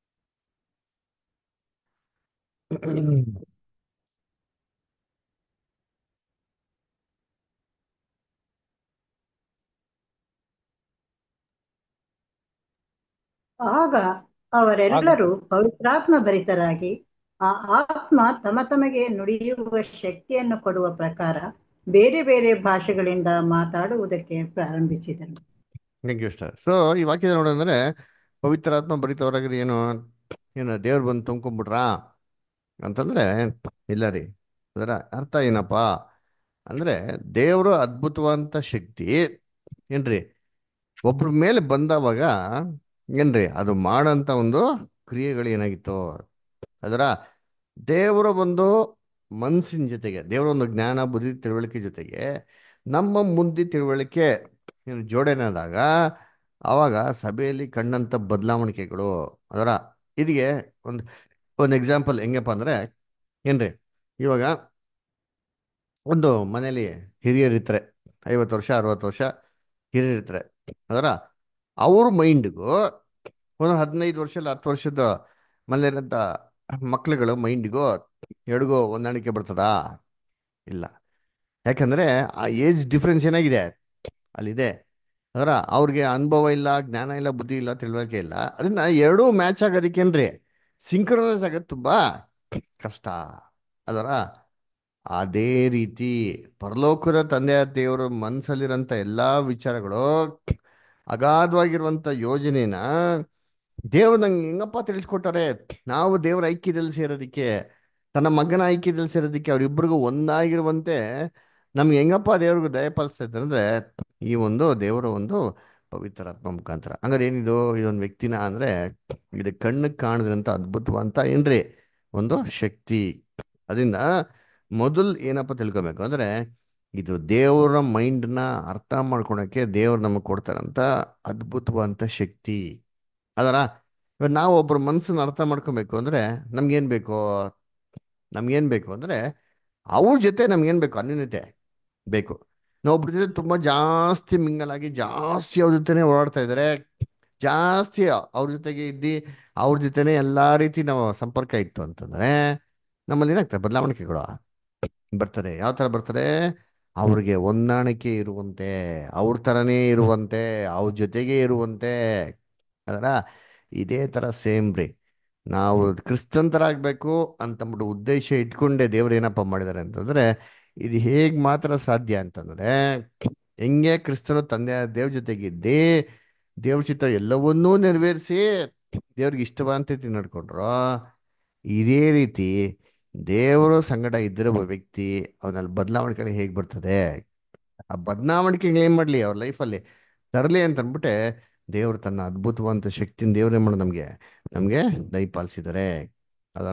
ಆಗ ಅವರೆಲ್ಲರೂ ಪವಿತ್ರಾತ್ಮ ಭರಿತರಾಗಿ ಆ ಆತ್ಮ ತಮ ತಮಗೆ ನುಡಿಯುವ ಶಕ್ತಿಯನ್ನು ಕೊಡುವ ಪ್ರಕಾರ ಬೇರೆ ಬೇರೆ ಭಾಷೆಗಳಿಂದ ಮಾತಾಡುವುದಕ್ಕೆ ಪ್ರಾರಂಭಿಸಿದರು ಥ್ಯಾಂಕ್ ಯು ಸರ್ ಸೊ ಈ ವಾಕ್ಯ ನೋಡಂದ್ರೆ ಪವಿತ್ರಾತ್ಮ ಭರಿತವರಾಗ್ರಿ ಏನು ಏನು ದೇವ್ರು ಬಂದು ತುಂಬ್ಕೊಂಡ್ಬಿಟ್ರಾ ಅಂತಂದ್ರೆ ಇಲ್ಲ ರೀ ಅದರ ಅರ್ಥ ಏನಪ್ಪ ಅಂದ್ರೆ ದೇವರು ಅದ್ಭುತವಂತ ಶಕ್ತಿ ಏನ್ರಿ ಒಬ್ರ ಮೇಲೆ ಬಂದವಾಗ ಏನ್ರಿ ಅದು ಮಾಡಂತ ಒಂದು ಕ್ರಿಯೆಗಳು ಏನಾಗಿತ್ತು ಅದರ ದೇವರ ಒಂದು ಮನಸ್ಸಿನ ಜೊತೆಗೆ ದೇವರ ಒಂದು ಜ್ಞಾನ ಬುದ್ಧಿ ತಿಳುವಳಿಕೆ ಜೊತೆಗೆ ನಮ್ಮ ಮುಂದೆ ತಿಳುವಳಿಕೆ ಏನು ಜೋಡಣೆ ಆದಾಗ ಆವಾಗ ಸಭೆಯಲ್ಲಿ ಕಂಡಂಥ ಬದಲಾವಣಿಕೆಗಳು ಅದರ ಇದಕ್ಕೆ ಒಂದು ಒಂದು ಎಕ್ಸಾಂಪಲ್ ಹೆಂಗಪ್ಪ ಅಂದ್ರೆ ಏನ್ರಿ ಇವಾಗ ಒಂದು ಮನೇಲಿ ಹಿರಿಯರು ಇರ್ತಾರೆ ಐವತ್ತು ವರ್ಷ ಅರವತ್ತು ವರ್ಷ ಹಿರಿಯರು ಇರ್ತಾರೆ ಅದರ ಅವ್ರ ಮೈಂಡ್ಗೂ ಒಂದು ಹದಿನೈದು ವರ್ಷ ಇಲ್ಲ ಹತ್ತು ವರ್ಷದ ಮನೇಲಿರೋಂಥ ಮಕ್ಳುಗಳು ಮೈಂಡ್ಗೂ ಎಡ್ಗೋ ಹೊಂದಾಣಿಕೆ ಬರ್ತದಾ ಇಲ್ಲ ಯಾಕಂದ್ರೆ ಆ ಏಜ್ ಡಿಫ್ರೆನ್ಸ್ ಏನಾಗಿದೆ ಅಲ್ಲಿದೆ ಅದರ ಅವ್ರಿಗೆ ಅನುಭವ ಇಲ್ಲ ಜ್ಞಾನ ಇಲ್ಲ ಬುದ್ಧಿ ಇಲ್ಲ ತಿಳುವಳಿಕೆ ಇಲ್ಲ ಅದನ್ನ ಎರಡೂ ಮ್ಯಾಚ್ ಆಗೋದಕ್ಕೇನ್ರಿ ಸಿಂಕ್ರನೈಸ್ ಆಗೋದು ತುಂಬಾ ಕಷ್ಟ ಅದರ ಅದೇ ರೀತಿ ಪರಲೋಕದ ತಂದೆಯ ದೇವರ ಮನಸ್ಸಲ್ಲಿರೋಂಥ ಎಲ್ಲಾ ವಿಚಾರಗಳು ಅಗಾಧವಾಗಿರುವಂಥ ಯೋಜನೆನ ದೇವ್ರು ನಂಗೆ ಹೆಂಗಪ್ಪ ತಿಳಿಸ್ಕೊಟ್ಟಾರೆ ನಾವು ದೇವರ ಐಕ್ಯದಲ್ಲಿ ಸೇರೋದಕ್ಕೆ ತನ್ನ ಮಗನ ಐಕ್ಯದಲ್ಲಿ ಸೇರೋದಕ್ಕೆ ಅವರಿಬ್ಬರಿಗೂ ಒಂದಾಗಿರುವಂತೆ ನಮ್ಗೆ ಹೆಂಗಪ್ಪ ದೇವ್ರಿಗೂ ದಯಪಾಲಿಸ್ತಾ ಇದ್ದಾರೆ ಅಂದ್ರೆ ಈ ಒಂದು ದೇವರ ಒಂದು ಪವಿತ್ರಾತ್ಮ ಮುಖಾಂತರ ಹಂಗಾರೆ ಏನಿದು ಇದೊಂದು ವ್ಯಕ್ತಿನ ಅಂದ್ರೆ ಇದು ಕಣ್ಣಿಗೆ ಕಾಣದಂತ ಅದ್ಭುತವಂತ ಏನ್ರಿ ಒಂದು ಶಕ್ತಿ ಅದರಿಂದ ಮೊದಲು ಏನಪ್ಪ ತಿಳ್ಕೊಬೇಕು ಅಂದ್ರೆ ಇದು ದೇವರ ಮೈಂಡ್ನ ಅರ್ಥ ಮಾಡ್ಕೊಳಕ್ಕೆ ದೇವ್ರು ನಮಗೆ ಕೊಡ್ತಾರಂತ ಅದ್ಭುತವಂತ ಶಕ್ತಿ ಅದರ ಇವಾಗ ನಾವು ಒಬ್ಬರ ಮನಸ್ಸನ್ನ ಅರ್ಥ ಮಾಡ್ಕೊಬೇಕು ಅಂದ್ರೆ ನಮ್ಗೇನ್ ಬೇಕು ನಮ್ಗೇನ್ ಬೇಕು ಅಂದ್ರೆ ಅವ್ರ ಜೊತೆ ನಮ್ಗೇನ್ ಬೇಕು ಅನ್ಯೂನ್ಯತೆ ಬೇಕು ನಾವು ಒಬ್ರ ಜೊತೆ ತುಂಬಾ ಜಾಸ್ತಿ ಮಿಂಗಲ್ ಆಗಿ ಜಾಸ್ತಿ ಅವ್ರ ಜೊತೆನೆ ಓಡಾಡ್ತಾ ಇದಾರೆ ಜಾಸ್ತಿ ಅವ್ರ ಜೊತೆಗೆ ಇದ್ದು ಅವ್ರ ಜೊತೆನೆ ಎಲ್ಲಾ ರೀತಿ ನಾವು ಸಂಪರ್ಕ ಇತ್ತು ಅಂತಂದ್ರೆ ನಮ್ಮಲ್ಲಿ ಏನಾಗ್ತದೆ ಬದಲಾವಣೆಗಳು ಬರ್ತದೆ ಯಾವ ತರ ಬರ್ತದೆ ಅವ್ರಿಗೆ ಹೊಂದಾಣಿಕೆ ಇರುವಂತೆ ಅವ್ರ ತರನೇ ಇರುವಂತೆ ಅವ್ರ ಜೊತೆಗೆ ಇರುವಂತೆ ಅದರ ಇದೇ ತರ ಸೇಮ್ ರೀ ನಾವು ಕ್ರಿಸ್ತಂತರಾಗಬೇಕು ಅಂತಂದ್ಬಿಟ್ಟು ಉದ್ದೇಶ ಇಟ್ಕೊಂಡೆ ದೇವ್ರು ಏನಪ್ಪ ಮಾಡಿದ್ದಾರೆ ಅಂತಂದ್ರೆ ಇದು ಹೇಗ್ ಮಾತ್ರ ಸಾಧ್ಯ ಅಂತಂದ್ರೆ ಹೆಂಗೆ ಕ್ರಿಸ್ತನು ತಂದೆ ದೇವ್ರ ಜೊತೆಗಿದ್ದಿ ದೇವ್ರ ಚಿತ್ತ ಎಲ್ಲವನ್ನೂ ನೆರವೇರಿಸಿ ದೇವ್ರಿಗೆ ಇಷ್ಟವಾದಂತ ರೀತಿ ನಡ್ಕೊಂಡ್ರು ಇದೇ ರೀತಿ ದೇವರ ಸಂಗಡ ಇದ್ದಿರೋ ಒಬ್ಬ ವ್ಯಕ್ತಿ ಅವನಲ್ಲಿ ಬದಲಾವಣೆಗಳು ಹೇಗೆ ಬರ್ತದೆ ಆ ಬದಲಾವಣೆಗೆ ಏನ್ ಮಾಡ್ಲಿ ಅವ್ರ ಲೈಫಲ್ಲಿ ತರಲಿ ಅಂತ ಅಂದ್ಬಿಟ್ಟೆ ದೇವರು ತನ್ನ ಅದ್ಭುತವಂತ ಶಕ್ತಿನ ದೇವ್ರು ಏನ್ ಮಾಡೋದು ನಮ್ಗೆ ನಮ್ಗೆ ದಯಪಾಲಿಸಿದ್ದಾರೆ ಅದರ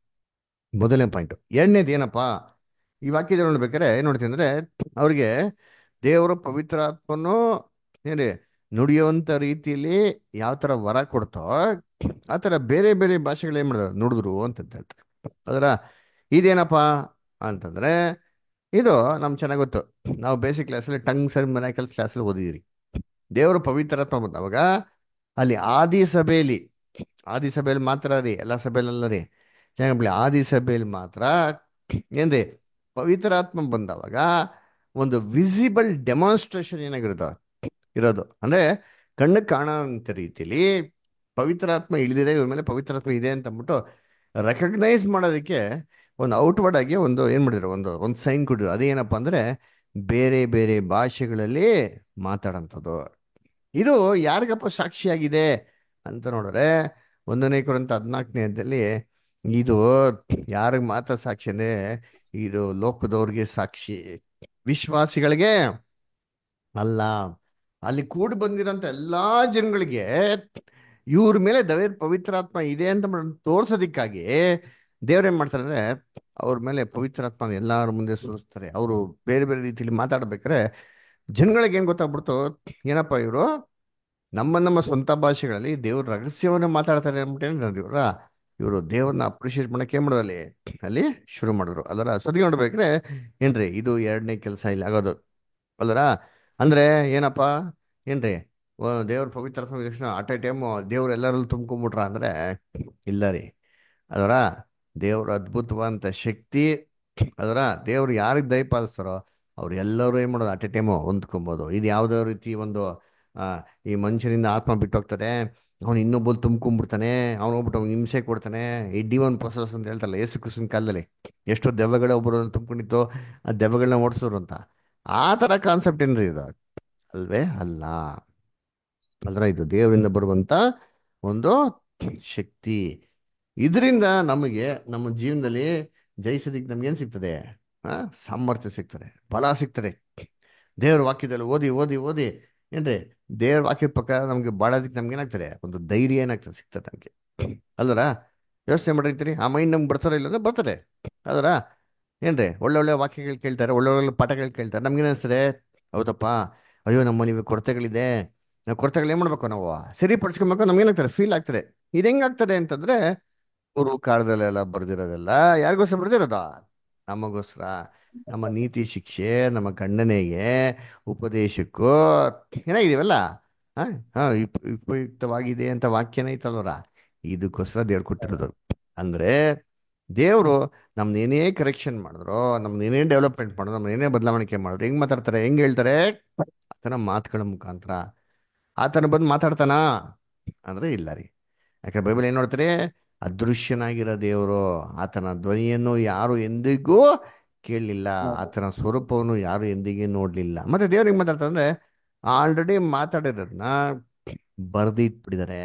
ಮೊದಲನೇ ಪಾಯಿಂಟ್ ಎರಡನೇದು ಏನಪ್ಪ ಈ ವಾಕ್ಯದ ನೋಡ್ಬೇಕಾದ್ರೆ ಏನ್ ನೋಡ್ತೀನಿ ಅಂದ್ರೆ ಅವ್ರಿಗೆ ದೇವರ ಪವಿತ್ರಾತ್ಮನು ಏನ್ರಿ ನುಡಿಯುವಂತ ರೀತಿಯಲ್ಲಿ ಯಾವ ತರ ವರ ಕೊಡ್ತೋ ಆ ತರ ಬೇರೆ ಬೇರೆ ಭಾಷೆಗಳು ಏನ್ ಮಾಡಿದ್ರು ನುಡಿದ್ರು ಅಂತ ಹೇಳ್ತಾರೆ ಅದರ ಇದೇನಪ್ಪ ಅಂತಂದ್ರೆ ಇದು ನಮ್ಗೆ ಚೆನ್ನಾಗಿ ಗೊತ್ತು ನಾವು ಬೇಸಿಕ್ ಕ್ಲಾಸಲ್ಲಿ ಟಂಗ್ ಸರ್ ಮೆನಾಕಲ್ಸ್ ಕ್ಲಾಸಲ್ಲಿ ಓದಿದಿರಿ ದೇವರ ಪವಿತ್ರಾತ್ಮ ಬಂದವಾಗ ಅಲ್ಲಿ ಆದಿ ಸಭೆಯಲ್ಲಿ ಆದಿ ಸಭೆಯಲ್ಲಿ ಮಾತ್ರ ರೀ ಎಲ್ಲ ಸಭೆಯಲ್ಲ ರೀ ಚೆನ್ನಾಗಿ ಆದಿ ಸಭೆಯಲ್ಲಿ ಮಾತ್ರ ಏನ್ರಿ ಪವಿತ್ರಾತ್ಮ ಬಂದವಾಗ ಒಂದು ವಿಸಿಬಲ್ ಡೆಮಾನ್ಸ್ಟ್ರೇಷನ್ ಏನಾಗಿರೋದು ಇರೋದು ಅಂದ್ರೆ ಕಣ್ಣಿಗೆ ಕಾಣೋಂಥ ರೀತಿಯಲ್ಲಿ ಪವಿತ್ರಾತ್ಮ ಇಳಿದಿದೆ ಇವ್ರ ಮೇಲೆ ಪವಿತ್ರಾತ್ಮ ಇದೆ ಅಂತ ಅಂದ್ಬಿಟ್ಟು ರೆಕಗ್ನೈಸ್ ಮಾಡೋದಕ್ಕೆ ಒಂದು ಔಟ್ವರ್ಡ್ ಆಗಿ ಒಂದು ಏನ್ ಮಾಡಿದ್ರು ಒಂದು ಒಂದು ಸೈನ್ ಕೊಟ್ಟಿದ್ರು ಅದೇನಪ್ಪ ಅಂದ್ರೆ ಬೇರೆ ಬೇರೆ ಭಾಷೆಗಳಲ್ಲಿ ಮಾತಾಡೋಂಥದ್ದು ಇದು ಯಾರಿಗಪ್ಪ ಸಾಕ್ಷಿಯಾಗಿದೆ ಅಂತ ನೋಡಿದ್ರೆ ಒಂದನೇ ಕುರಿತ ಹದಿನಾಲ್ಕನೇ ಅಧ್ಯಾಯದಲ್ಲಿ ಇದು ಯಾರಿಗೆ ಮಾತ್ರ ಸಾಕ್ಷಿ ಅಂದ್ರೆ ಇದು ಲೋಕದವ್ರಿಗೆ ಸಾಕ್ಷಿ ವಿಶ್ವಾಸಿಗಳಿಗೆ ಅಲ್ಲ ಅಲ್ಲಿ ಕೂಡಿ ಬಂದಿರೋಂಥ ಎಲ್ಲಾ ಜನಗಳಿಗೆ ಇವ್ರ ಮೇಲೆ ದವೇರ್ ಪವಿತ್ರಾತ್ಮ ಇದೆ ಅಂತ ತೋರ್ಸೋದಿಕ್ಕಾಗಿ ದೇವ್ರೇನ್ ಮಾಡ್ತಾರೆ ಅಂದ್ರೆ ಅವ್ರ ಮೇಲೆ ಪವಿತ್ರಾತ್ಮ ಎಲ್ಲಾರ ಮುಂದೆ ಸುರಿಸ್ತಾರೆ ಅವರು ಬೇರೆ ಬೇರೆ ರೀತಿಯಲ್ಲಿ ಮಾತಾಡ್ಬೇಕಾದ್ರೆ ಜನಗಳಿಗೆ ಏನ್ ಗೊತ್ತಾಗ್ಬಿಡ್ತು ಏನಪ್ಪ ಇವರು ನಮ್ಮ ನಮ್ಮ ಸ್ವಂತ ಭಾಷೆಗಳಲ್ಲಿ ದೇವ್ರ ರಹಸ್ಯವನ್ನ ಮಾತಾಡ್ತಾರೆ ಅಂದ್ಬಿಟ್ಟು ದೇವ್ರ ಇವರು ದೇವ್ರನ್ನ ಅಪ್ರಿಷಿಯೇಟ್ ಮಾಡಕ್ಕೆ ಏನ್ ಮಾಡೋದು ಅಲ್ಲಿ ಅಲ್ಲಿ ಶುರು ಮಾಡಿದ್ರು ಅದರ ಸದಿ ನೋಡ್ಬೇಕ್ರೆ ಏನ್ರಿ ಇದು ಎರಡನೇ ಕೆಲಸ ಇಲ್ಲಿ ಆಗೋದು ಅಲ್ದರ ಅಂದ್ರೆ ಏನಪ್ಪ ಏನ್ರಿ ಓ, ದೇವ್ರ ಪವಿತ್ರ ತಕ್ಷಣ ಅಟ್ ಎ ಟೈಮ್ ದೇವ್ರು ಎಲ್ಲರಲ್ಲೂ ತುಂಬ್ಕೊಂಡ್ಬಿಟ್ರ ಅಂದ್ರೆ ಇಲ್ಲ ರೀ ಅದರ ದೇವ್ರ ಅದ್ಭುತವಾದಂಥ ಶಕ್ತಿ ಅದರ ದೇವ್ರು ಯಾರಿಗೆ ದಯಪಾಲಿಸ್ತಾರೋ ಅವ್ರು ಎಲ್ಲರೂ ಏನು ಮಾಡೋದು ಅಟ್ ಎ ಟೈಮು ಹೊಂದ್ಕೊಬೋದು ಇದು ಯಾವುದೋ ರೀತಿ ಒಂದು ಆ, ಈ ಮನುಷ್ಯನಿಂದ ಆತ್ಮ ಬಿಟ್ಟೋಗ್ತದೆ ಅವನು ಇನ್ನೊಬ್ಬರು ತುಂಬ್ಕೊಂಡ್ಬಿಡ್ತಾನೆ ಅವ್ನು ಹೋಗ್ಬಿಟ್ಟು ಅವ್ನು ಹಿಂಸೆ ಕೊಡ್ತಾನೆ ಈ ಡಿವನ್ ಪ್ರೊಸೆಸ್ ಅಂತ ಹೇಳ್ತಾರಲ್ಲ ಯೇಸು ಕ್ರಿಸ್ತನ ಕಾಲದಲ್ಲಿ ಎಷ್ಟೋ ದೆವ್ವಗಳೇ ಒಬ್ಬರು ತುಂಬ್ಕೊಂಡಿತ್ತು ಆ ದೆವ್ವಗಳನ್ನ ಓಡಿಸೋರು ಅಂತ ಆ ಥರ ಕಾನ್ಸೆಪ್ಟ್ ಏನ್ರಿ ಇದು ಅಲ್ವೇ ಅಲ್ಲ ಅಲ್ರ ಇದು ದೇವರಿಂದ ಬರುವಂತ ಒಂದು ಶಕ್ತಿ ಇದರಿಂದ ನಮಗೆ ನಮ್ಮ ಜೀವನದಲ್ಲಿ ಜಯಿಸೋದಿಕ್ಕೆ ನಮ್ಗೇನು ಸಿಗ್ತದೆ ಆ, ಸಾಮರ್ಥ್ಯ ಸಿಗ್ತದೆ ಬಲ ಸಿಗ್ತದೆ ದೇವ್ರ ವಾಕ್ಯದಲ್ಲಿ ಓದಿ ಓದಿ ಓದಿ ಏನ್ರಿ ದೇವ್ರ ವಾಕ್ಯದ ಪ್ರಕಾರ ನಮಗೆ ಬಾಳೋದಕ್ಕೆ ನಮ್ಗೆ ಏನಾಗ್ತದೆ ಒಂದು ಧೈರ್ಯ ಏನಾಗ್ತದೆ ಸಿಗ್ತದೆ ನಮಗೆ ಅಲ್ವರ ಯೋಚನೆ ಮಾಡಿರ್ತೀರಿ ಆ ಮೈಂಡ್ ನಮ್ಗೆ ಬರ್ತಾರೋ ಇಲ್ಲ ಅಂದ್ರೆ ಬರ್ತದೆ ಅದರ ಏನ್ರಿ ಒಳ್ಳೆ ಒಳ್ಳೆ ವಾಕ್ಯಗಳು ಕೇಳ್ತಾರೆ ಒಳ್ಳೆ ಒಳ್ಳೆ ಪಾಠಗಳು ಕೇಳ್ತಾರೆ ನಮ್ಗೇನು ಅನಿಸ್ತದೆ ಹೌದಪ್ಪ ಅಯ್ಯೋ ನಮ್ಮ ನೀವು ಕೊರತೆಗಳಿದೆ ನಾವು ಕೊರತೆಗಳು ಏನು ಮಾಡ್ಬೇಕು ನಾವು ಸರಿಪಡಿಸ್ಕೊಬೇಕು ನಮ್ಗೆ ಏನಾಗ್ತದೆ ಫೀಲ್ ಆಗ್ತದೆ ಇದು ಹೆಂಗಾಗ್ತದೆ ಅಂತಂದ್ರೆ ಪೂರ್ವ ಕಾಲದಲ್ಲೆಲ್ಲ ಬರ್ದಿರೋದೆಲ್ಲ ಯಾರಿಗೋಸ್ಕರ ಬರ್ದಿರೋದ ನಮಗೋಸ್ಕರ ನಮ್ಮ ನೀತಿ ಶಿಕ್ಷೆ ನಮ್ಮ ಖಂಡನೆಗೆ ಉಪದೇಶಕ್ಕೂ ಏನಾಗಿದೀವಲ್ಲ ಹಾ ಹಾ ಉಪ- ಉಪಯುಕ್ತವಾಗಿದೆ ಅಂತ ವಾಕ್ಯನ ಐತಲ್ವರ ಇದಕ್ಕೋಸ್ಕರ ದೇವ್ರು ಕೊಟ್ಟಿರೋದು ಅಂದ್ರೆ ದೇವರು ನಮ್ನ ಏನೇ ಕರೆಕ್ಷನ್ ಮಾಡಿದ್ರು ನಮ್ನ ಏನೇ ಡೆವಲಪ್ಮೆಂಟ್ ಮಾಡಿದ್ರು ನಮ್ನ ಏನೇ ಬದಲಾವಣೆ ಮಾಡಿದ್ರು ಹೆಂಗ್ ಮಾತಾಡ್ತಾರೆ ಹೆಂಗ್ ಹೇಳ್ತಾರೆ ಆತನ ಮಾತುಗಳ ಮುಖಾಂತರ ಆತನ ಬಂದು ಮಾತಾಡ್ತಾನ ಅಂದ್ರೆ ಇಲ್ಲ ರೀ ಯಾಕೆ ಬೈಬಲ್ ಏನ್ ನೋಡ್ತಾರೆ ಅದೃಶ್ಯನಾಗಿರೋ ದೇವರು ಆತನ ಧ್ವನಿಯನ್ನು ಯಾರು ಎಂದಿಗೂ ಕೇಳಲಿಲ್ಲ ಆತನ ಸ್ವರೂಪವನ್ನು ಯಾರು ಎಂದಿಗೂ ನೋಡ್ಲಿಲ್ಲ ಮತ್ತೆ ದೇವ್ರು ಹೆಂಗ್ ಮಾತಾಡ್ತಾರೆ ಅಂದ್ರೆ ಆಲ್ರೆಡಿ ಮಾತಾಡಿರೋದನ್ನ ಬರ್ದಿಟ್ಬಿಟ್ಟಿದ್ದಾರೆ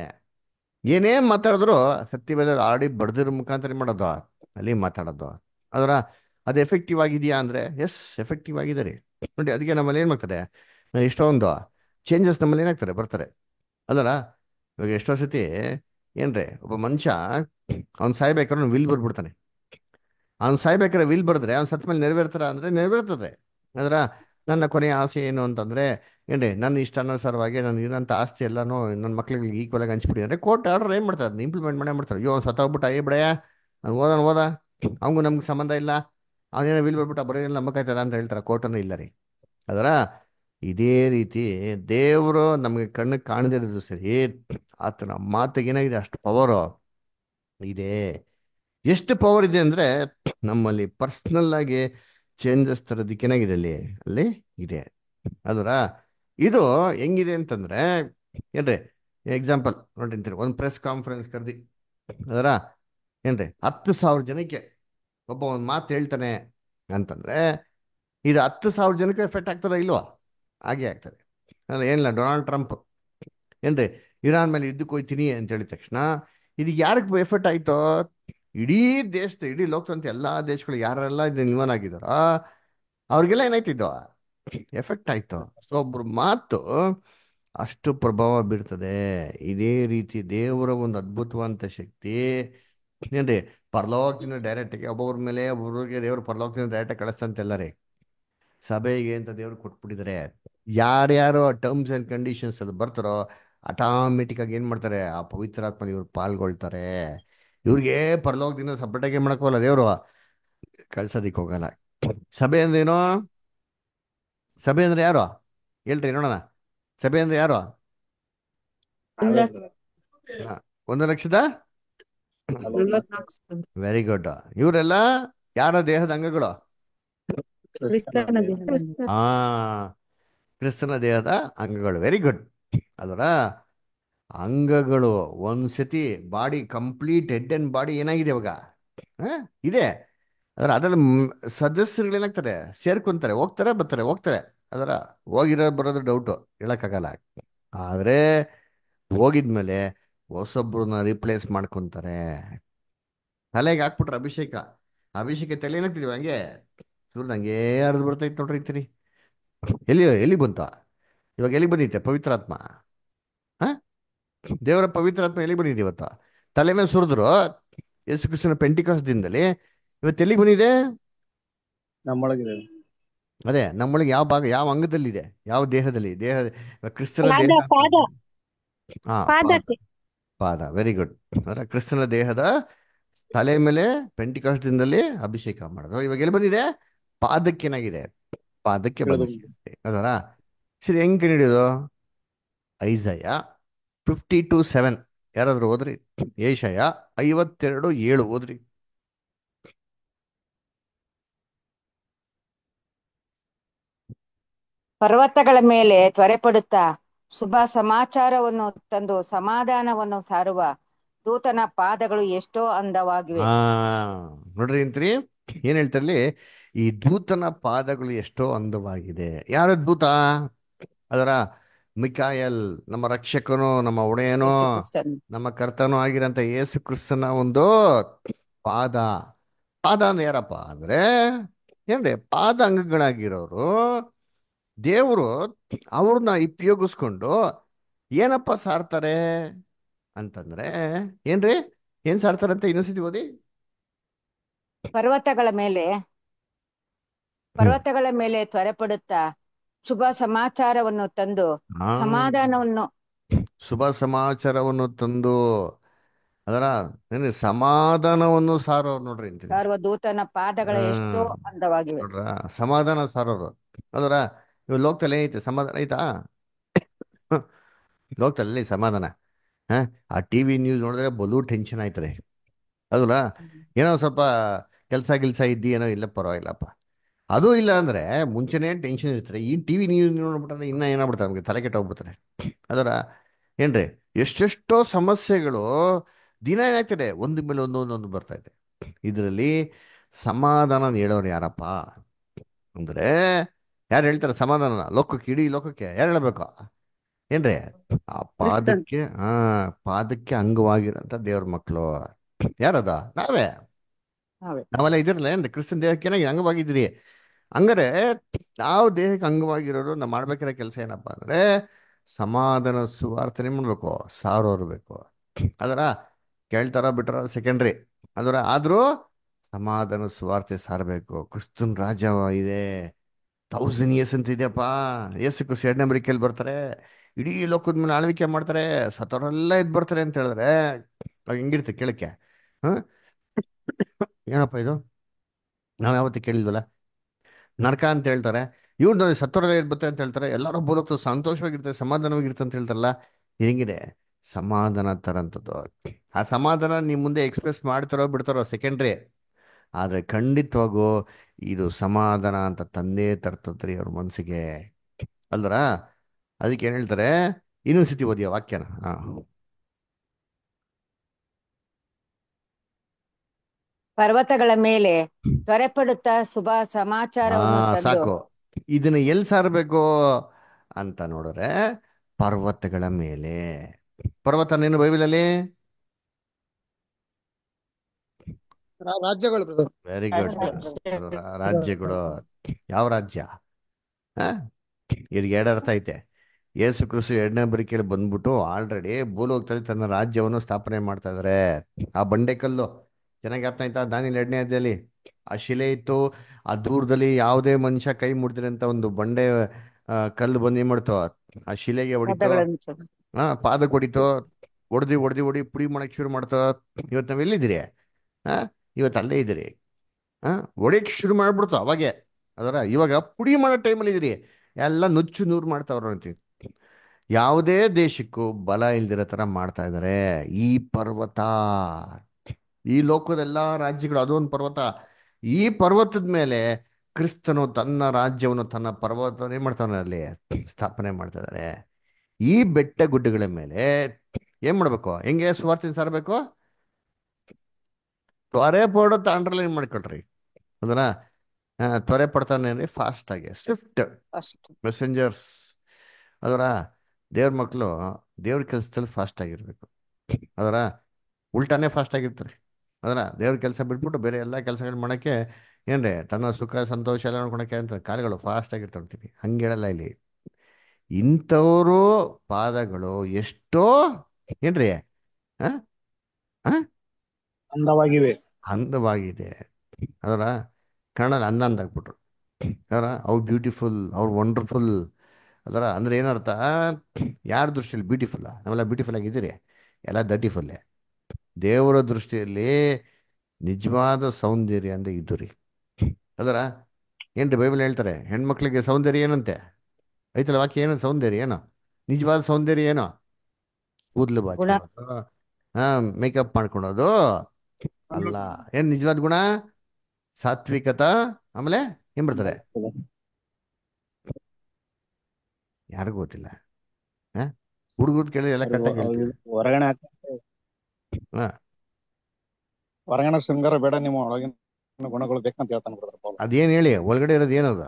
ಏನೇ ಮಾತಾಡಿದ್ರು ಸತ್ಯವೇದ ಆಲ್ರೆಡಿ ಬರ್ದಿರೋ ಮುಖಾಂತರ ಏನ್ ಮಾಡೋದು ಅಲ್ಲಿ ಮಾತಾಡೋದು ಅದರ ಅದು ಎಫೆಕ್ಟಿವ್ ಆಗಿದೆಯಾ ಅಂದ್ರೆ ಎಸ್ ಎಫೆಕ್ಟಿವ್ ಆಗಿದೆ ರೀ ನೋಡಿ ಅದಕ್ಕೆ ನಮ್ಮಲ್ಲಿ ಏನ್ ಮಾಡ್ತಾರೆ ಎಷ್ಟೊಂದು ಚೇಂಜಸ್ ನಮ್ಮಲ್ಲಿ ಏನಾಗ್ತಾರೆ ಬರ್ತಾರೆ ಅಲ್ಲರ ಇವಾಗ ಎಷ್ಟೋ ಸತಿ ಏನ್ರಿ ಒಬ್ಬ ಮನುಷ್ಯ ಅವ್ನು ಸಾಯ್ಬೇಕಾದ್ರೆ ವಿಲ್ ಬರ್ಬಿಡ್ತಾನೆ ಅವ್ನು ಸಾಯ್ಬೇಕಾದ್ರೆ ವಿಲ್ ಬರೆದ್ರೆ ಅವ್ನು ಸತ್ ಮೇಲೆ ನೆರವೇರ್ತಾರ ಅಂದ್ರೆ ನೆರವೇರ್ತದೆ ಅದರ ನನ್ನ ಕೊನೆಯ ಆಸೆ ಏನು ಅಂತಂದ್ರೆ ಏನ್ರಿ ನನ್ನ ಇಷ್ಟಾನುಸಾರವಾಗಿ ನಾನು ಇರೋಂಥ ಆಸ್ತಿ ಎಲ್ಲಾನು ನನ್ನ ಮಕ್ಳಿಗೆ ಈಕ್ವಲ್ ಆಗಿ ಹಂಚ್ಬಿಡಿ ಅಂದ್ರೆ ಕೋರ್ಟ್ ಆರ್ಡರ್ ಏನ್ ಮಾಡ್ತಾರೆ ಅದನ್ನ ಇಂಪ್ಲಿಮೆಂಟ್ ಮಾಡೇ ಮಾಡ್ತಾರೆ ಅಯ್ಯೋ ಅವ್ನು ಸತ್ತೋಗ್ಬಿಟ್ಟ ಏ ಬಿಡಯ್ಯ ಅವ್ನು ಓದಾನ ಓದ ಅವನಿಗೂ ನಮ್ಗೆ ಸಂಬಂಧ ಇಲ್ಲ ಅವನೇನೋ ವಿಲ್ ಬರ್ಬಿಟ್ಟ ಬರೋದಿಲ್ಲ ನಂಬಕಾಯ್ತಾರ ಅಂತ ಹೇಳ್ತಾರೆ ಕೋರ್ಟನ್ನು ಇಲ್ಲ ರೀ ಅದರ ಇದೇ ರೀತಿ ದೇವರು ನಮಗೆ ಕಣ್ಣಿಗೆ ಕಾಣದಿರೋದು ಸರಿ ಆತನ ಮಾತಿಗೆ ಏನಾಗಿದೆ ಅಷ್ಟು ಪವರು ಇದೆ ಎಷ್ಟು ಪವರ್ ಇದೆ ಅಂದ್ರೆ ನಮ್ಮಲ್ಲಿ ಪರ್ಸ್ನಲ್ ಆಗಿ ಚೇಂಜಸ್ ತರೋದಕ್ಕೆ ಏನಾಗಿದೆ ಅಲ್ಲಿ ಅಲ್ಲಿ ಇದೆ ಅದರ ಇದು ಹೆಂಗಿದೆ ಅಂತಂದ್ರೆ ಏನ್ರಿ ಎಕ್ಸಾಂಪಲ್ ನೋಡಿರ್ತೀರಿ ಒಂದು ಪ್ರೆಸ್ ಕಾನ್ಫರೆನ್ಸ್ ಕರೆದಿ ಅದರ ಏನ್ರಿ ಹತ್ತು ಸಾವಿರ ಜನಕ್ಕೆ ಒಬ್ಬ ಒಂದು ಮಾತು ಹೇಳ್ತಾನೆ ಅಂತಂದ್ರೆ ಇದು ಹತ್ತು ಸಾವಿರ ಜನಕ್ಕೆ ಎಫೆಕ್ಟ್ ಆಗ್ತದ ಇಲ್ವಾ ಹಾಗೆ ಆಗ್ತದೆ ಅಂದ್ರೆ ಏನಿಲ್ಲ ಡೊನಾಲ್ಡ್ ಟ್ರಂಪ್ ಏನ್ರಿ ಇರಾನ್ ಮೇಲೆ ಯುದ್ಧಕ್ಕೆ ಹೋಯ್ತೀನಿ ಅಂತ ಹೇಳಿದ ತಕ್ಷಣ ಇದು ಯಾರಿಗೆ ಎಫೆಕ್ಟ್ ಆಯ್ತೋ ಇಡೀ ದೇಶದ ಇಡೀ ಲೋಕದಂತ ಎಲ್ಲಾ ದೇಶಗಳು ಯಾರೆಲ್ಲ ಇದು ನಿವನ್ ಆಗಿದಾರೋ ಅವ್ರಿಗೆಲ್ಲ ಏನಾಯ್ತಿದ್ದು ಎಫೆಕ್ಟ್ ಆಯ್ತು ಸೊ ಒಬ್ರು ಮಾತು ಅಷ್ಟು ಪ್ರಭಾವ ಬೀರ್ತದೆ ಇದೇ ರೀತಿ ದೇವರ ಒಂದು ಅದ್ಭುತವಾದಂಥ ಶಕ್ತಿ ಏನ್ರಿ ಪರಲೋಕದಿಂದ ಡೈರೆಕ್ಟ್ಗೆ ಒಬ್ಬೊಬ್ರ ಮೇಲೆ ಒಬ್ಬೊಬ್ರಿಗೆ ದೇವರು ಪರಲೋಕದಿಂದ ಡೈರೆಕ್ಟ್ ಕಳಿಸ್ತಂತೆಲ್ಲ ರೀ ಸಭೆಗೆ ಅಂತ ದೇವ್ರು ಕೊಟ್ಬಿಟ್ಟಿದ್ದಾರೆ ಯಾರ್ಯಾರು ಟರ್ಮ್ಸ್ ಅಂಡ್ ಕಂಡೀಷನ್ಸ್ ಅದು ಬರ್ತಾರೋ ಆಟೋಮೆಟಿಕ್ ಆಗಿ ಏನ್ ಮಾಡ್ತಾರೆ ಆ ಪವಿತ್ರಾತ್ಮ ಇವ್ರು ಪಾಲ್ಗೊಳ್ತಾರೆ ಇವ್ರಿಗೆ ಪರಲೋಕದಿಂದ ಸಪ್ರೇಟಾಗಿ ಏನ್ ಮಾಡಕ್ ಹೋಗಲ್ಲ ದೇವರು ಕಳ್ಸೋದಿಕ್ ಹೋಗಲ್ಲ ಸಭೆ ಅಂದ್ರೇನು ಸಭೆ ಅಂದ್ರೆ ಯಾರು ಹೇಳ್ರಿ ನೋಡೋಣ ಸಭೆ ಅಂದ್ರೆ ಯಾರು ಹಾ, ಒಂದು ಲಕ್ಷದ ವೆರಿ ಗುಡ್ ಇವರೆಲ್ಲ ಯಾರ ದೇಹದ ಅಂಗಗಳು ಆ ಕ್ರಿಸ್ತನ ದೇಹದ ಅಂಗಗಳು ವೆರಿ ಗುಡ್ ಅದರ ಅಂಗಗಳು ಒಂದ್ಸತಿ body complete head and body ಏನಾಗಿದೆ ಇವಾಗ ಆ, ಇದೆ ಅದರ ಅದರ ಸದಸ್ಯರುಗಳು ಏನಾಗ್ತಾರೆ ಸೇರ್ಕೊಂತಾರೆ ಹೋಗ್ತಾರೆ ಬರ್ತಾರೆ ಹೋಗ್ತಾರೆ ಅದರ ಹೋಗಿರೋ ಬರೋದು ಡೌಟು ಹೇಳಕ್ಕಾಗಲ್ಲ ಆದ್ರೆ ಹೋಗಿದ್ಮೇಲೆ ಹೊಸೊಬ್ರನ್ನ ರಿಪ್ಲೇಸ್ ಮಾಡ್ಕೊಂತಾರೆ ತಲೆಗೆ ಹಾಕ್ಬಿಟ್ರೆ ಅಭಿಷೇಕ ಅಭಿಷೇಕ ತಲೆ ಏನಾಗ್ತಿದೀವಿ ಹಂಗೆ ಸೂರ್ಯನ ಹಂಗೆ ಹರಿದು ಬರ್ತೈತೆ ನೋಡ್ರಿ ಇರ್ತೀರಿ ಎಲ್ಲಿ ಎಲ್ಲಿ ಬಂತ ಇವಾಗ ಎಲ್ಲಿ ಬಂದೈತೆ ಪವಿತ್ರಾತ್ಮ ಹಾ ದೇವರ ಪವಿತ್ರಾತ್ಮ ಎಲ್ಲಿ ಬಂದಿದೆ ಇವತ್ತು ತಲೆ ಮೇಲೆ ಸುರಿದ್ರು ಯೇಸು ಕ್ರಿಸ್ತನ ಪೆಂಟಿಕಾಸ್ ದಿನದಲ್ಲಿ ಇವತ್ತು ಎಲ್ಲಿಗೆ ಬಂದಿದೆ ನಮ್ಮೊಳಗಿದೆ ಅದೇ ನಮ್ಮೊಳಗೆ ಯಾವ ಭಾಗ ಯಾವ ಅಂಗದಲ್ಲಿದೆ ಯಾವ ದೇಹದಲ್ಲಿ ದೇಹ ಕ್ರಿಸ್ತನ ಪಾದ ದೇಹ ಪಾದ ಹಾ ಪಾದ ಪಾದಕ್ಕೆ ಪಾದ ವೆರಿ ಗುಡ್ ಅಂದ್ರೆ ಕ್ರಿಸ್ತನ ದೇಹದ ತಲೆ ಮೇಲೆ ಪೆಂಟಿಕಾಸ್ ದಿನದಲ್ಲಿ ಅಭಿಷೇಕ ಮಾಡೋದು ಇವಾಗ ಎಲ್ಲಿ ಬಂದಿದೆ ಪಾದಕ್ಕೆ ಏನಾಗಿದೆ ಪಾದಕ್ಕೆ ತಿಳಿದು ಬಂಧಿಸಿದಂತೆ ಅದರ ಸರಿ ಹೆಂಗ್ ಕಂಡಿಡಿಯೋದು ಐಸಯ ಫಿಫ್ಟಿ ಟು ಸೆವೆನ್ ಯಾರಾದ್ರೂ ಓದ್ರಿ ಏಷಯ ಐವತ್ತೆರಡು ಏಳು ಓದ್ರಿ ಪರ್ವತಗಳ ಮೇಲೆ ತ್ವರೆಪಡುತ್ತಾ ಶುಭ ಸಮಾಚಾರವನ್ನು ತಂದು ಸಮಾಧಾನವನ್ನು ಸಾರುವ ದೂತನ ಪಾದಗಳು ಎಷ್ಟೋ ಅಂದವಾಗಿವೆ ಹಾ ನೋಡ್ರಿ ಅಂತ್ರಿ ಏನ್ ಹೇಳ್ತಾರಲ್ಲಿ ಈ ದೂತನ ಪಾದಗಳು ಎಷ್ಟೋ ಅಂದವಾಗಿದೆ ಯಾರ ದೂತ ಅದರ ಮಿಕಾಯಲ್ ನಮ್ಮ ರಕ್ಷಕನು ನಮ್ಮ ಒಡೆಯನೋ ಯೇಸು ಕ್ರಿಸ್ತನು. ನಮ್ಮ ಕರ್ತನೂ ಆಗಿರಂತ ಯೇಸು ಕ್ರಿಸ್ತನ ಒಂದು ಪಾದ ಪಾದ ಅಂದ್ರೆ ಯಾರಪ್ಪ ಅಂದ್ರೆ ಏನ್ರಿ ಪಾದ ಅಂಗಗಳಾಗಿರೋರು ದೇವರು ಅವ್ರನ್ನ ಉಪಯೋಗಿಸ್ಕೊಂಡು ಏನಪ್ಪ ಸಾರ್ತಾರೆ ಅಂತಂದ್ರೆ ಏನ್ರಿ ಏನ್ ಸಾರ್ತಾರಂತೆ ಇನ್ನೊಂದ್ಸತಿ ಓದಿ ಪರ್ವತಗಳ ಮೇಲೆ ಪರ್ವತಗಳ ಮೇಲೆ ತ್ವರೆಪಡುತ್ತಾ ಶುಭ ಸಮಾಚಾರವನ್ನು ತಂದು ಹಾ. ಸಮಾಧಾನವನ್ನು ಶುಭ ಸಮಾಚಾರವನ್ನು ತಂದು ಅದರ ಏನ್ರಿ ಸಮಾಧಾನವನ್ನು ಸಾರೋರು ನೋಡ್ರಿ ಅಂತೀನಿ ಸಾರುವ ದೂತನ ಪಾದಗಳ ಹಾ. ಎಷ್ಟೋ ಅಂದವಾಗಿವೆ ನೋಡ್ರ ಸಮಾಧಾನ ಸಾರೋರು ಅದರ ಇವ್ ಲೋಕದಲ್ಲಿ ಏನೈತೆ ಸಮಾಧಾನ ಐತಾ ಲೋಕದಲ್ಲಿ ಸಮಾಧಾನ ಹ ಆ ಟಿವಿ ನ್ಯೂಸ್ ನೋಡಿದ್ರೆ ಬಲು ಟೆನ್ಷನ್ ಆಯ್ತದೆ ಅದಲ್ಲ ಏನೋ ಸ್ವಲ್ಪ ಕೆಲಸ ಗಿಲ್ಸ ಇದ್ದಿ ಏನೋ ಇಲ್ಲ ಪರವಾಗಿಲ್ಲಪ್ಪ ಅದು ಇಲ್ಲ ಅಂದ್ರೆ ಮುಂಚೆನೇ ಟೆನ್ಷನ್ ಇರ್ತಾರೆ ಈ ಟಿವಿ ನ್ಯೂಸ್ ನೋಡ್ಬಿಟ್ರೆ ಇನ್ನ ಏನಾಗ್ಬಿಡ್ತಾರೆ ನಮಗೆ ತಲೆ ಕೆಟ್ಟೋಗ್ಬಿಡ್ತಾರೆ ಅದರ ಏನ್ರಿ ಎಷ್ಟೆಷ್ಟೋ ಸಮಸ್ಯೆಗಳು ದಿನ ಏನಾಗ್ತದೆ ಒಂದು ಮೇಲೆ ಒಂದು ಒಂದೊಂದು ಬರ್ತಾ ಇದೆ ಇದರಲ್ಲಿ ಸಮಾಧಾನ ಹೇಳೋರು ಯಾರಪ್ಪ ಅಂದ್ರೆ ಯಾರು ಹೇಳ್ತಾರೆ ಸಮಾಧಾನ ಲೋಕಕ್ಕೆ ಇಡೀ ಲೋಕಕ್ಕೆ ಯಾರು ಹೇಳ್ಬೇಕು ಏನ್ರಿ ಆ ಪಾದಕ್ಕೆ ಆ ಪಾದಕ್ಕೆ ಅಂಗವಾಗಿರಂತ ದೇವ್ರ ಮಕ್ಕಳು ಯಾರದ ನಾವೇ ನಾವೇ. ನಾವೆಲ್ಲ ಇದಿರಲ್ಲ ಏನ್ರಿ ಕ್ರಿಸ್ತನ್ ದೇಹಕ್ಕೆ ಏನಾಗಿ ಅಂಗವಾಗಿದ್ದೀರಿ ಹಂಗಾರೆ ನಾವು ದೇಹಕ್ಕೆ ಅಂಗವಾಗಿರೋರು ನಾವು ಮಾಡ್ಬೇಕಿರೋ ಕೆಲಸ ಏನಪ್ಪ ಅಂದ್ರೆ ಸಮಾಧಾನ ಸುವಾರ್ತನೆ ಮಾಡ್ಬೇಕು ಸಾರೋರು ಬೇಕು ಅದರ ಕೇಳ್ತಾರ ಬಿಟ್ರ ಸೆಕೆಂಡ್ರಿ ಅದರ ಆದ್ರೂ ಸಮಾಧಾನ ಸುವಾರ್ತೆ ಸಾರಬೇಕು ಕ್ರಿಸ್ತನ್ ರಾಜ ಇದೆ ತೌಸಂಡ್ ಇಯರ್ಸ್ ಅಂತ ಇದೆಯಪ್ಪ ಯೇಸು ಕ್ರಿಸ್ತ ಎರಡನೇ ಬರಿಕೆಯಲ್ಲಿ ಬರ್ತಾರೆ ಇಡೀ ಲೋಕದ ಮೇಲೆ ಆಳ್ವಿಕೆ ಮಾಡ್ತಾರೆ ಸತ್ತವರೆಲ್ಲ ಎದ್ದು ಬರ್ತಾರೆ ಅಂತ ಹೇಳಿದ್ರೆ ಅವಾಗ ಹೆಂಗಿರುತ್ತೆ ಕೇಳಕ್ಕೆ ಹ ಏನಪ್ಪ ಇದು ನಾವು ಯಾವತ್ತೂ ಕೇಳಿಲ್ವಲ್ಲ ನರಕ ಅಂತ ಹೇಳ್ತಾರೆ ಇವ್ರು ನೋಡಿ ಸತ್ತವರೆಲ್ಲ ಎದ್ದು ಬರ್ತಾರೆ ಅಂತ ಹೇಳ್ತಾರೆ ಎಲ್ಲರೂ ಬೋಲೋಗ್ತು ಸಂತೋಷವಾಗಿರ್ತಾರೆ ಸಮಾಧಾನವಾಗಿರ್ತಾರೆ ಅಂತ ಹೇಳ್ತಾರಲ್ಲ ಇದು ಹೆಂಗಿದೆ ಸಮಾಧಾನ ತರಂಥದ್ದು ಆ ಸಮಾಧಾನ ನಿಮ್ಮ ಮುಂದೆ ಎಕ್ಸ್ಪ್ರೆಸ್ ಮಾಡ್ತಾರೋ ಬಿಡ್ತಾರೋ ಸೆಕೆಂಡ್ರಿ ಆದ್ರೆ ಖಂಡಿತವಾಗೂ ಇದು ಸಮಾಧಾನ ಅಂತ ತಂದೇ ತರ್ತದ್ರಿ ಅವ್ರ ಮನಸ್ಸಿಗೆ ಅಲ್ದರ ಅದಕ್ಕೆ ಏನ್ ಹೇಳ್ತಾರೆ ಇನ್ನೊಂದ್ಸತಿ ಓದಿಯ ವಾಕ್ಯನ ಹಾ ಪರ್ವತಗಳ ಮೇಲೆ ತ್ವರೆಪಡುತ್ತಾ ಶುಭ ಸಮಾಚಾರವನ್ನು ಆ, ತಂದು ಸಾಕು ಇದನ್ನ ಎಲ್ಲಿ ಸಾರಬೇಕು ಅಂತ ನೋಡಿದ್ರೆ ಪರ್ವತಗಳ ಮೇಲೆ ಪರ್ವತ ನೀನು ಬೈಬಲಲ್ಲಿ ರಾ- ರಾಜ್ಯಗಳು brother. ವೆರಿ ಗುಡ್ ರಾಜ್ಯಗಳು ಯಾವ ರಾಜ್ಯ ಆ ಇದಕ್ಕೆ ಎರಡು ಅರ್ಥ ಐತೆ ಯೇಸು ಕ್ರಿಸ್ತು ಎರಡನೇ ಬರಿಕೆಯಲ್ಲಿ ಬಂದ್ಬಿಟ್ಟು ಆಲ್ರೆಡಿ ಭೂಲೋಕದಲ್ಲಿ ತನ್ನ ರಾಜ್ಯವನ್ನು ಸ್ಥಾಪನೆ ಮಾಡ್ತಾ ಇದಾರೆ ಆ ಬಂಡೆಕಲ್ಲು ಚೆನ್ನಾಗಿ ಅರ್ಥ ಆಯ್ತಾ ದಾನಿಲ್ ಎರಡನೇ ಅಧ್ಯಾಯದಲ್ಲಿ ಆ ಶಿಲೆ ಇತ್ತು ಆ ದೂರದಲ್ಲಿ ಯಾವುದೇ ಮನುಷ್ಯ ಕೈ ಮುಡ್ದಿರ ಅಂತ ಒಂದು ಬಂಡೆ ಆ, ಕಲ್ಲು ಬಂದು ಏನ್ ಮಾಡ್ತು ಆ ಶಿಲೆಗೆ ಹೊಡಿತು ಪದಗಳನ್ನು ಚ- ಹಾ ಪಾದಕ್ಕೆ ಹೊಡಿತು ಹೊಡೆದಿ ಹೊಡೆದಿ ಹೊಡಿ ಪುಡಿ ಮಾಡಕ್ ಶುರು ಮಾಡ್ತು ಇವತ್ತು ನಾವ್ ಎಲ್ಲಿದ್ದೀರಿ ಹಾ ಇವತ್ತು ಅಲ್ಲೇ ಇದ್ದೀರಿ ಹಾ ಹೊಡಿಯಕ್ ಶುರು ಮಾಡ್ಬಿಡ್ತು ಅವಾಗೆ ಅದರ ಇವಾಗ ಪುಡಿ ಮಾಡೋ ಟೈಮಲ್ಲಿ ಇದ್ದೀರಿ ಎಲ್ಲ ನುಚ್ಚು ನೂರು ಮಾಡ್ತಾವ್ರ ಅಂತೀವಿ ಯಾವುದೇ ದೇಶಕ್ಕೂ ಬಲ ಇಲ್ದಿರೋ ತರ ಮಾಡ್ತಾ ಇದ್ದಾರೆ ಈ ಪರ್ವತ ಈ ಲೋಕದೆಲ್ಲ ರಾಜ್ಯಗಳು ಅದೊಂದು ಪರ್ವತ ಈ ಪರ್ವತದ ಮೇಲೆ ಕ್ರಿಸ್ತನು ತನ್ನ ರಾಜ್ಯವನ್ನು ತನ್ನ ಪರ್ವತವನ್ನೇ ಮಾಡ್ತಾನೆ ಅಲ್ಲಿ ಸ್ಥಾಪನೆ ಮಾಡ್ತಾ ಇದ್ದಾರೆ ಈ ಬೆಟ್ಟ ಗುಡ್ಡಗಳ ಮೇಲೆ ಏನ್ ಮಾಡ್ಬೇಕು ಹೆಂಗೆ ಸುವಾರ್ತೆ ಸಾರಬೇಕು ತ್ವರೆ ಪಡೋತ ಅಂಡರ್ಲೈನ್ ಮಾಡ್ಕೊಳ್ರಿ ಅದನ್ನ ಆ, ತ್ವರೆ ಪಡ್ತಾನೆ ಅಂದ್ರೆ ಫಾಸ್ಟ್ ಆಗಿ ಸ್ವಿಫ್ಟ್ ಅಷ್ಟು ಮೆಸೆಂಜರ್ಸ್ ಅದರ ದೇವ್ರ ಮಕ್ಕಳು ದೇವ್ರ ಕೆಲಸದಲ್ಲಿ ಫಾಸ್ಟ್ ಆಗಿರ್ಬೇಕು ಅದರ ಉಲ್ಟಾನೇ ಫಾಸ್ಟ್ ಆಗಿರ್ತಾರೆ ಅದರ ದೇವ್ರ ಕೆಲಸ ಬಿಟ್ಬಿಟ್ಟು ಬೇರೆ ಎಲ್ಲ ಕೆಲಸಗಳು ಮಾಡೋಕ್ಕೆ ಏನ್ರಿ ತನ್ನ ಸುಖ ಸಂತೋಷ ಎಲ್ಲ ನೋಡ್ಕೊಳಕ್ಕೆ ಅಂತ ಕಾಲುಗಳು ಫಾಸ್ಟ್ ಆಗಿರ್ತಾ ಇರ್ತೀವಿ ಹಂಗೆ ಹೇಳಲ್ಲ ಇಲ್ಲಿ ಇಂಥವರು ಪಾದಗಳು ಎಷ್ಟೋ ಏನ್ರಿ ಆ? ಆ? ಅಂದವಾಗಿವೆ ಅಂದವಾಗಿದೆ ಅದರ ಕನ್ನಡ ಅಂದ ಅಂದಾಕ್ಬಿಟ್ರು ಅದರ ಅವ್ರು ಬ್ಯೂಟಿಫುಲ್ ಅವ್ರು ವಂಡರ್ಫುಲ್ ಅದರ ಅಂದ್ರೆ ಏನರ್ಥ ಯಾರ ದೃಷ್ಟಿಯಲ್ಲಿ ಬ್ಯೂಟಿಫುಲ್ಲ ನಾವೆಲ್ಲ ಬ್ಯೂಟಿಫುಲ್ ಆಗಿದ್ದೀರಿ ಎಲ್ಲ ದಟಿಫುಲ್ಲೇ ದೇವರ ದೃಷ್ಟಿಯಲ್ಲಿ ನಿಜವಾದ ಸೌಂದರ್ಯ ಅಂದ್ರೆ ಇದು ರೀ ಅದರ ಏನ್ರಿ ಬೈಬಲ್ ಹೇಳ್ತಾರೆ ಹೆಣ್ಮಕ್ಳಿಗೆ ಸೌಂದರ್ಯ ಏನಂತೆ ಐತಲ್ಲ ವಾಕ್ಯ ಏನು ಸೌಂದರ್ಯ ಏನೋ ನಿಜವಾದ ಸೌಂದರ್ಯ ಏನೋ ಕೂದಲು ಗುಣ ಬಾಚ್ಕೊಳ್ಳೋದು ಹಾ ಮೇಕಪ್ ಮಾಡ್ಕೊಳೋದು ಅಲ್ಲ ಏನ್ ನಿಜವಾದ ಗುಣ ಸಾತ್ವಿಕತ ಆಮೇಲೆ ಏನ್ ಬರ್ತಾರೆ ಯಾರಿಗೂ ಗೊತ್ತಿಲ್ಲ ಹಾ ಹುಡುಗರು ಕೇಳಿದ್ರೆ ಎಲ್ಲ ಕಟ್ಟಾಗಿ ಹೇಳ್ತೀವಿ ಹೊರಗಡೆ ಹಾಕ ಹಾ ಹೊರಗಡೆ ಶೃಂಗಾರ ಬೇಡ ನಿಮ್ಮ ಒಳಗಿನ ಗುಣಗಳು ಬೇಕಂತ ಹೇಳ್ತಾನೆ ಬ್ರದರ್ ಪೌಲ ಅದೇನ್ ಹೇಳಿ ಒಳಗಡೆ ಇರೋದು ಏನದು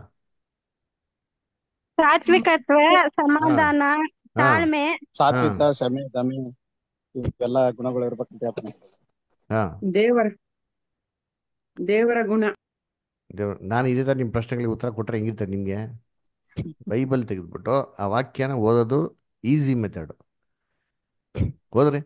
ಸಾತ್ವಿಕತ್ವ ಹಾ ಸಮಾಧಾನ ಹಾ ತಾಳ್ಮೆ ಹಾ ಸಾತ್ವಿಕ ಶಮೆ ದಮೆ ಇವೆಲ್ಲ ಗುಣಗಳು ಇರ್ಬೇಕಂತ ಹೇಳ್ತಾನೆ ಹಾ ದೇವರ ದೇವರ ಗುಣ ದೇವ್ರು ನಾನು ಇದೇ ತರ ನಿಮ್ಮ ಪ್ರಶ್ನೆಗಳಿಗೆ ಉತ್ತರ ಕೊಟ್ರೆ ಹೆಂಗಿರ್ತದೆ ನಿಮ್ಗೆ ಬೈಬಲ್ ತೆಗೆದ್ಬಿಟ್ಟು ಆ ವಾಕ್ಯನ ಓದೋದು ಈಸಿ ಮೆಥಡ್ ಓದ್ರಿ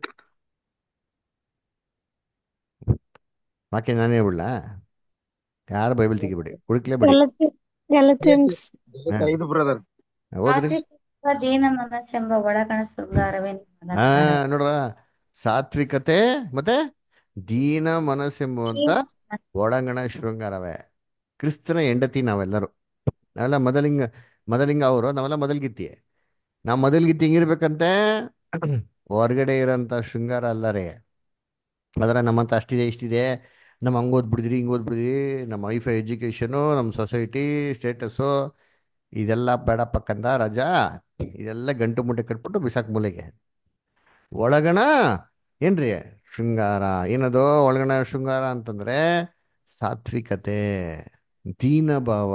ವಾಕ್ಯ ನಾನೇ ಹೇಳ್ಬಿಡ್ಲಾ ಯಾರು ಬೈಬಲ್ ತೆಗಿಬೇಡಿ ಹುಡುಕ್ಲೇಬೇಡಿ ಗಲತಿಯನ್ಸ್ ಹಾ ಐದು ಬ್ರದರ್ ಓದ್ರಿ ಸಾತ್ವಿಕ ದೀನ ಮನಸ್ಸೆಂಬ ಒಳಗಣ ಶೃಂಗಾರವೇ ನಿಮ್ಮ ಹಾ ಜ್ಞಾನ ನೋಡ್ರ ಸಾತ್ವಿಕತೆ ಮತ್ತೆ ದೀನ ಮನಸ್ಸೆಂಬುವಂತ ಒಳಗಣ ಶೃಂಗಾರವೇ ಕ್ರಿಸ್ತನ ಹೆಂಡತಿ ನಾವೆಲ್ಲರೂ ನಾವೆಲ್ಲ ಮೊದಲಿಂಗ ಮೊದಲಿಂಗ ಅವರು ನಾವೆಲ್ಲ ಮೊದಲ್ಗಿತ್ತಿ ನಾವು ಮೊದಲ್ಗಿತ್ತಿ ಹೆಂಗಿರ್ಬೇಕಂತೆ ಹೊರಗಡೆ ಇರೋಂಥ ಶೃಂಗಾರ ಅಲ್ಲ ರೀ ಅದರ ನಮ್ಮಂತ ಅಷ್ಟಿದೆ ಇಷ್ಟಿದೆ ನಮ್ಮ ಹಂಗೆ ಓದ್ಬಿಡಿದ್ರಿ ಹಿಂಗೆ ಓದ್ಬಿಡಿದ್ರಿ ನಮ್ಮ ವೈಫೈ ಎಜುಕೇಷನು ನಮ್ಮ ಸೊಸೈಟಿ ಸ್ಟೇಟಸ್ಸು ಇದೆಲ್ಲ ಬೇಡಪ್ಪಕ್ಕಂದ ರಜಾ ಇದೆಲ್ಲ ಗಂಟು ಮುಟ್ಟೆ ಕಟ್ಬಿಟ್ಟು ಬಿಸಾಕ್ ಮೂಲೆಗೆ ಒಳಗಣ ಏನ್ರಿ ಶೃಂಗಾರ ಏನದು ಒಳಗಣ ಶೃಂಗಾರ ಅಂತಂದ್ರೆ ಸಾತ್ವಿಕತೆ ದೀನಭಾವ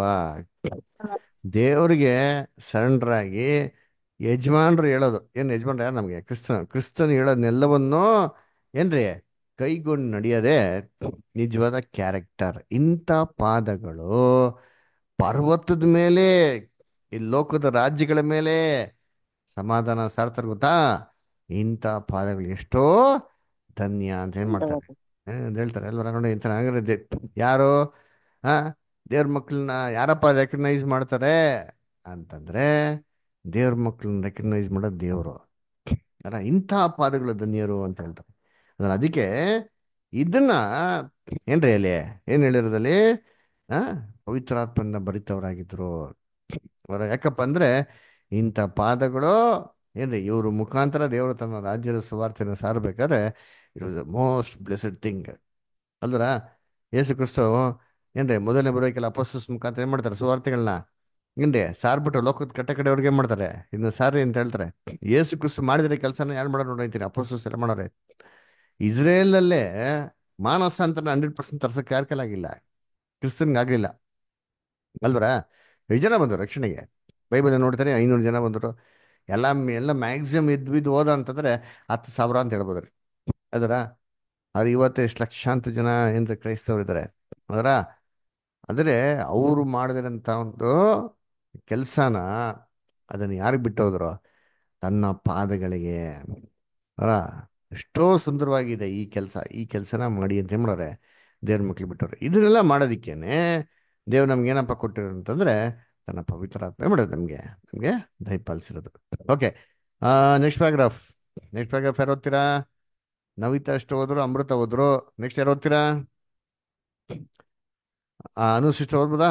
ದೇವರಿಗೆ ಸರೆಂಡರಾಗಿ ಯಜಮಾನ್ರು ಹೇಳೋದು ಏನು ಯಜಮಾನ್ರು ಯಾರು ನಮಗೆ ಕ್ರಿಸ್ತನ ಕ್ರಿಸ್ತನ್ ಹೇಳೋದನ್ನೆಲ್ಲವನ್ನು ಏನ್ರಿ ಕೈಗೊಂಡು ನಡೆಯೋದೇ ನಿಜವಾದ ಕ್ಯಾರೆಕ್ಟರ್ ಇಂಥ ಪಾದಗಳು ಪರ್ವತದ ಮೇಲೆ ಈ ಲೋಕದ ರಾಜ್ಯಗಳ ಮೇಲೆ ಸಮಾಧಾನ ಸಾರ್ತಾರೆ ಗೊತ್ತಾ ಇಂಥ ಪಾದಗಳು ಎಷ್ಟೋ ಧನ್ಯ ಅಂತ ಏನ್ ಮಾಡ್ತಾರೆ ಏನ್ ಹೇಳ್ತಾರೆ ಅಲ್ವರ ನೋಡಿ ಇಂಥ ಹಂಗಾರೆ ಯಾರು ಹಾ ದೇವ್ರ ಮಕ್ಕಳನ್ನ ಯಾರಪ್ಪ ರೆಕಗ್ನೈಸ್ ಮಾಡ್ತಾರೆ ಅಂತಂದ್ರೆ ದೇವ್ರ ಮಕ್ಕಳನ್ನ ರೆಕಗ್ನೈಸ್ ಮಾಡೋದು ದೇವರು ಅಲ್ಲ ಇಂಥ ಪಾದಗಳು ಧನ್ಯರು ಅಂತ ಹೇಳ್ತಾರೆ ಅದನ್ನ ಅದಕ್ಕೆ ಇದನ್ನ ಏನ್ರಿ ಅಲ್ಲಿ ಏನ್ ಹೇಳಿರೋದಲ್ಲಿ ಆ ಪವಿತ್ರಾತ್ಮನ ಭರಿತವರಾಗಿದ್ರು ಅವರ ಯಾಕಪ್ಪ ಅಂದ್ರೆ ಇಂಥ ಪಾದಗಳು ಏನ್ರಿ ಇವ್ರ ಮುಖಾಂತರ ದೇವರು ತನ್ನ ರಾಜ್ಯದ ಸುವಾರ್ತೆಯನ್ನು ಸಾರಬೇಕಾದ್ರೆ it was the most blessed thing ಅಲ್ವರ ಯೇಸು ಕ್ರಿಸ್ತು ಏನ್ರಿ ಮೊದಲನೇ ಬರೋಕೆಲ್ಲ ಅಪೋಸ್ತಸ್ ಮುಖಾಂತರ ಏನ್ ಮಾಡ್ತಾರೆ ಸುವಾರ್ತೆಗಳನ್ನ ಏನ್ರಿ ಸಾರ್ಬಿಟ್ಟು ಲೋಕದ ಕಟ್ಟ ಕಡೆಯವ್ರಿಗೆ ಏನ್ ಮಾಡ್ತಾರೆ ಇದನ್ನ ಸಾರಿ ಅಂತ ಹೇಳ್ತಾರೆ ಯೇಸು ಕ್ರಿಸ್ತು ಮಾಡಿದ್ರೆ ಕೆಲಸನ ಯಾರು ಮಾಡೋರು ನೋಡೈತೀನಿ ಅಪೋಸ್ತಸ್ ಎಲ್ಲ ಮಾಡೋರೆ ಇಸ್ರೇಲಲ್ಲೇ ಮಾನಸ ಅಂತ ಹಂಡ್ರೆಡ್ ಪರ್ಸೆಂಟ್ ತರ್ಸಕ್ಕೆ ಯಾರ ಕೈಲಾಗಿಲ್ಲ ಕ್ರಿಸ್ತನ್ಗೆ ಆಗ್ಲಿಲ್ಲ ಅಲ್ವರ ಎಷ್ಟು ಜನ ಬಂದರು ರಕ್ಷಣೆಗೆ ಬೈಬಲ್ ನೋಡ್ತಾರೆ ಐನೂರು ಜನ ಬಂದರು ಎಲ್ಲ ಎಲ್ಲ ಮ್ಯಾಕ್ಸಿಮಮ್ ಇದ್ ಬಿದ್ದು ಹೋದ ಅಂತಂದ್ರೆ ಹತ್ತು ಸಾವಿರ ಅಂತ ಹೇಳ್ಬೋದ್ರಿ ಅದರ ಅದು ಇವತ್ತು ಎಷ್ಟು ಲಕ್ಷಾಂತರ ಜನ ಏನ್ರ ಕ್ರೈಸ್ತವರು ಇದ್ದಾರೆ ಅದರ ಆದರೆ ಅವರು ಮಾಡಿದಿರಂಥ ಒಂದು ಕೆಲಸನ ಅದನ್ನು ಯಾರಿಗೆ ಬಿಟ್ಟು ಹೋದ್ರು ತನ್ನ ಪಾದಗಳಿಗೆ ಅಲ್ಲ ಎಷ್ಟೋ ಸುಂದರವಾಗಿದೆ ಈ ಕೆಲಸ ಈ ಕೆಲಸನ ಮಾಡಿ ಅಂತ ಏನ್ ಮಾಡೋರೆ ದೇವ್ರ ಮಕ್ಳು ಬಿಟ್ಟವ್ರೆ ಇದನ್ನೆಲ್ಲ ಮಾಡೋದಿಕ್ಕೇನೆ ದೇವ್ರು ನಮ್ಗೆ ಏನಪ್ಪ ಕೊಟ್ಟಿರೋ ಅಂತಂದ್ರೆ ತನ್ನ ಪವಿತ್ರಾತ್ಮ ಮಾಡೋದು ನಮಗೆ ನಮಗೆ ದಯಪಾಲಿಸಿರೋದು okay next paragraph next paragraph ಯಾರು ಓದ್ತೀರಾ ನವಿತಾ ಅಷ್ಟು ಹೋದ್ರು ಅಮೃತ ಹೋದ್ರು ನೆಕ್ಸ್ಟ್ ಯಾರು ಓದ್ತೀರಾ ಅನುಶಿಷ್ಟ ಓದ್ಬೋದಾ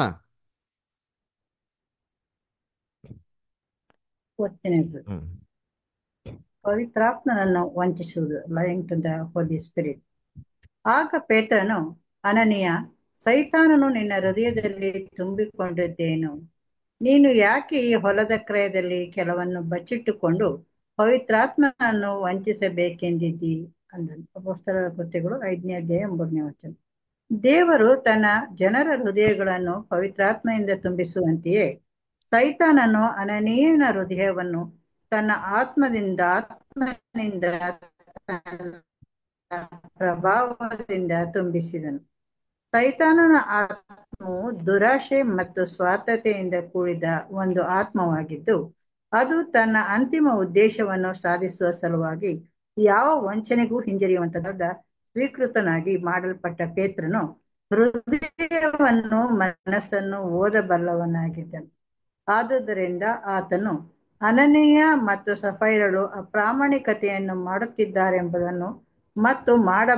ಓದ್ತೇನೆ ಹ್ಮ್ ಪವಿತ್ರಾತ್ಮನನ್ನು ವಂಚಿಸುವುದು lying to the Holy Spirit ಆಗ ಪೇತ್ರನು ಅನನೀಯ ಸೈತಾನನು ನಿನ್ನ ಹೃದಯದಲ್ಲಿ ತುಂಬಿಕೊಂಡಿದ್ದೇನು ನೀನು ಯಾಕೆ ಈ ಹೊಲದ ಕ್ರಯದಲ್ಲಿ ಕೆಲವನ್ನು ಬಚ್ಚಿಟ್ಟುಕೊಂಡು ಪವಿತ್ರಾತ್ಮನನ್ನು ವಂಚಿಸಬೇಕೆಂದಿದ್ದಿ ಅಂದನು ಅಪೊಸ್ತಲರ ಕೃತ್ಯಗಳು ಐದನೇ ಅಧ್ಯಾಯ ಒಂಬತ್ತನೇ ವಚನ ದೇವರು ತನ್ನ ಜನರ ಹೃದಯಗಳನ್ನು ಪವಿತ್ರಾತ್ಮೆಯಿಂದ ತುಂಬಿಸುವಂತೆಯೇ ಸೈತಾನನು ಅನನೀಯನ ಹೃದಯವನ್ನು ತನ್ನ ಆತ್ಮದಿಂದ ಆತ್ಮನಿಂದ ತನ್ನ ಪ್ರಭಾವದಿಂದ ತುಂಬಿಸಿದನು ಸೈತಾನನ ಆತ್ಮವು ದುರಾಶೆ ಮತ್ತು ಸ್ವಾರ್ಥತೆಯಿಂದ ಕೂಡಿದ ಒಂದು ಆತ್ಮವಾಗಿದ್ದು ಅದು ತನ್ನ ಅಂತಿಮ ಉದ್ದೇಶವನ್ನು ಸಾಧಿಸುವ ಸಲುವಾಗಿ ಯಾವ ವಂಚನೆಗೂ ಹಿಂಜರಿಯುವಂತದ ಸ್ವೀಕೃತನಾಗಿ ಮಾಡಲ್ಪಟ್ಟ ಪೇತ್ರನು ಹೃದಯವನ್ನು ಮನಸ್ಸನ್ನು ಓದಬಲ್ಲವನಾಗಿದ್ದನು ಆದುದರಿಂದ ಆತನು ಅನನೀಯ ಮತ್ತು ಸಫೈರಳು ಅಪ್ರಾಮಾಣಿಕತೆಯನ್ನು ಮಾಡುತ್ತಿದ್ದಾರೆಂಬುದನ್ನು ಮತ್ತು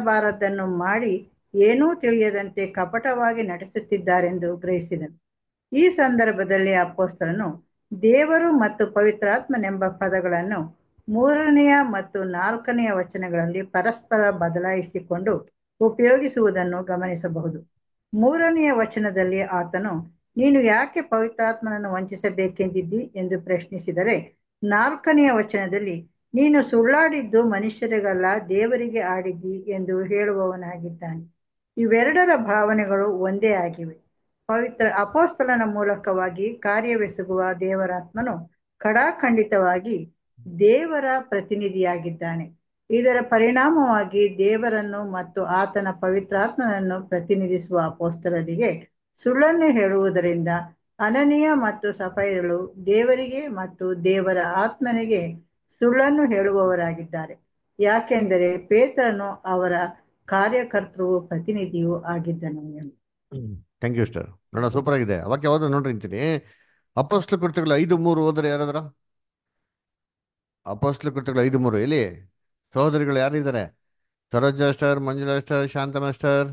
ಮಾಡಬಾರದನ್ನು ಮಾಡಿ ಏನೂ ತಿಳಿಯದಂತೆ ಕಪಟವಾಗಿ ನಡೆಸುತ್ತಿದ್ದಾರೆಂದು ಗ್ರಹಿಸಿದನು ಈ ಸಂದರ್ಭದಲ್ಲಿ ಅಪೋಸ್ತಲನು ದೇವರು ಮತ್ತು ಪವಿತ್ರಾತ್ಮನೆಂಬ ಪದಗಳನ್ನು ಮೂರನೆಯ ಮತ್ತು ನಾಲ್ಕನೆಯ ವಚನಗಳಲ್ಲಿ ಪರಸ್ಪರ ಬದಲಾಯಿಸಿಕೊಂಡು ಉಪಯೋಗಿಸುವುದನ್ನು ಗಮನಿಸಬಹುದು ಮೂರನೆಯ ವಚನದಲ್ಲಿ ಆತನು ನೀನು ಯಾಕೆ ಪವಿತ್ರಾತ್ಮನನ್ನು ವಂಚಿಸಬೇಕೆಂದಿದ್ದಿ ಎಂದು ಪ್ರಶ್ನಿಸಿದರೆ ನಾಲ್ಕನೆಯ ವಚನದಲ್ಲಿ ನೀನು ಸುಳ್ಳಾಡಿದ್ದು ಮನುಷ್ಯರಿಗಲ್ಲ ದೇವರಿಗೆ ಆಡಿದ್ದಿ ಎಂದು ಹೇಳುವವನಾಗಿದ್ದಾನೆ ಇವೆರಡರ ಭಾವನೆಗಳು ಒಂದೇ ಆಗಿವೆ ಪವಿತ್ರ ಅಪೋಸ್ತಲನ ಮೂಲಕವಾಗಿ ಕಾರ್ಯವೆಸಗುವ ದೇವರಾತ್ಮನು ಖಡಾಖಂಡಿತವಾಗಿ ದೇವರ ಪ್ರತಿನಿಧಿಯಾಗಿದ್ದಾನೆ ಇದರ ಪರಿಣಾಮವಾಗಿ ದೇವರನ್ನು ಮತ್ತು ಆತನ ಪವಿತ್ರಾತ್ಮನನ್ನು ಪ್ರತಿನಿಧಿಸುವ ಅಪೋಸ್ತಲರಿಗೆ ಸುಳ್ಳನ್ನು ಹೇಳುವುದರಿಂದ ಅನನೀಯ ಮತ್ತು ಸಫೈರಳು ದೇವರಿಗೆ ಮತ್ತು ದೇವರ ಆತ್ಮನಿಗೆ ಸುಳ್ಳನ್ನು ಹೇಳುವವರಾಗಿದ್ದಾರೆ ಯಾಕೆಂದರೆ ಪೇತ್ರನು ಅವರ ಕಾರ್ಯಕರ್ತೃವು ಪ್ರತಿನಿಧಿಯೂ ಆಗಿದ್ದನು ಎಂದು ಥ್ಯಾಂಕ್ ಯು ಸ್ಟರ್ ನೋಡ ಸೂಪರ್ ಆಗಿದೆ ಅವಾಗ ಯಾವ್ದು ನೋಡ್ರಿ ಅಂತೀನಿ ಅಪೋಸ್ಲ ಕೃತ್ಯಗಳು ಐದು ಮೂರು ಹೋದ್ರೆ ಯಾರಾದ್ರ ಅಪೋಸ್ಲ ಕೃತ್ಯಗಳು ಐದು ಮೂರು ಎಲ್ಲಿ ಸಹೋದರಿಗಳು ಯಾರಿದ್ದಾರೆ Saroja sister Manjula sister Shantama sister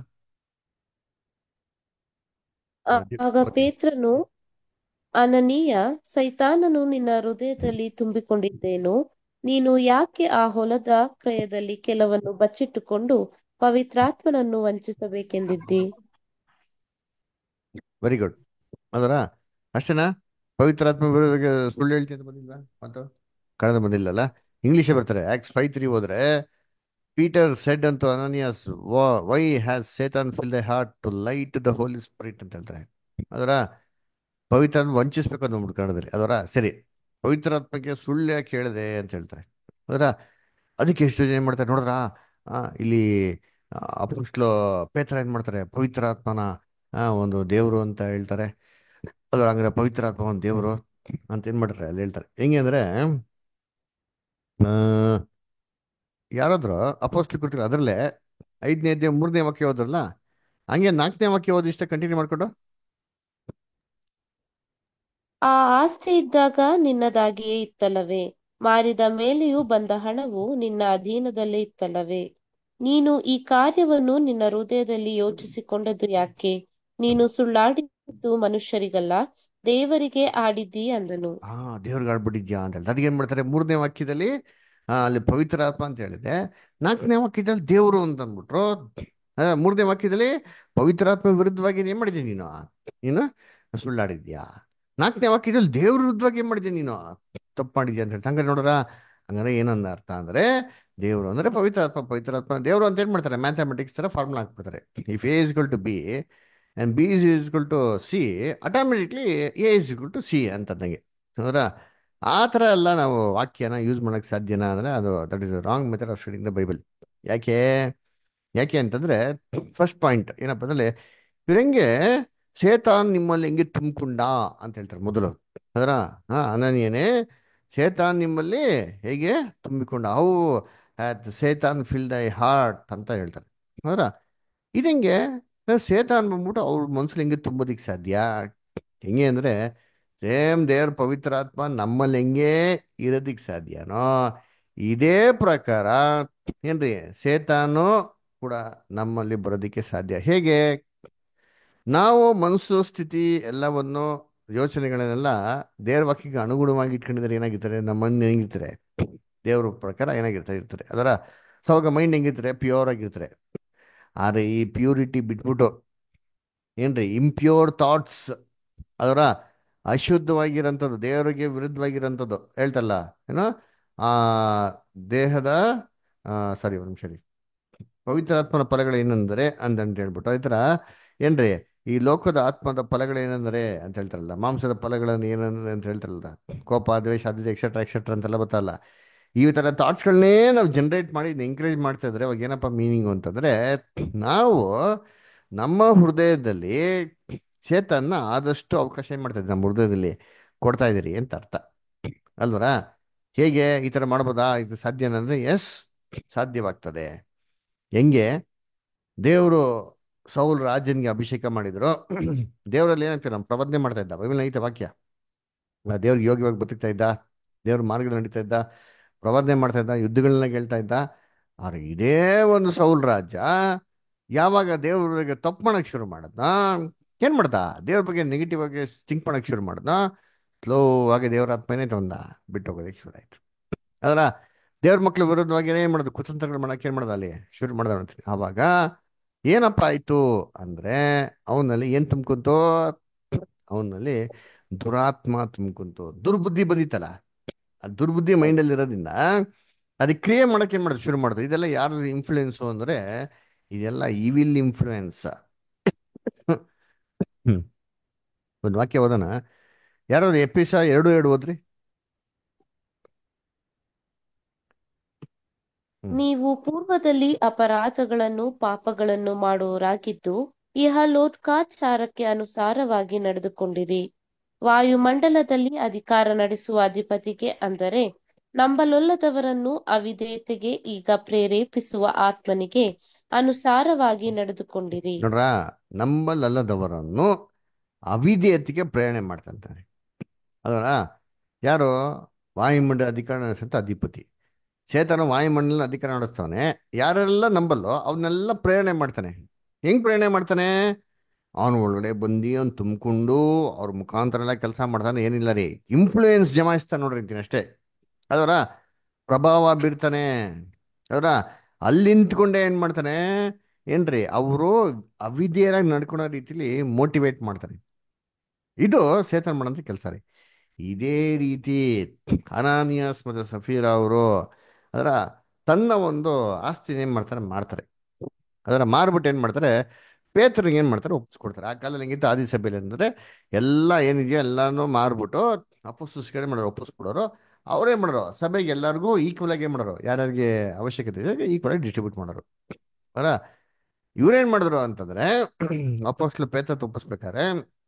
ಆಗ ಪೇತ್ರನು ಅನನೀಯ ಸೈತಾನನು ನಿನ್ನ ಹೃದಯದಲ್ಲಿ ತುಂಬಿಕೊಂಡಿದ್ದೇನು ನೀನು ಯಾಕೆ ಆ ಹೊಲದ ಕ್ರಯದಲ್ಲಿ ಕೆಲವನ್ನು ಬಚ್ಚಿಟ್ಟುಕೊಂಡು ಪವಿತ್ರಾತ್ಮನನ್ನು ವಂಚಿಸಬೇಕೆಂದಿದ್ದಿ ವೆರಿ ಗುಡ್ ಅದರ ಅಷ್ಟೇನಾ ಪವಿತ್ರಾತ್ಮ ವಿರುದ್ಧ ಸುಳ್ಳು ಹೇಳ್ತೀನಿ ಅಂತ ಬಂದಿಲ್ಲ ಮತ್ತು ಕಳೆದ ಬಂದಿಲ್ಲಲ್ಲ ಇಂಗ್ಲಿಷೇ ಬರ್ತಾರೆ ಆಕ್ಸ್ ಫೈವ್ ತ್ರೀ ಹೋದ್ರೆ ಪೀಟರ್ ಸೆಡ್ ಅಂತ Ananias why has Satan fill the heart to lie to the Holy Spirit ಅಂತ ಹೇಳ್ತಾರೆ ಅದರ ಪವಿತ್ರ ವಂಚಿಸ್ಬೇಕು ಅಂತ ನೋಡ್ಬಿಟ್ಟು ಕನ್ನಡದಲ್ಲಿ ಅದರ ಸರಿ ಪವಿತ್ರಾತ್ಮಕ್ಕೆ ಸುಳ್ಳು ಯಾಕೆ ಹೇಳಿದೆ ಅಂತ ಹೇಳ್ತಾರೆ ಅದರ ಅದಕ್ಕೆ ಎಷ್ಟು ಜನ ಏನ್ ಮಾಡ್ತಾರೆ ನೋಡ್ರಾ ಆ, ಇಲ್ಲಿ ಅಪೋಸ್ಟ್ಲು ಪೇತ್ರ ಏನ್ ಮಾಡ್ತಾರೆ ಪವಿತ್ರಾತ್ಮನ ಆ, ಒಂದು ದೇವರು ಅಂತ ಹೇಳ್ತಾರೆ ಅದ್ರ ಹಂಗಾರೆ ಪವಿತ್ರಾತ್ಮ ಒಂದು ದೇವರು ಅಂತ ಏನ್ ಮಾಡ್ತಾರೆ ಅಲ್ಲಿ ಹೇಳ್ತಾರೆ ಹೆಂಗೆ ಅಂದ್ರೆ ಆ, ಯಾರಾದ್ರೂ ಅಪೋಸ್ಟ್ಲು ಕೊಟ್ಟಿರೋ ಅದರಲ್ಲೇ ಐದನೇ ಅಧ್ಯಾಯ ಮೂರನೇ ವಾಕ್ಯ ಹೋದ್ರಲ್ಲ ಹಂಗೆ ನಾಲ್ಕನೇ ವಾಕ್ಯ ಓದಿ ಇಷ್ಟ ಕಂಟಿನ್ಯೂ ಮಾಡ್ಕೊಂಡು ಆ ಆಸ್ತಿ ಇದ್ದಾಗ ನಿನ್ನದಾಗಿಯೇ ಇತ್ತಲ್ಲವೇ ಮಾರಿದ ಮೇಲೆಯೂ ಬಂದ ಹಣವು ನಿನ್ನ ಅಧೀನದಲ್ಲೇ ಇತ್ತಲ್ಲವೇ ನೀನು ಈ ಕಾರ್ಯವನ್ನು ನಿನ್ನ ಹೃದಯದಲ್ಲಿ ಯೋಚಿಸಿಕೊಂಡದ್ದು ಯಾಕೆ ನೀನು ಸುಳ್ಳಾಡಿದ್ದು ಮನುಷ್ಯರಿಗಲ್ಲ ದೇವರಿಗೆ ಆಡಿದ್ದೀ ಅಂದನು ಹಾ ದೇವ್ರಿಗೆ ಆಡ್ಬಿಟ್ಟಿದ್ಯಾ ಅಂತ ಹೇಳ್ತಾರೆ ಅದಕ್ಕೆ ಏನ್ ಮಾಡ್ತಾರೆ ಮೂರನೇ ವಾಕ್ಯದಲ್ಲಿ ಆ, ಅಲ್ಲಿ ಪವಿತ್ರಾತ್ಮ ಅಂತ ಹೇಳಿದೆ ನಾಲ್ಕನೇ ವಾಕ್ಯದಲ್ಲಿ ದೇವರು ಅಂತ ಅಂದ್ಬಿಟ್ರು ಆ, ಮೂರನೇ ವಾಕ್ಯದಲ್ಲಿ ಪವಿತ್ರಾತ್ಮ ವಿರುದ್ಧವಾಗಿ ಏನ್ ಮಾಡಿದ್ಯ ನೀನು ನೀನು ಸುಳ್ಳಾಡಿದ್ಯಾ ನಾಲ್ಕನೇ ವಾಕ್ಯದಲ್ಲಿ ದೇವ್ರ ವಿರುದ್ಧವಾಗಿ ಏನ್ ಮಾಡಿದ್ಯ ನೀನು ತಪ್ಪು ಮಾಡಿದ್ಯಾ ಅಂತ ಹೇಳ್ತಾರೆ ಹಂಗಾರೆ ನೋಡ್ರ ಹಂಗಾರೆ ಏನನ್ನ ಅರ್ಥ ಅಂದ್ರೆ ದೇವರು ಅಂದ್ರೆ ಪವಿತ್ರಾತ್ಮ ಪವಿತ್ರಾತ್ಮ ದೇವರು ಅಂತ ಏನ್ ಮಾಡ್ತಾರೆ ಮ್ಯಾಥಮೆಟಿಕ್ಸ್ ತರ ಫಾರ್ಮುಲಾ ಹಾಕ್ಬಿಡ್ತಾರೆ if A is equal to B and B is equal to C automatically A is equal to C ಅಂತಂದಂಗೆ ಹೌದ್ರ ಆ ಥರ ಎಲ್ಲ ನಾವು ವಾಕ್ಯನ ಯೂಸ್ ಮಾಡೋಕ್ಕೆ ಸಾಧ್ಯನಾ ಅಂದರೆ ಅದು that is wrong method of studying the Bible ಯಾಕೆ ಯಾಕೆ ಅಂತಂದ್ರೆ ಫಸ್ಟ್ ಪಾಯಿಂಟ್ ಏನಪ್ಪ ಅಂದ್ರೆ ಇವ್ರಂಗೆ ಸೇತಾನ್ ನಿಮ್ಮಲ್ಲಿ ಹೆಂಗೆ ತುಂಬಿಕೊಂಡ ಅಂತ ಹೇಳ್ತಾರೆ ಮೊದಲು ಅದರ ಹಾ ಅನನ್ಯನೇ ಸೇತಾನ್ ನಿಮ್ಮಲ್ಲಿ ಹೇಗೆ ತುಂಬಿಕೊಂಡ ಅವು ಸೇತಾನ್ ಫಿಲ್ ದೈ ಹಾರ್ಟ್ ಅಂತ ಹೇಳ್ತಾರೆ ಅದರ ಇದಂಗೆ ಸೇತಾನ್ ಬಂದ್ಬಿಟ್ಟು ಅವ್ರ ಮನ್ಸಲ್ಲಿ ಹೆಂಗೆ ತುಂಬೋದಿಕ್ ಸಾಧ್ಯ ಹೆಂಗೆ ಅಂದ್ರೆ ಸೇಮ್ ದೇವ್ರ ಪವಿತ್ರಾತ್ಮ ನಮ್ಮಲ್ಲಿ ಹೆಂಗೆ ಇರೋದಿಕ್ ಸಾಧ್ಯನೋ ಇದೇ ಪ್ರಕಾರ ಏನ್ರಿ ಸೇತಾನು ಕೂಡ ನಮ್ಮಲ್ಲಿ ಬರೋದಿಕ್ಕೆ ಸಾಧ್ಯ ಹೇಗೆ ನಾವು ಮನಸ್ಸು ಸ್ಥಿತಿ ಎಲ್ಲವನ್ನು ಯೋಚನೆಗಳನ್ನೆಲ್ಲ ದೇವ್ರ ವಾಕ್ಯಕ್ಕೆ ಅನುಗುಣವಾಗಿ ಇಟ್ಕೊಂಡಿದ್ರೆ ಏನಾಗಿರ್ತಾರೆ ನಮ್ಮ ಮಣ್ಣು ಹೆಂಗಿರ್ತಾರೆ ದೇವ್ರ ಪ್ರಕಾರ ಏನಾಗಿರ್ತಾರೆ ಇರ್ತಾರೆ ಅದರ ಸವಾಗ ಮೈಂಡ್ ಹೆಂಗಿರ್ತಾರೆ ಪ್ಯೂರ್ ಆಗಿರ್ತಾರೆ ಆದರೆ ಈ ಪ್ಯೂರಿಟಿ ಬಿಟ್ಬಿಟ್ಟು ಏನ್ರಿ ಇಂಪ್ಯೂರ್ ಥಾಟ್ಸ್ ಅದರ ಅಶುದ್ಧವಾಗಿರೋಂಥದ್ದು ದೇವರಿಗೆ ವಿರುದ್ಧವಾಗಿರೋಂಥದ್ದು ಹೇಳ್ತಲ್ಲ ಏನೋ ಆ ದೇಹದ ಸಾರಿ ಒಂದು ನಿಮಿಷ ರೀ ಪವಿತ್ರಾತ್ಮನ ಫಲಗಳು ಏನಂದರೆ ಅಂತಂತ ಹೇಳ್ಬಿಟ್ಟು ಈ ಥರ ಏನ್ರಿ ಈ ಲೋಕದ ಆತ್ಮದ ಫಲಗಳೇನೆಂದರೆ ಅಂತ ಹೇಳ್ತಾರಲ್ಲ ಮಾಂಸದ ಫಲಗಳನ್ನು ಏನಂದ್ರೆ ಅಂತ ಹೇಳ್ತಾರಲ್ಲ ಕೋಪ ದ್ವೇಷ ಅದಿದೆ ಎಕ್ಸೆಟ್ರಾ ಎಕ್ಸೆಟ್ರಾ ಅಂತೆಲ್ಲ ಗೊತ್ತಲ್ಲ ಈ ಥರ ಥಾಟ್ಸ್ಗಳನ್ನೇ ನಾವು ಜನರೇಟ್ ಮಾಡಿ ಎಂಕರೇಜ್ ಮಾಡ್ತಾ ಇದ್ರೆ ಅವಾಗ ಏನಪ್ಪ ಮೀನಿಂಗು ಅಂತಂದ್ರೆ ನಾವು ನಮ್ಮ ಹೃದಯದಲ್ಲಿ ಚೇತನ್ನ ಆದಷ್ಟು ಅವಕಾಶ ಏನು ಮಾಡ್ತಾ ಇದ್ದೀವಿ ನಮ್ಮ ಹೃದಯದಲ್ಲಿ ಕೊಡ್ತಾ ಇದ್ದೀರಿ ಅಂತ ಅರ್ಥ ಅಲ್ವರ ಹೇಗೆ ಈ ಥರ ಮಾಡ್ಬೋದಾ ಇದು ಸಾಧ್ಯನಾ ಅಂದರೆ ಎಸ್ ಸಾಧ್ಯವಾಗ್ತದೆ ಹೆಂಗೆ ದೇವರು ಸೌಲ್ ರಾಜನ್ಗೆ ಅಭಿಷೇಕ ಮಾಡಿದ್ರು ದೇವರಲ್ಲಿ ಏನಾಗ್ತದೆ ನಮ್ಮ ಪ್ರಬಂಧನೆ ಮಾಡ್ತಾ ಇದ್ದ ಬೈಬಲ್ ಐತೆ ವಾಕ್ಯ ಆ ದೇವ್ರಿಗೆ ಯೋಗ್ಯವಾಗಿ ಬದುಕ್ತಾ ಇದ್ದ ದೇವ್ರ ಮಾರ್ಗದಲ್ಲಿ ನಡೀತಾ ಇದ್ದ ಪ್ರಬಂಧನೆ ಮಾಡ್ತಾ ಇದ್ದ ಯುದ್ಧಗಳನ್ನ ಗೆಲ್ತಾ ಇದ್ದ ಆದ್ರೆ ಇದೇ ಒಂದು ಸೌಲ್ ರಾಜ ಯಾವಾಗ ದೇವ್ರಿಗೆ ತಪ್ಪು ಮಾಡಕ್ ಶುರು ಮಾಡದ್ನ ಏನ್ ಮಾಡ್ದ ದೇವ್ರ ಬಗ್ಗೆ ನೆಗೆಟಿವ್ ಆಗಿ ಥಿಂಕ್ ಮಾಡಕ್ ಶುರು ಮಾಡ್ದ ಸ್ಲೋ ಆಗಿ ದೇವರ ಆತ್ಮನೇ ತಂದ ಬಿಟ್ಟು ಹೋಗೋದಕ್ಕೆ ಶುರು ಆಯ್ತು ಅದರ ದೇವ್ರ ಮಕ್ಳು ವಿರುದ್ಧವಾಗಿ ಏನ್ ಮಾಡೋದು ಕುತಂತ್ರಗಳು ಮಾಡಕ್ಕೆ ಏನ್ ಮಾಡ್ದ ಅಲ್ಲಿ ಶುರು ಮಾಡ್ದ ಅಂತೀನಿ ಆವಾಗ ಏನಪ್ಪ ಆಯ್ತು ಅಂದ್ರೆ ಅವನಲ್ಲಿ ಏನ್ ತುಂಬ್ಕೊಂತು ಅವನಲ್ಲಿ ದುರಾತ್ಮ ತುಂಬ್ಕೊಂತು ದುರ್ಬುದ್ಧಿ ಬಂದಿತ್ತಲ್ಲ ಆ ದುರ್ಬುದ್ಧಿ ಮೈಂಡಲ್ಲಿ ಇರೋದ್ರಿಂದ ಅದಕ್ಕೆ ಕ್ರಿಯೆ ಮಾಡಕ್ಕೆ ಏನ್ ಮಾಡೋದು ಶುರು ಮಾಡಿದ್ರು ಇದೆಲ್ಲ ಯಾರು ಇನ್ಫ್ಲೂಯೆನ್ಸು ಅಂದ್ರೆ ಇದೆಲ್ಲ ಇವಿಲ್ ಇನ್ಫ್ಲೂಯೆನ್ಸ್ ಹ್ಮ್ ಒಂದು ವಾಕ್ಯ ಓದೋಣ ಯಾರು ಎಪಿಸ ಎರಡು ಎರಡು ಓದ್ರಿ ಹ್ಮ್ ನೀವು ಪೂರ್ವದಲ್ಲಿ ಅಪರಾಧಗಳನ್ನು ಪಾಪಗಳನ್ನು ಮಾಡುವವರಾಗಿದ್ದು ಇಹ ಲೋಕಾಚಾರಕ್ಕೆ ಅನುಸಾರವಾಗಿ ನಡೆದುಕೊಂಡಿರಿ ವಾಯುಮಂಡಲದಲ್ಲಿ ಅಧಿಕಾರ ನಡೆಸುವ ಅಧಿಪತಿಗೆ ಅಂದರೆ ನಂಬಲೊಲ್ಲದವರನ್ನು ಅವಿಧೇಯತೆಗೆ ಈಗ ಪ್ರೇರೇಪಿಸುವ ಆತ್ಮನಿಗೆ ಅನುಸಾರವಾಗಿ ನಡೆದುಕೊಂಡಿರಿ ನೋಡ್ರ ನಂಬಲಲ್ಲದವರನ್ನು ಅವಿಧೇಯತೆಗೆ ಪ್ರೇರಣೆ ಮಾಡ್ತಂತಾನೆ ಅದರ ಯಾರು ವಾಯುಮಂಡಲ ಅಧಿಕಾರ ನಡೆಸಂತ ಅಧಿಪತಿ ಚೇತನ ವಾಯುಮಂಡಲ ಅಧಿಕಾರ ನಡೆಸ್ತಾನೆ ಯಾರೆಲ್ಲ ನಂಬಲ್ಲೋ ಅವನ್ನೆಲ್ಲ ಪ್ರೇರಣೆ ಮಾಡ್ತಾನೆ ಹೆಂಗ್ ಪ್ರೇರಣೆ ಮಾಡ್ತಾನೆ ಅವನ ಒಳಗಡೆ ಬಂದು ಅವ್ನು ತುಂಬಿಕೊಂಡು ಅವ್ರ ಮುಖಾಂತರ ಎಲ್ಲ ಕೆಲಸ ಮಾಡ್ತಾನೆ ಏನಿಲ್ಲ ರೀ ಇನ್ಫ್ಲೂಯೆನ್ಸ್ ಜಮಾಯಿಸ್ತಾನೆ ನೋಡ್ರಿ ಅಂತೀನಿ ಅಷ್ಟೇ ಅದರ ಪ್ರಭಾವ ಬೀರ್ತಾನೆ ಅದರ ಅಲ್ಲಿ ನಿಂತ್ಕೊಂಡೆ ಏನ್ ಮಾಡ್ತಾನೆ ಏನ್ರಿ ಅವರು ಅವಿಧೇಯರಾಗಿ ನಡ್ಕೊಳೋ ರೀತಿಲಿ ಮೋಟಿವೇಟ್ ಮಾಡ್ತಾರೆ ಇದು ಸೇತನ್ ಮಾಡೋಂಥ ಕೆಲಸ ರೀ ಇದೇ ರೀತಿ ಅನಾನಿಯಾಸ್ ಮತ್ತು ಸಫೀರಾ ಅವರು ಅದರ ತನ್ನ ಒಂದು ಆಸ್ತಿನ ಏನ್ ಮಾಡ್ತಾರೆ ಮಾಡ್ತಾರೆ ಅದರ ಮಾರ್ಬಿಟ್ಟು ಏನ್ ಮಾಡ್ತಾರೆ ಪೇತ್ರನಿಗೆ ಏನ್ ಮಾಡ್ತಾರೆ ಒಪ್ಪಿಸ್ಕೊಡ್ತಾರೆ ಆ ಕಾಲದಲ್ಲಿ ಹೆಂಗಿತ್ತು ಆದಿ ಸಭೆಯಲ್ಲಿ ಅಂದ್ರೆ ಎಲ್ಲ ಏನಿದೆಯೋ ಎಲ್ಲಾನು ಮಾರ್ಬಿಟ್ಟು ಅಪೋಸ್ಟಿಸ್ಗಳು ಮಾಡೋರು ಒಪ್ಪಿಸ್ಕೊಡೋರು ಅವ್ರೇನ್ ಮಾಡೋರು ಸಭೆಗೆ ಎಲ್ಲರಿಗೂ ಈಕ್ವಲ್ ಆಗಿ ಏನ್ ಮಾಡೋರು ಯಾರ್ಯಾರಿಗೆ ಅವಶ್ಯಕತೆ ಇದೆ ಈಕ್ವಲ್ ಆಗಿ ಡಿಸ್ಟ್ರಿಬ್ಯೂಟ್ ಮಾಡೋರು ಅಲ್ಲ ಇವ್ರೇನ್ ಮಾಡಿದ್ರು ಅಂತಂದ್ರೆ ಅಪೋಸ್ಟ್ಲು ಪೇತ್ರ ಒಪ್ಪಿಸ್ಬೇಕಾದ್ರೆ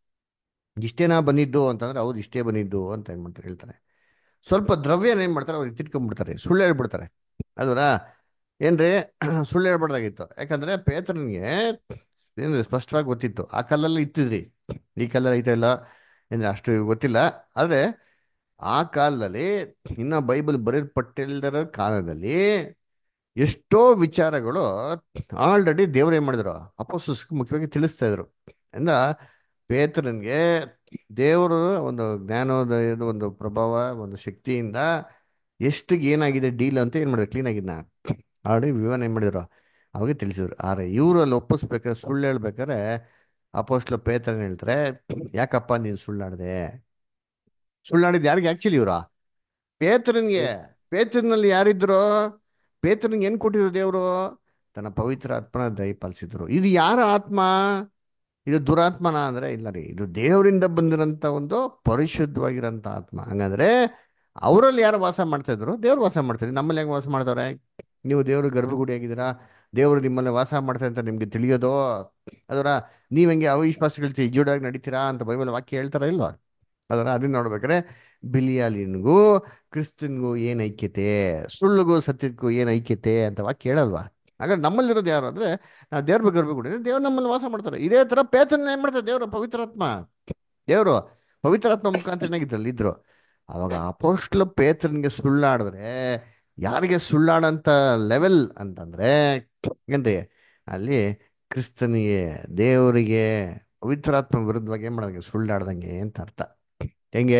ಇಷ್ಟೇನಾ ಬಂದಿದ್ದು ಅಂತಂದ್ರೆ ಅವ್ರು ಇಷ್ಟೇ ಬಂದಿದ್ದು ಅಂತ ಏನ್ ಮಾಡ್ತಾರೆ ಹೇಳ್ತಾರೆ ಸ್ವಲ್ಪ ದ್ರವ್ಯನ ಏನ್ ಮಾಡ್ತಾರೆ ಅವ್ರಿಗೆ ತಿರ್ಕೊಂಡ್ಬಿಡ್ತಾರೆ ಸುಳ್ಳು ಹೇಳ್ಬಿಡ್ತಾರೆ ಅದರ ಏನ್ರಿ ಸುಳ್ಳು ಹೇಳ್ಬಾರ್ದಾಗಿತ್ತು ಯಾಕಂದ್ರೆ ಪೇತ್ರನಿಗೆ ಏನ್ರಿ ಸ್ಪಷ್ಟವಾಗಿ ಗೊತ್ತಿತ್ತು ಆ ಕಾಲಲ್ಲಿ ಇತ್ತಿದ್ರಿ ಈ ಕಾಲದಲ್ಲಿ ಐತೆ ಇಲ್ಲ ಏನ್ರಿ ಅಷ್ಟು ಗೊತ್ತಿಲ್ಲ ಆದ್ರೆ ಆ ಕಾಲದಲ್ಲಿ ಇನ್ನ ಬೈಬಲ್ ಬರೆಯಲ್ಪಟ್ಟಿಲ್ಲದರ ಕಾಲದಲ್ಲಿ ಎಷ್ಟೋ ವಿಚಾರಗಳು ಆಲ್ರೆಡಿ ದೇವ್ರು ಏನ್ ಮಾಡಿದ್ರು ಅಪೋಸಸ್ ಮುಖ್ಯವಾಗಿ ತಿಳಿಸ್ತಾ ಇದ್ರು ಅಂದ ಪೇತ್ರನ್ಗೆ ದೇವರು ಒಂದು ಜ್ಞಾನೋದಯದ ಒಂದು ಪ್ರಭಾವ ಒಂದು ಶಕ್ತಿಯಿಂದ ಎಷ್ಟು ಏನಾಗಿದೆ ಡೀಲ್ ಅಂತ ಏನ್ ಮಾಡಿದ್ರು ಕ್ಲೀನ್ ಆಗಿದ್ನ ಆಲ್ರೆಡಿ ವಿವರಣೆ ಏನ್ ಮಾಡಿದ್ರು ಅವಾಗ ತಿಳಿಸಿದ್ರು ಆದ್ರೆ ಇವರು ಅಲ್ಲಿ ಒಪ್ಪಿಸ್ಬೇಕಾದ್ರೆ ಸುಳ್ಳು ಹೇಳ್ಬೇಕಾದ್ರೆ ಅಪೋಸ್ಟ್ಲ ಪೇತ್ರನ್ ಹೇಳ್ತಾರೆ ಯಾಕಪ್ಪ ನೀನು ಸುಳ್ಳಾಡ್ದೆ ಸುಳ್ಳಾಡಿದ್ ಯಾರಿಗೆ ಆಕ್ಚುಲಿ ಇವ್ರ ಪೇತ್ರನ್ಗೆ ಪೇತ್ರನಲ್ಲಿ ಯಾರಿದ್ರು ಪೇತ್ರನ್ಗೆ ಏನ್ ಕೊಟ್ಟಿದ್ರು ದೇವರು ತನ್ನ ಪವಿತ್ರ ಆತ್ಮನ ದಯಪಾಲಿಸಿದ್ರು ಇದು ಯಾರ ಆತ್ಮ ಇದು ದುರಾತ್ಮನ ಅಂದ್ರೆ ಇಲ್ಲ ರೀ ಇದು ದೇವರಿಂದ ಬಂದಿರೋಂಥ ಒಂದು ಪರಿಶುದ್ಧವಾಗಿರೋಂಥ ಆತ್ಮ ಹಂಗಂದ್ರೆ ಅವರಲ್ಲಿ ಯಾರು ವಾಸ ಮಾಡ್ತಾ ಇದ್ರು ದೇವ್ರು ವಾಸ ಮಾಡ್ತಾರೆ ನಮ್ಮಲ್ಲಿ ಹೆಂಗ್ ವಾಸ ಮಾಡ್ತಾರೆ ನೀವು ದೇವರು ಗರ್ಭಗುಡಿ ಆಗಿದ್ದೀರಾ ದೇವರು ನಿಮ್ಮಲ್ಲಿ ವಾಸ ಮಾಡ್ತಾರೆ ಅಂತ ನಿಮ್ಗೆ ತಿಳಿಯೋದು ಅದರ ನೀವ್ ಹೆಂಗೆ ಅವಿಶ್ವಾಸಗಳು ಇಜುಡಾಗಿ ನಡೀತೀರಾ ಅಂತ ಬೈಬಲ್ ವಾಕ್ಯ ಹೇಳ್ತಾರ ಇಲ್ವಾ ಅದರ ಅದನ್ನ ನೋಡ್ಬೇಕಾದ್ರೆ ಬಿಲಿಯಾಲಿನ್ಗೂ ಕ್ರಿಸ್ತನ್ಗೂ ಏನ್ ಐಕ್ಯತೆ ಸುಳ್ಳುಗೂ ಸತ್ಯಕ್ಕೂ ಏನ್ ಐಕ್ಯತೆ ಅಂತ ವಾಕ್ಯ ಹೇಳಲ್ವಾ ಹಾಗಾದ್ರೆ ನಮ್ಮಲ್ಲಿರೋದು ಯಾರು ಅಂದ್ರೆ ನಾವು ದೇವ್ರ ಬಗ್ಗೆ ಗರ್ಭಗುಡಿ ದೇವ್ರು ನಮ್ಮಲ್ಲಿ ವಾಸ ಮಾಡ್ತಾರೆ ಇದೇ ತರ ಪೇತನ ಏನ್ ಮಾಡ್ತಾರೆ ದೇವರು ಪವಿತ್ರಾತ್ಮ ದೇವರು ಪವಿತ್ರಾತ್ಮ ಮುಖಾಂತರ ಏನಾಗಿದ್ರಲ್ಲಿ ಇದ್ರು ಅವಾಗ ಅಪೋಸ್ಟ್ಲ ಪೇತ್ರನ್ಗೆ ಸುಳ್ಳಾಡಿದ್ರೆ ಯಾರಿಗೆ ಸುಳ್ಳಾಡಂತ ಲೆವೆಲ್ ಅಂತಂದ್ರೆ ಏನ್ರಿ ಅಲ್ಲಿ ಕ್ರಿಸ್ತನಿಗೆ ದೇವರಿಗೆ ಪವಿತ್ರಾತ್ಮ ವಿರುದ್ಧವಾಗಿ ಏನ್ ಮಾಡೋದಂಗೆ ಸುಳ್ಳಾಡ್ದಂಗೆ ಅಂತ ಅರ್ಥ ಹೆಂಗೆ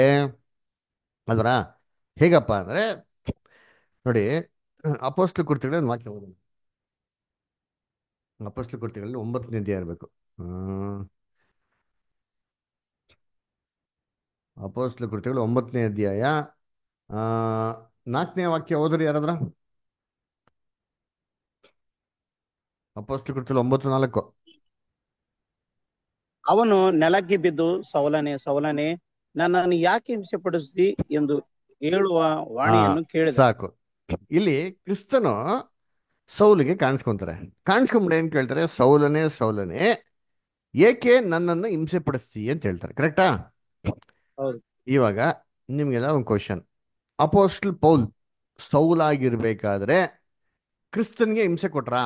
ಅಲ್ವರ ಹೇಗಪ್ಪ ಅಂದ್ರೆ ನೋಡಿ ಅಪೋಸ್ಟ್ಲ ಕೃತಿಗಳ ಒಂದು ವಾಕ್ಯ ಓದೋಣ ಅಪೋಸ್ಟ್ಲ ಕೃತಿಗಳಲ್ಲಿ ಒಂಬತ್ತನೇ ಅಧ್ಯಾಯ ಇರಬೇಕು ಅಪೋಸ್ಟ್ಲ ಕೃತಿಗಳು ಒಂಬತ್ತನೇ ಅಧ್ಯಾಯ ಆ ನಾಲ್ಕನೇ ವಾಕ್ಯ ಓದ್ರಿ ಯಾರಾದ್ರ ಅಪೋಸ್ಟ್ಲ ಕೃತಿಗಳು ಒಂಬತ್ತು ನಾಲ್ಕು ಅವನು ನೆಲಕ್ಕೆ ಬಿದ್ದು ಸೌಲನೆ ಸೌಲನೆ ನನ್ನನ್ನು ಯಾಕೆ ಹಿಂಸೆ ಪಡಿಸ್ದಿ ಎಂದು ಹೇಳುವ ವಾಣಿಯನ್ನು ಕೇಳಿದ ಸಾಕು ಇಲ್ಲಿ ಕ್ರಿಸ್ತನು ಸೌಲಿಗೆ ಕಾಣಿಸ್ಕೊಂತಾರೆ ಕಾಣಿಸ್ಕೊಂಬಿಟ್ಟು ಏನ್ ಕೇಳ್ತಾರೆ ಸೌಲನೆ ಸೌಲನೆ ಏಕೆ ನನ್ನನ್ನು ಹಿಂಸೆ ಪಡಿಸ್ತಿ ಅಂತ ಹೇಳ್ತಾರೆ ಕರೆಕ್ಟಾ ಹೌದು ಇವಾಗ ನಿಮ್ಗೆಲ್ಲ ಒಂದು ಕ್ವಶನ್ ಅಪೋಸ್ಟಲ್ ಪೌಲ್ ಸೌಲಾಗಿರ್ಬೇಕಾದ್ರೆ ಕ್ರಿಸ್ತನ್ಗೆ ಹಿಂಸೆ ಕೊಟ್ರಾ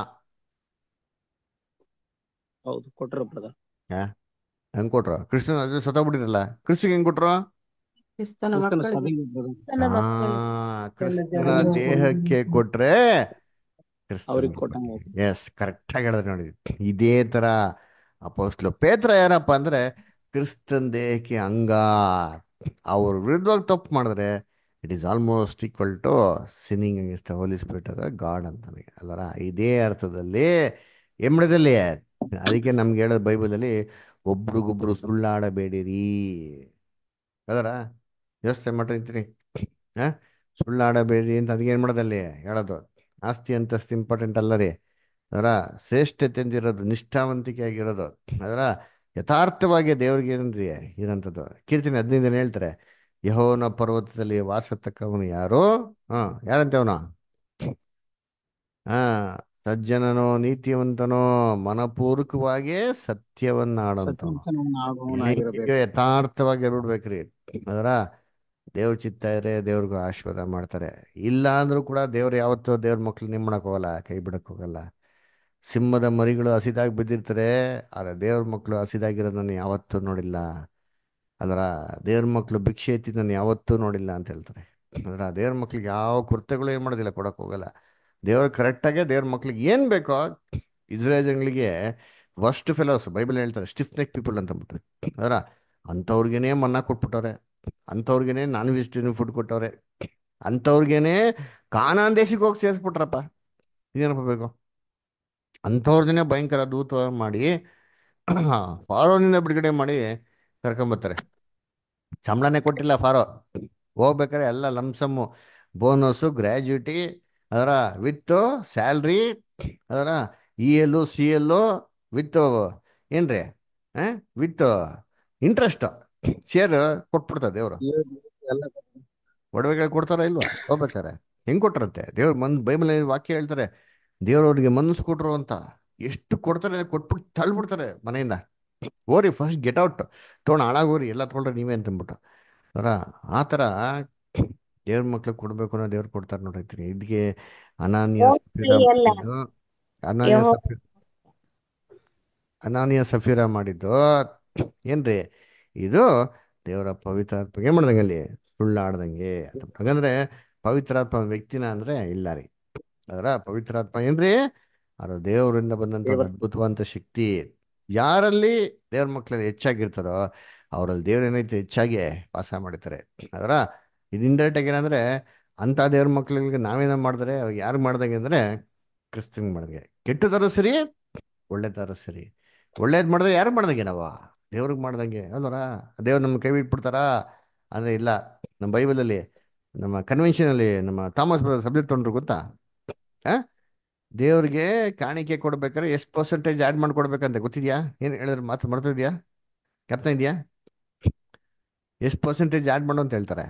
ಹೌದು ಕೊಟ್ರು ಬ್ರದರ್ ಹೆಂಗ್ ಕೊಟ್ರ ಕೃಷ್ಣನ್ ಅದೇ ಸತ್ತೋಗ್ಬಿಟ್ಟಿರಲ್ಲ ಕ್ರಿಸ್ತಿಗೆ ಹೆಂಗ್ ಕೊಟ್ರು ಕ್ರಿಸ್ತನ ಕ್ರಿಸ್ತನ ಮಕ್ಕಳಿಗೆ ಸಭೆಗೆ brother. ಆ ಕ್ರಿಸ್ತನ ದೇಹಕ್ಕೆ ಕೊಟ್ರೆ ಅವ್ರಿಗೆ ಕೊಟ್ಟಂಗ ಎಸ್ ಕರೆಕ್ಟ್ ಆಗಿ ಹೇಳಿದ್ರೆ ನೋಡಿ ಇದೇ ತರ ಅಪೋಸ್ಟ್ಲು ಪೇತ್ರ ಯಾರಪ್ಪ ಅಂದ್ರೆ ಕ್ರಿಸ್ತನ್ ದೇಹಕ್ಕೆ ಅಂಗ ಅವ್ರ ವಿರುದ್ಧವಾಗಿ ತಪ್ಪು ಮಾಡಿದ್ರೆ it is almost equal to sinning is the Holy Spirit of God ಅಂತಾನೆ ಅಲ್ಲರ ಇದೇ ಅರ್ಥದಲ್ಲಿ ಎಂಬಳದಲ್ಲಿ ಅದಕ್ಕೆ ನಮ್ಗೆ ಹೇಳೋದು ಬೈಬಲಲ್ಲಿ ಒಬ್ರಿಗೊಬ್ರು ಸುಳ್ಳಾಡಬೇಡಿರಿ ಅದರ ಯೋಚನೆ ಮಾಡಿರ್ತೀನಿ ಹಾ ಸುಳ್ಳಾಡಬೇಡಿ ಅಂತ ಅದಕ್ಕೆ ಏನು ಮಾಡೋದಲ್ಲಿ ಹೇಳೋದು ಆಸ್ತಿ ಅಂತಸ್ತು ಇಂಪಾರ್ಟೆಂಟ್ ಅಲ್ಲ ರೀ ಅದರ ಶ್ರೇಷ್ಠತೆ ಇರೋದು ನಿಷ್ಠಾವಂತಿಕೆ ಆಗಿರೋದು ಅದರ ಯಥಾರ್ಥವಾಗಿ ದೇವ್ರಿಗೆ ಏನಂದ್ರಿ ಇರೋಂಥದ್ದು ಕೀರ್ತನೆ ಹದಿನೈದು ಹೇಳ್ತಾರೆ ಯಹೋವನ ಪರ್ವತದಲ್ಲಿ ವಾಸತಕ್ಕವನು ಯಾರು ಹಾ ಯಾರಂತೆ ಅವನು ಹಾ ಸಜ್ಜನನೋ ನೀತಿವಂತನೋ ಮನಪೂರ್ವಕವಾಗಿ ಸತ್ಯವನ್ನಾಡಂತವನು ಸತ್ಯವಂತನಾಗುವವನಾಗಿರಬೇಕು ಯಥಾರ್ಥವಾಗಿ ಬಿಡ್ಬೇಕ್ರಿ ಅದರ ದೇವ್ರ ಚಿತ್ತ ಇದ್ರೆ ದೇವ್ರಿಗೂ ಆಶೀರ್ವಾದ ಮಾಡ್ತಾರೆ ಇಲ್ಲ ಅಂದ್ರೂ ಕೂಡ ದೇವ್ರು ಯಾವತ್ತೂ ದೇವ್ರ ಮಕ್ಳು ನಿಮ್ಮ ಮಾಡಕ್ ಹೋಗಲ್ಲ ಕೈ ಬಿಡಕ್ ಹೋಗಲ್ಲ ಸಿಂಹದ ಮರಿಗಳು ಹಸಿದಾಗಿ ಬಿದ್ದಿರ್ತಾರೆ ಆದ್ರೆ ದೇವ್ರ ಮಕ್ಕಳು ಹಸಿದಾಗಿರೋದನ್ನ ಯಾವತ್ತೂ ನೋಡಿಲ್ಲ ಅದರ ದೇವ್ರ ಮಕ್ಕಳು ಭಿಕ್ಷೆ ಎತ್ತಿದ್ದನ್ನು ಯಾವತ್ತೂ ನೋಡಿಲ್ಲ ಅಂತ ಹೇಳ್ತಾರೆ ಅದರ ದೇವ್ರ ಮಕ್ಳಿಗೆ ಯಾವ ಕೃತ್ಯಗಳು ಏನು ಮಾಡೋದಿಲ್ಲ ಕೊಡಕ್ ಹೋಗಲ್ಲ ದೇವ್ರು ಕರೆಕ್ಟಾಗೆ ದೇವ್ರ ಮಕ್ಳಿಗೆ ಏನು ಬೇಕೋ ಇಸ್ರೇಲ್ ಜನಗಳಿಗೆ ವರ್ಸ್ಟ್ ಫೆಲೋಸ್ ಬೈಬಲ್ ಹೇಳ್ತಾರೆ ಸ್ಟಿಫ್ ನೆಕ್ ಪೀಪಲ್ ಅಂತ ಅಂದ್ಬಿಟ್ರೆ ಅದರ ಅಂಥವ್ರಿಗೇನೆ ಮನ್ನಾ ಕೊಟ್ಬಿಟ್ಟವ್ರೆ ಅಂಥವ್ರಿಗೇನೆ ನಾನ್ ವೆಜಿಟೇರಿಯನ್ ಫುಡ್ ಕೊಟ್ಟವ್ರೆ ಅಂಥವ್ರಿಗೇನೆ ಕಾನಾನ್ ದೇಶಕ್ಕೆ ಹೋಗಿ ಸೇರಿಸ್ಬಿಟ್ರಪ್ಪ ಇದೇನಪ್ಪ ಬೇಕು ಅಂಥವ್ರನ್ನೇ ಭಯಂಕರ ದೂತ ಮಾಡಿ ಫಾರೋನಿಂದ ಬಿಡುಗಡೆ ಮಾಡಿ ಕರ್ಕೊಂಬರ್ತಾರೆ ಸಂಬಳನೇ ಕೊಟ್ಟಿಲ್ಲ ಫಾರೋ ಹೋಗ್ಬೇಕಾದ್ರೆ ಎಲ್ಲ ಲಂಸಮ್ಮು ಬೋನಸ್ಸು ಗ್ರ್ಯಾಜುಯಿಟಿ ಅದರ ವಿತ್ ಸ್ಯಾಲ್ರಿ ಅದರ E L C L with ಏನ್ರಿ ವಿತ್ ಇಂಟ್ರೆಸ್ಟ್ ಶೇರ್ ಕೊಟ್ಬಿಡ್ತಾರೆ ದೇವರು ಎಲ್ಲ ಒಡವೆಗಳು ಕೊಡ್ತಾರ ಇಲ್ವಾ ಹೋಗ್ಬೇಕಾರೆ ಹೆಂಗ್ ಕೊಟ್ರಂತೆ ದೇವ್ರ ಮನ್ ಬೈಬಲ್ ವಾಕ್ಯ ಹೇಳ್ತಾರೆ ದೇವ್ರವ್ರಿಗೆ ಮನಸ್ಸು ಕೊಟ್ರು ಅಂತ ಎಷ್ಟು ಕೊಡ್ತಾರೆ ಕೊಟ್ಬಿಟ್ಟು ತಳ್ಬಿಡ್ತಾರೆ ಮನೆಯಿಂದ ಓರಿ ಫಸ್ಟ್ ಗೆಟ್ ಔಟ್ ತೊಗೊಂಡು ಹಾಳಾಗೋರಿ ಎಲ್ಲ ತೊಗೊಂಡ್ರೆ ನೀವೇ ಅಂತಂದ್ಬಿಟ್ಟು ಅವರ ಆ ಥರ ದೇವ್ರ ಮಕ್ಳಿಗೆ ಕೊಡ್ಬೇಕು ಅನ್ನೋ ದೇವ್ರು ಕೊಡ್ತಾರೆ ನೋಡಿರ್ತೀನಿ ಇದಕ್ಕೆ ಅನಾನ್ಯ ಸಫೀರ ಎಲ್ಲ ಮಾಡಿದ್ದು ಅನಾನ್ಯ ಯೆಹೋ ಸಫೀರ ಅನಾನ್ಯ ಸಫೀರ ಮಾಡಿದ್ದು ಏನ್ರಿ ಇದು ದೇವರ ಪವಿತ್ರಾತ್ಮಗೆ ಏನ್ ಮಾಡ್ದಂಗೆ ಅಲ್ಲಿ ಸುಳ್ಳಾಡ್ದಂಗೆ ಅಂತ ಹಾಗಂದ್ರೆ ಪವಿತ್ರಾತ್ಮ ವ್ಯಕ್ತಿನ ಅಂದ್ರೆ ಇಲ್ಲ ರೀ ಅದರ ಪವಿತ್ರಾತ್ಮ ಏನ್ರಿ ಅದು ದೇವರಿಂದ ಬಂದಂತ ಒಂದು ಅದ್ಭುತವಾದಂತ ಶಕ್ತಿ ಯಾರಲ್ಲಿ ದೇವ್ರ ಮಕ್ಕಳಲ್ಲಿ ಹೆಚ್ಚಾಗಿರ್ತಾರೋ ಅವರಲ್ಲಿ ದೇವ್ರ ಏನೈತೆ ಹೆಚ್ಚಾಗಿ ವಾಸ ಮಾಡ್ತಾರೆ ಅದರ ಇದು ಇಂಡೈರೆಕ್ಟ್ ಆಗಿ ಏನಂದ್ರೆ ಅಂತ ದೇವ್ರ ಮಕ್ಳಿಗೆ ನಾವೇನೋ ಮಾಡಿದ್ರೆ ಯಾರು ಮಾಡ್ದಂಗೆ ಅಂದ್ರೆ ಕ್ರಿಸ್ತಂಗ್ ಮಾಡ್ದಂಗೆ ಕೆಟ್ಟದಾರು ಸರಿ ಒಳ್ಳೇದಾರು ಸರಿ ಒಳ್ಳೇದ್ ಮಾಡಿದ್ರೆ ಯಾರು ಮಾಡ್ದಂಗೆ ನಾವು ದೇವ್ರಿಗೆ ಮಾಡ್ದಂಗೆ ಅಲ್ವರ ದೇವ್ರು ನಮ್ಮ ಕೈ ಬಿಟ್ಬಿಡ್ತಾರಾ ಅಂದ್ರೆ ಇಲ್ಲ ನಮ್ಮ ಬೈಬಲಲ್ಲಿ ನಮ್ಮ ಕನ್ವೆನ್ಷನ್ ಅಲ್ಲಿ ನಮ್ಮ ಥಾಮಸ್ ಬ್ರದರ್ ಸಬ್ಜೆಕ್ಟ್ ತೊಗೊಂಡ್ರು ಗೊತ್ತಾ ಆ ದೇವ್ರಿಗೆ ಕಾಣಿಕೆ ಕೊಡ್ಬೇಕಾದ್ರೆ ಎಷ್ಟು ಪರ್ಸೆಂಟೇಜ್ ಆ್ಯಡ್ ಮಾಡಿ ಕೊಡ್ಬೇಕಂತ ಗೊತ್ತಿದ್ಯಾ ಏನು ಹೇಳಿದ್ರೆ ಮಾತು ಮರ್ತಿದ್ಯಾ ಜ್ಞಾಪನ ಇದೆಯಾ ಎಷ್ಟು ಪರ್ಸೆಂಟೇಜ್ ಆ್ಯಡ್ ಮಾಡು ಅಂತ ಹೇಳ್ತಾರೆ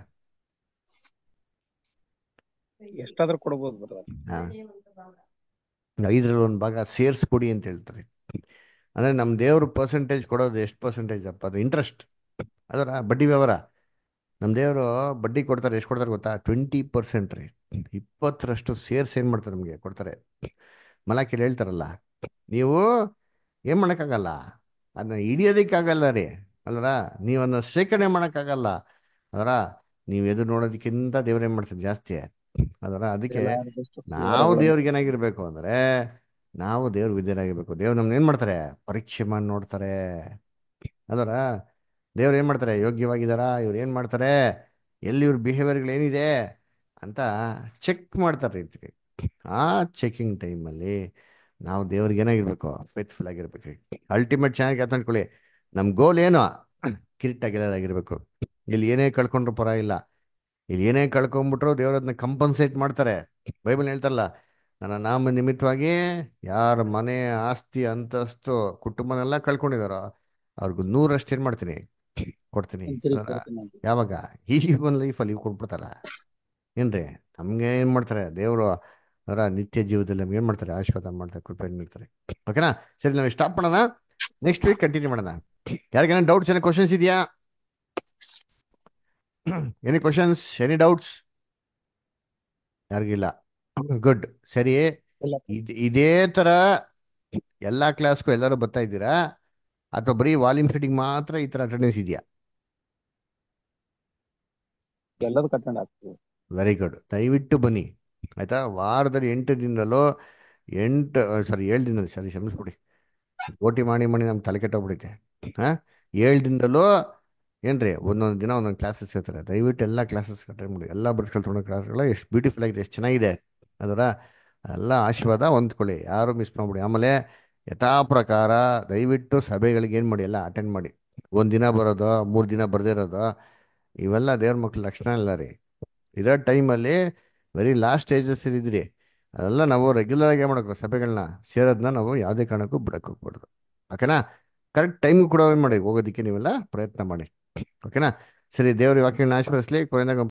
ಎಷ್ಟಾದ್ರೂ ಕೊಡ್ಬೋದು ಬ್ರದರ್ ಹಾ ಐದರಲ್ಲಿ ಒಂದು ಭಾಗ ಸೇರಿಸ್ಕೊಡಿ ಅಂತ ಹೇಳ್ತಾರೆ ಅಂದ್ರೆ ನಮ್ಮ ದೇವ್ರ ಪರ್ಸೆಂಟೇಜ್ ಕೊಡೋದು ಎಷ್ಟು ಪರ್ಸೆಂಟೇಜ್ ಅಪ್ಪ ಅದು ಇಂಟ್ರೆಸ್ಟ್ ಅದರ ಬಡ್ಡಿ ವ್ಯವಹಾರ ನಮ್ಮ ದೇವರು ಬಡ್ಡಿ ಕೊಡ್ತಾರೆ ಎಷ್ಟು ಕೊಡ್ತಾರೆ ಗೊತ್ತಾ ಟ್ವೆಂಟಿ ಪರ್ಸೆಂಟ್ ರೀ ಇಪ್ಪತ್ತರಷ್ಟು ಸೇರ್ಸ್ ಏನು ಮಾಡ್ತಾರೆ ನಮಗೆ ಕೊಡ್ತಾರೆ ಮಲಾಕಿಲ್ ಹೇಳ್ತಾರಲ್ಲ ನೀವು ಏನು ಮಾಡೋಕ್ಕಾಗಲ್ಲ ಅದನ್ನ ಹಿಡಿಯೋದಕ್ಕಾಗಲ್ಲ ರೀ ಅಲ್ರ ನೀವು ಅದನ್ನ ಶೇಖರಣೆ ಮಾಡೋಕ್ಕಾಗಲ್ಲ ಅದರ ನೀವು ಎದುರು ನೋಡೋದಕ್ಕಿಂತ ದೇವ್ರು ಏನು ಮಾಡ್ತಾರೆ ಜಾಸ್ತಿ ಅದರ ಅದಕ್ಕೆ ನಾವು ದೇವ್ರಿಗೆ ಏನಾಗಿರ್ಬೇಕು ಅಂದ್ರೆ ನಾವು ದೇವ್ರ ವಿದ್ಯರಾಗಿರ್ಬೇಕು ದೇವ್ರು ನಮ್ನ ಏನ್ ಮಾಡ್ತಾರೆ ಪರೀಕ್ಷೆ ಮಾಡಿ ನೋಡ್ತಾರೆ ಅದರ ದೇವ್ರು ಏನ್ ಮಾಡ್ತಾರೆ ಯೋಗ್ಯವಾಗಿದಾರಾ ಇವ್ರು ಏನ್ ಮಾಡ್ತಾರೆ ಎಲ್ಲಿ ಇವ್ರ ಬಿಹೇವಿಯರ್ಗಳು ಏನಿದೆ ಅಂತ ಚೆಕ್ ಮಾಡ್ತಾರೆ ರೀ ಆ ಚೆಕಿಂಗ್ ಟೈಮಲ್ಲಿ ನಾವು ದೇವ್ರಿಗೆ ಏನಾಗಿರ್ಬೇಕು ಫೇತ್ಫುಲ್ ಆಗಿರ್ಬೇಕು ಅಲ್ಟಿಮೇಟ್ ಚೆನ್ನಾಗಿ ಅರ್ಥ ಮಾಡ್ಕೊಳ್ಳಿ ನಮ್ಮ ಗೋಲ್ ಏನು ಕಿರಿಟಾಗಿರೋದಾಗಿರ್ಬೇಕು ಇಲ್ಲಿ ಏನೇ ಕಳ್ಕೊಂಡ್ರು ಪರವಾಗಿಲ್ಲ ಇಲ್ಲಿ ಏನೇ ಕಳ್ಕೊಂಡ್ಬಿಟ್ರು ದೇವ್ರು ಅದನ್ನ ಕಂಪನ್ಸೇಟ್ ಮಾಡ್ತಾರೆ ಬೈಬಲ್ ಹೇಳ್ತಾರಲ್ಲ ನನ್ನ ನಾಮ ನಿಮಿತ್ತವಾಗಿ ಯಾರ ಮನೆ ಆಸ್ತಿ ಅಂತಸ್ತು ಕುಟುಂಬನೆಲ್ಲ ಕಳ್ಕೊಂಡಿದಾರೋ ಅವ್ರಿಗೂ ನೂರಷ್ಟು ಏನ್ ಮಾಡ್ತೀನಿ ಕೊಡ್ತೀನಿ ತಿರುಗಿ ಅದರ ಕೊಡ್ತೀನಿ ಅಂತ. ಯಾವಾಗ ಈ ಒಂದು ಲೈಫಲ್ಲಿ ಇವ್ ಕೊಟ್ಬಿಡ್ತಾರ ಏನ್ರಿ ನಮ್ಗೆ ಏನ್ ಮಾಡ್ತಾರೆ ದೇವರು ಅವರ ನಿತ್ಯ ಜೀವದಲ್ಲಿ ನಮ್ಗೆ ಏನ್ ಮಾಡ್ತಾರೆ ಆಶೀರ್ವಾದ ಮಾಡ್ತಾರೆ ಕೃಪೆ ನೀಡ್ತಾರೆ ಓಕೆನಾ ಸರಿ ನಾವು ಸ್ಟಾಪ್ ಮಾಡೋಣ ನೆಕ್ಸ್ಟ್ ವೀಕ್ ಕಂಟಿನ್ಯೂ ಮಾಡೋಣ ಯಾರಿಗೇನ ಡೌಟ್ಸ್ ಏನೋ ಕ್ವಶನ್ಸ್ ಇದೆಯಾ ಎನಿ ಕ್ವಶನ್ಸ್ ಎನಿ ಡೌಟ್ಸ್ ಯಾರಿಗಿಲ್ಲ ಗುಡ್ ಸರಿ ಇಲ್ಲ. ಇದ್- ಇದೇ ತರ ಎಲ್ಲಾ ಕ್ಲಾಸ್ಗೂ ಎಲ್ಲರೂ ಬರ್ತಾ ಇದ್ದೀರಾ ಅಥವಾ ಬರೀ ವಾಲ್ಯೂಮ್ ಸೆಟ್ಟಿಂಗ್ ಮಾತ್ರ ಈ ತರ ಅಟೆಂಡೆನ್ಸ್ ಇದೆಯಾ ಎಲ್ಲದಕ್ಕೂ ಅಟೆಂಡ್ ಆಗ್ತೀವಿ ವೆರಿ ಗುಡ್ ದಯವಿಟ್ಟು ಬನ್ನಿ ಆಯ್ತಾ ವಾರದಲ್ಲಿ ಎಂಟು ದಿನದಲ್ಲೋ ಎಂಟು ಸಾರಿ ಏಳು ದಿನದಲ್ಲಿ ಸಾರಿ ಕ್ಷಮಿಸ್ಬಿಡಿ ಓಟಿ ಮಾಡಿ ಮಾಡಿ ನಮ್ಗೆ ತಲೆ ಕೆಟ್ಟೋಗ್ಬಿಡುತ್ತೆ ಹಾಂ ಏಳು ದಿನದಲ್ಲೂ ಏನ್ರಿ ಒಂದೊಂದು ದಿನ ಒಂದೊಂದು ಕ್ಲಾಸಸ್ ಇರ್ತಾರೆ ದಯವಿಟ್ಟು ಎಲ್ಲ ಕ್ಲಾಸಸ್ ಅಟೆಂಡ್ ಮಾಡಿ ಎಲ್ಲ ಬರ್ಸ್ಕೊಂಡು ತೊಗೊಂಡು ಕ್ಲಾಸ್ಗಳು ಎಷ್ಟು ಬ್ಯೂಟಿಫುಲ್ ಆಗಿದೆ ಎಷ್ಟು ಚೆನ್ನಾಗಿದೆ ಅದರ ಎಲ್ಲ ಆಶೀರ್ವಾದ ಹೊಂದ್ಕೊಳ್ಳಿ ಯಾರು ಮಿಸ್ ಮಾಡ್ಬಿಡಿ ಆಮೇಲೆ ಯಥಾ ಪ್ರಕಾರ ದಯವಿಟ್ಟು ಸಭೆಗಳಿಗೆ ಏನು ಮಾಡಿ ಎಲ್ಲ ಅಟೆಂಡ್ ಮಾಡಿ ಒಂದು ದಿನ ಬರೋದು ಮೂರು ದಿನ ಬರದೇ ಇರೋದು ಇವೆಲ್ಲ ದೇವ್ರ ಮಕ್ಳ ಲಕ್ಷಣ ಇಲ್ಲ ರೀ ಇರೋ ಟೈಮಲ್ಲಿ ವೆರಿ ಲಾಸ್ಟ್ ಸ್ಟೇಜಸ್ ಇದ್ರಿ ಅದೆಲ್ಲ ನಾವು ರೆಗ್ಯುಲರ್ ಆಗಿ ಮಾಡಬೇಕು ಸಭೆಗಳನ್ನ ಸೇರೋದನ್ನ ನಾವು ಯಾವುದೇ ಕಾರಣಕ್ಕೂ ಬಿಡಕ್ಕೆ ಹೋಗ್ಬಾರ್ದು ಓಕೆನಾ ಕರೆಕ್ಟ್ ಟೈಮ್ ಕೂಡ ಏನು ಮಾಡಿ ಹೋಗೋದಕ್ಕೆ ನೀವೆಲ್ಲ ಪ್ರಯತ್ನ ಮಾಡಿ ಓಕೆನಾ ಸರಿ ದೇವ್ರ ವಾಕ್ಯಗಳನ್ನ ಆಶೀರ್ವದಿಸ್ಲಿ ಕೊನೆಯಾಗ